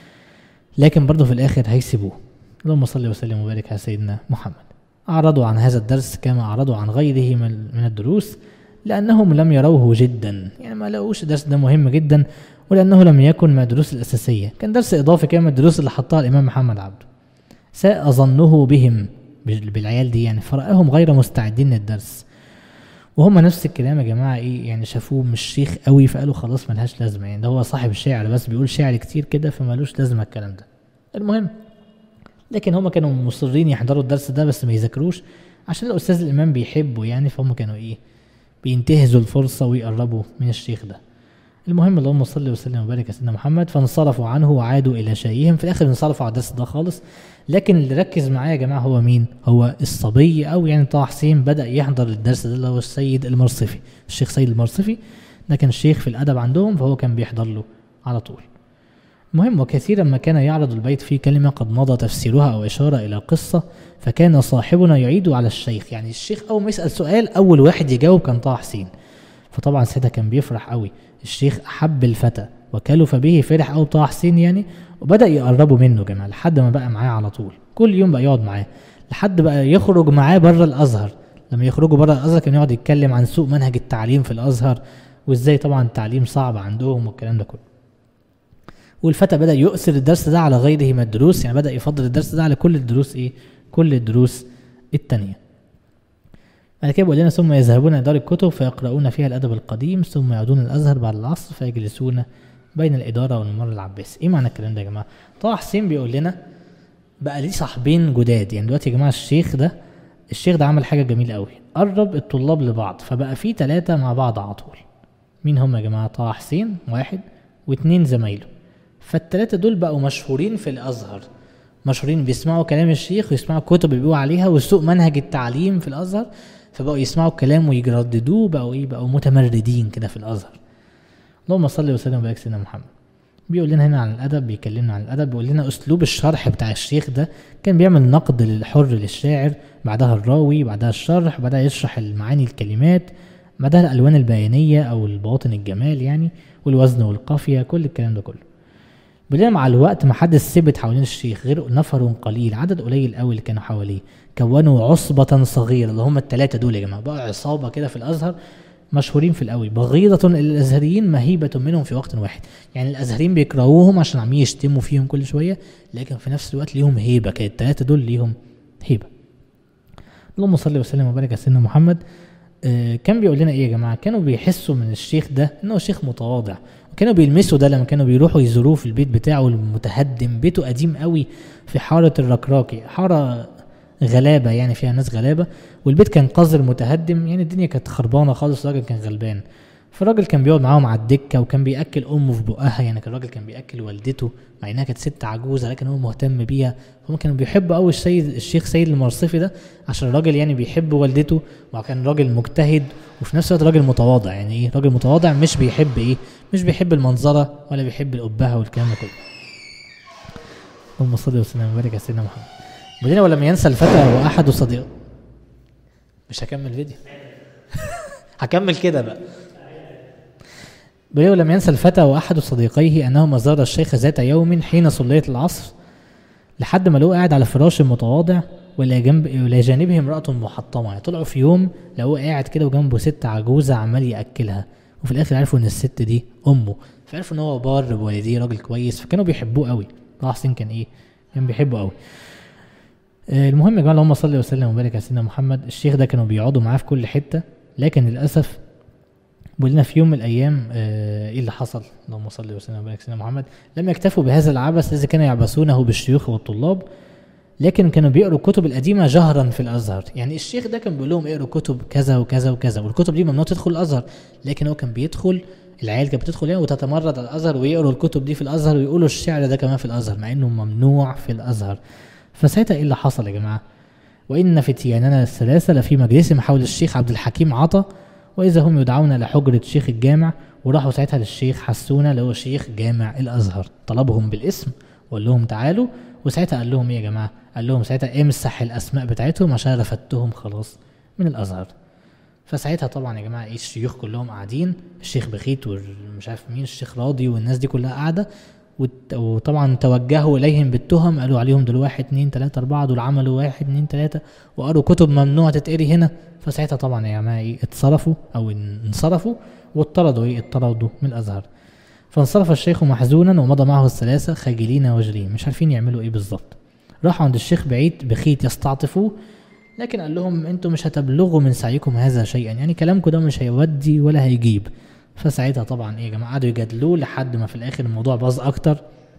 لكن برضه في الاخر هيسيبوه اللهم صل وسلم وبارك على سيدنا محمد أعرضوا عن هذا الدرس كما أعرضوا عن غيره من الدروس لأنهم لم يروه جدا يعني ما لقوش الدرس ده مهم جدا ولأنه لم يكن من الدروس الأساسية كان درس إضافي كده من الدروس اللي حطها الإمام محمد عبده ساء ظنه بهم بالعيال دي يعني فرآهم غير مستعدين للدرس وهم نفس الكلام يا جماعة إيه يعني شافوه مش شيخ قوي فقالوا خلاص ملهاش لازمة يعني ده هو صاحب الشعر بس بيقول شعر كتير كده فمالوش لازمة الكلام ده المهم لكن هم كانوا مصرين يحضروا الدرس ده بس ما يذاكروش عشان الأستاذ الإمام بيحبه يعني فهم كانوا إيه بينتهزوا الفرصة ويقربوا من الشيخ ده المهم اللهم صل وسلم وبارك على سيدنا محمد فانصرفوا عنه وعادوا الى شيئهم في الاخر انصرفوا على الدرس ده خالص لكن اللي ركز معايا يا جماعه هو مين؟ هو الصبي او يعني طه حسين بدا يحضر الدرس ده اللي هو السيد المرصفي الشيخ سيد المرصفي ده كان الشيخ في الادب عندهم فهو كان بيحضر له على طول المهم وكثيرا ما كان يعرض البيت فيه كلمة قد مضى تفسيرها أو إشارة إلى قصة فكان صاحبنا يعيد على الشيخ يعني الشيخ أول ما يسأل سؤال أول واحد يجاوب كان طه حسين فطبعا ساعتها كان بيفرح قوي الشيخ أحب الفتى وكلف به فرح أو طه حسين يعني وبدأ يقربوا منه جماعة لحد ما بقى معاه على طول كل يوم بقى يقعد معاه لحد بقى يخرج معاه بره الأزهر لما يخرجوا بره الأزهر كان يقعد يتكلم عن سوء منهج التعليم في الأزهر وإزاي طبعا التعليم صعب عندهم والكلام ده كله والفتى بدأ يؤثر الدرس ده على غيره من الدروس يعني بدأ يفضل الدرس ده على كل الدروس إيه كل الدروس التانية بعد كده بيقول لنا ثم يذهبون إلى دار الكتب فيقرؤون فيها الأدب القديم ثم يعودون الأزهر بعد العصر فيجلسون بين الإدارة والممر العباسي إيه معنى الكلام ده يا جماعة طه حسين بيقول لنا بقى ليه صاحبين جداد يعني دلوقتي يا جماعة الشيخ ده الشيخ ده عمل حاجة جميلة قوي قرب الطلاب لبعض فبقى في ثلاثة مع بعض على طول مين هم يا جماعة طه حسين واحد واتنين زمايله فالتلاتة دول بقوا مشهورين في الأزهر مشهورين بيسمعوا كلام الشيخ ويسمعوا الكتب اللي بيقولوا عليها وسوق منهج التعليم في الأزهر فبقوا يسمعوا الكلام ويجرددوه بقوا إيه بقوا متمردين كده في الأزهر اللهم صل وسلم وبارك سيدنا محمد بيقول لنا هنا عن الادب بيكلمنا عن الادب بيقول لنا اسلوب الشرح بتاع الشيخ ده كان بيعمل نقد للحر للشاعر بعدها الراوي بعدها الشرح بعدها يشرح المعاني الكلمات بعدها الالوان البيانيه او البواطن الجمال يعني والوزن والقافيه كل الكلام ده كله بيقول لنا مع الوقت ما حدش ثبت حوالين الشيخ غير نفر قليل عدد قليل قوي اللي كانوا حواليه كونوا عصبة صغيرة اللي هم الثلاثة دول يا جماعة بقى عصابة كده في الأزهر مشهورين في القوي بغيضة الأزهريين مهيبة منهم في وقت واحد يعني الأزهريين بيكرهوهم عشان عمالين يشتموا فيهم كل شوية لكن في نفس الوقت ليهم هيبة كانت التلاتة دول ليهم هيبة اللهم صل وسلم وبارك على سيدنا محمد آه كان بيقول لنا ايه يا جماعه كانوا بيحسوا من الشيخ ده انه شيخ متواضع وكانوا بيلمسوا ده لما كانوا بيروحوا يزوروه في البيت بتاعه المتهدم بيته قديم قوي في حاره الركراكي حاره غلابه يعني فيها ناس غلابه والبيت كان قذر متهدم يعني الدنيا كانت خربانه خالص الراجل كان غلبان فالراجل كان بيقعد معاهم على الدكه وكان بياكل امه في بقها يعني كان الراجل كان بياكل والدته مع انها كانت ست عجوزه لكن هو مهتم بيها فهم كانوا بيحبوا قوي السيد الشيخ سيد المرصفي ده عشان الراجل يعني بيحب والدته وكان راجل مجتهد وفي نفس الوقت راجل متواضع يعني ايه راجل متواضع مش بيحب ايه مش بيحب المنظره ولا بيحب الابهه والكلام ده كله اللهم صل وسلم وبارك على سيدنا محمد بعدين ولم ينسى الفتى واحد صديقه مش هكمل فيديو هكمل كده بقى بل ولم ينسى الفتى واحد صديقيه انهما زار الشيخ ذات يوم حين صليت العصر لحد ما لقوه قاعد على فراش متواضع والى جنب الى جانبه امراه محطمه يعني طلعوا في يوم لقوه قاعد كده وجنبه ست عجوزه عمال ياكلها وفي الاخر عرفوا ان الست دي امه فعرفوا ان هو بار بوالديه راجل كويس فكانوا بيحبوه قوي طه حسين كان ايه كان بيحبه قوي آه، المهم يا جماعه اللهم صل وسلم وبارك على سيدنا محمد الشيخ ده كانوا بيقعدوا معاه في كل حته لكن للاسف بيقول لنا في يوم من الايام آه، ايه اللي حصل اللهم صل وسلم وبارك على سيدنا محمد لم يكتفوا بهذا العبث الذي كانوا يعبثونه بالشيوخ والطلاب لكن كانوا بيقروا الكتب القديمه جهرا في الازهر يعني الشيخ ده كان بيقول لهم اقروا كتب كذا وكذا وكذا والكتب دي ممنوع تدخل الازهر لكن هو كان بيدخل العيال كانت بتدخل يعني وتتمرد على الازهر ويقروا الكتب دي في الازهر ويقولوا الشعر ده كمان في الازهر مع انه ممنوع في الازهر فساعتها ايه اللي حصل يا جماعه وان فتياننا الثلاثه لفي مجلسهم حول الشيخ عبد الحكيم عطا واذا هم يدعون لحجره شيخ الجامع وراحوا ساعتها للشيخ حسونا اللي هو شيخ جامع الازهر طلبهم بالاسم وقال لهم تعالوا وساعتها قال لهم ايه يا جماعه قال لهم ساعتها امسح الاسماء بتاعتهم عشان رفدتهم خلاص من الازهر فساعتها طبعا يا جماعه ايه الشيوخ كلهم قاعدين الشيخ بخيت ومش عارف مين الشيخ راضي والناس دي كلها قاعده وت- وطبعا توجهوا اليهم بالتهم قالوا عليهم دول واحد اتنين تلاته اربعه دول عملوا واحد اتنين تلاته وقروا كتب ممنوع تتقري هنا فساعتها طبعا يا جماعه ايه اتصرفوا او انصرفوا واطردوا ايه اطردوا من الازهر فانصرف الشيخ محزونا ومضى معه الثلاثه خاجلين وجلين مش عارفين يعملوا ايه بالظبط راحوا عند الشيخ بعيد بخيت يستعطفوه لكن قال لهم انتوا مش هتبلغوا من سعيكم هذا شيئا يعني كلامكم ده مش هيودي ولا هيجيب فساعتها طبعا ايه يا جماعه قعدوا يجادلوه لحد ما في الاخر الموضوع باظ اكتر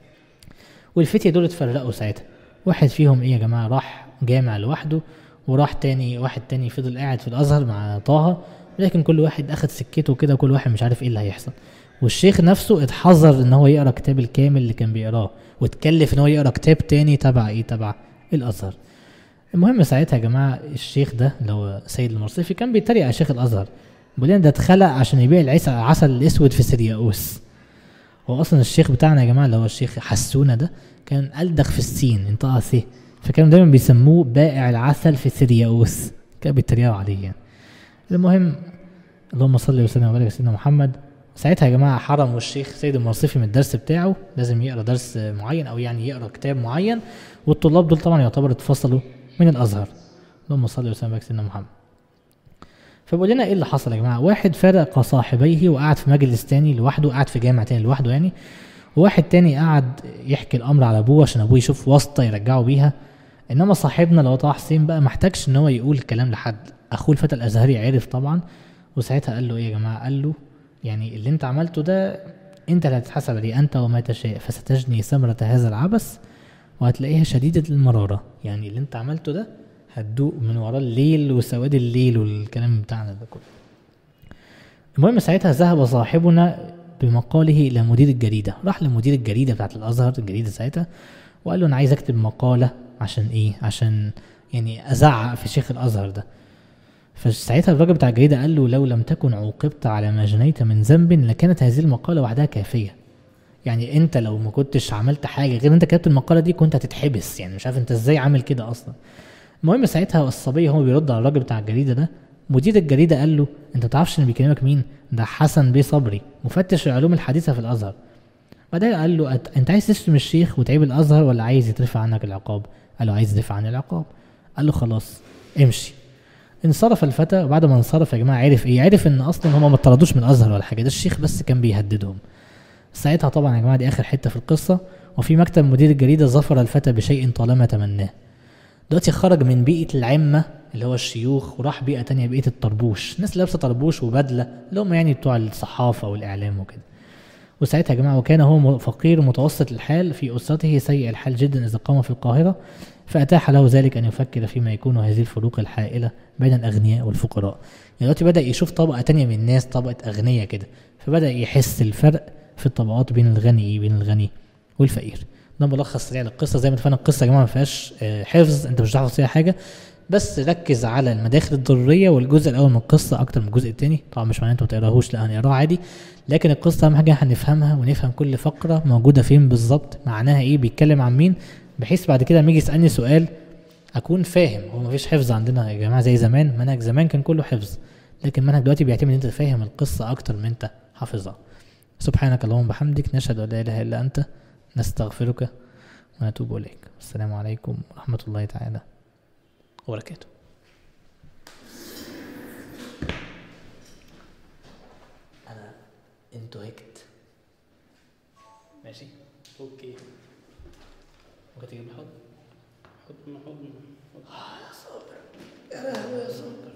والفتية دول اتفرقوا ساعتها واحد فيهم ايه يا جماعه راح جامع لوحده وراح تاني واحد تاني فضل قاعد في الازهر مع طه لكن كل واحد اخد سكته كده وكل واحد مش عارف ايه اللي هيحصل والشيخ نفسه اتحذر ان هو يقرا كتاب الكامل اللي كان بيقراه واتكلف ان هو يقرا كتاب تاني تبع ايه تبع الازهر المهم ساعتها يا جماعه الشيخ ده اللي هو سيد المرصفي كان بيتريق على شيخ الازهر بيقول لنا ده اتخلق عشان يبيع العسل العسل الاسود في سيرياوس هو اصلا الشيخ بتاعنا يا جماعه اللي هو الشيخ حسونه ده كان الدغ في السين انطقها س فكانوا دايما بيسموه بائع العسل في سيرياوس كانوا بيتريقوا عليه يعني المهم اللهم صل وسلم وبارك على سيدنا محمد ساعتها يا جماعه حرموا الشيخ سيد المرصفي من الدرس بتاعه لازم يقرا درس معين او يعني يقرا كتاب معين والطلاب دول طبعا يعتبر اتفصلوا من الازهر اللهم صل وسلم وبارك على سيدنا محمد فبقول لنا ايه اللي حصل يا جماعه واحد فرق صاحبيه وقعد في مجلس تاني لوحده قعد في جامع تاني لوحده يعني وواحد تاني قعد يحكي الامر على ابوه عشان ابوه يشوف واسطه يرجعه بيها انما صاحبنا اللي هو طه حسين بقى محتاجش ان هو يقول الكلام لحد اخوه الفتى الازهري عرف طبعا وساعتها قال له ايه يا جماعه قال له يعني اللي انت عملته ده انت اللي هتتحاسب عليه انت وما تشاء فستجني ثمرة هذا العبث وهتلاقيها شديدة المرارة يعني اللي انت عملته ده هتدوق من وراه الليل وسواد الليل والكلام بتاعنا ده كله المهم ساعتها ذهب صاحبنا بمقاله الى مدير الجريده راح لمدير الجريده بتاعت الازهر الجريده ساعتها وقال له انا عايز اكتب مقاله عشان ايه عشان يعني ازعق في شيخ الازهر ده فساعتها الراجل بتاع الجريده قال له لو لم تكن عوقبت على ما جنيت من ذنب لكانت هذه المقاله وحدها كافيه يعني انت لو ما كنتش عملت حاجه غير انت كتبت المقاله دي كنت هتتحبس يعني مش عارف انت ازاي عامل كده اصلا المهم ساعتها الصبي هو بيرد على الراجل بتاع الجريده ده مدير الجريده قال له انت تعرفش ان بيكلمك مين ده حسن بيه صبري مفتش العلوم الحديثه في الازهر بعدها قال له أت- انت عايز تشتم الشيخ وتعيب الازهر ولا عايز يترفع عنك العقاب قال له عايز يدفع عن العقاب قال له خلاص امشي انصرف الفتى وبعد ما انصرف يا جماعه عرف ايه عرف ان اصلا هم ما طردوش من الازهر ولا حاجه ده الشيخ بس كان بيهددهم ساعتها طبعا يا جماعه دي اخر حته في القصه وفي مكتب مدير الجريده ظفر الفتى بشيء طالما تمناه دلوقتي خرج من بيئه العمه اللي هو الشيوخ وراح بيئه تانية بيئه الطربوش الناس اللي لابسه طربوش وبدله اللي هم يعني بتوع الصحافه والاعلام وكده وساعتها يا جماعه وكان هو م- فقير متوسط الحال في اسرته سيء الحال جدا اذا قام في القاهره فاتاح له ذلك ان يفكر فيما يكون هذه الفروق الحائله بين الاغنياء والفقراء يعني دلوقتي بدا يشوف طبقه تانية من الناس طبقه اغنياء كده فبدا يحس الفرق في الطبقات بين الغني بين الغني والفقير ده ملخص سريع للقصه زي ما اتفقنا القصه يا جماعه ما فيهاش آه، حفظ انت مش هتحفظ فيها حاجه بس ركز على المداخل الضروريه والجزء الاول من القصه اكتر من الجزء الثاني طبعا مش معناه انت ما تقراهوش لا هنقراه عادي لكن القصه اهم حاجه هنفهمها ونفهم كل فقره موجوده فين بالظبط معناها ايه بيتكلم عن مين بحيث بعد كده لما يجي يسالني سؤال اكون فاهم هو مفيش حفظ عندنا يا جماعه زي زمان منهج زمان كان كله حفظ لكن منهج دلوقتي بيعتمد ان انت فاهم القصه اكتر من انت حافظها سبحانك اللهم وبحمدك نشهد ان لا اله الا انت نستغفرك ونتوب اليك السلام عليكم ورحمه الله تعالى وبركاته انا انتهكت ماشي اوكي ممكن تجيب لي حضن حضن حضن يا صابر يا لهوي يا صابر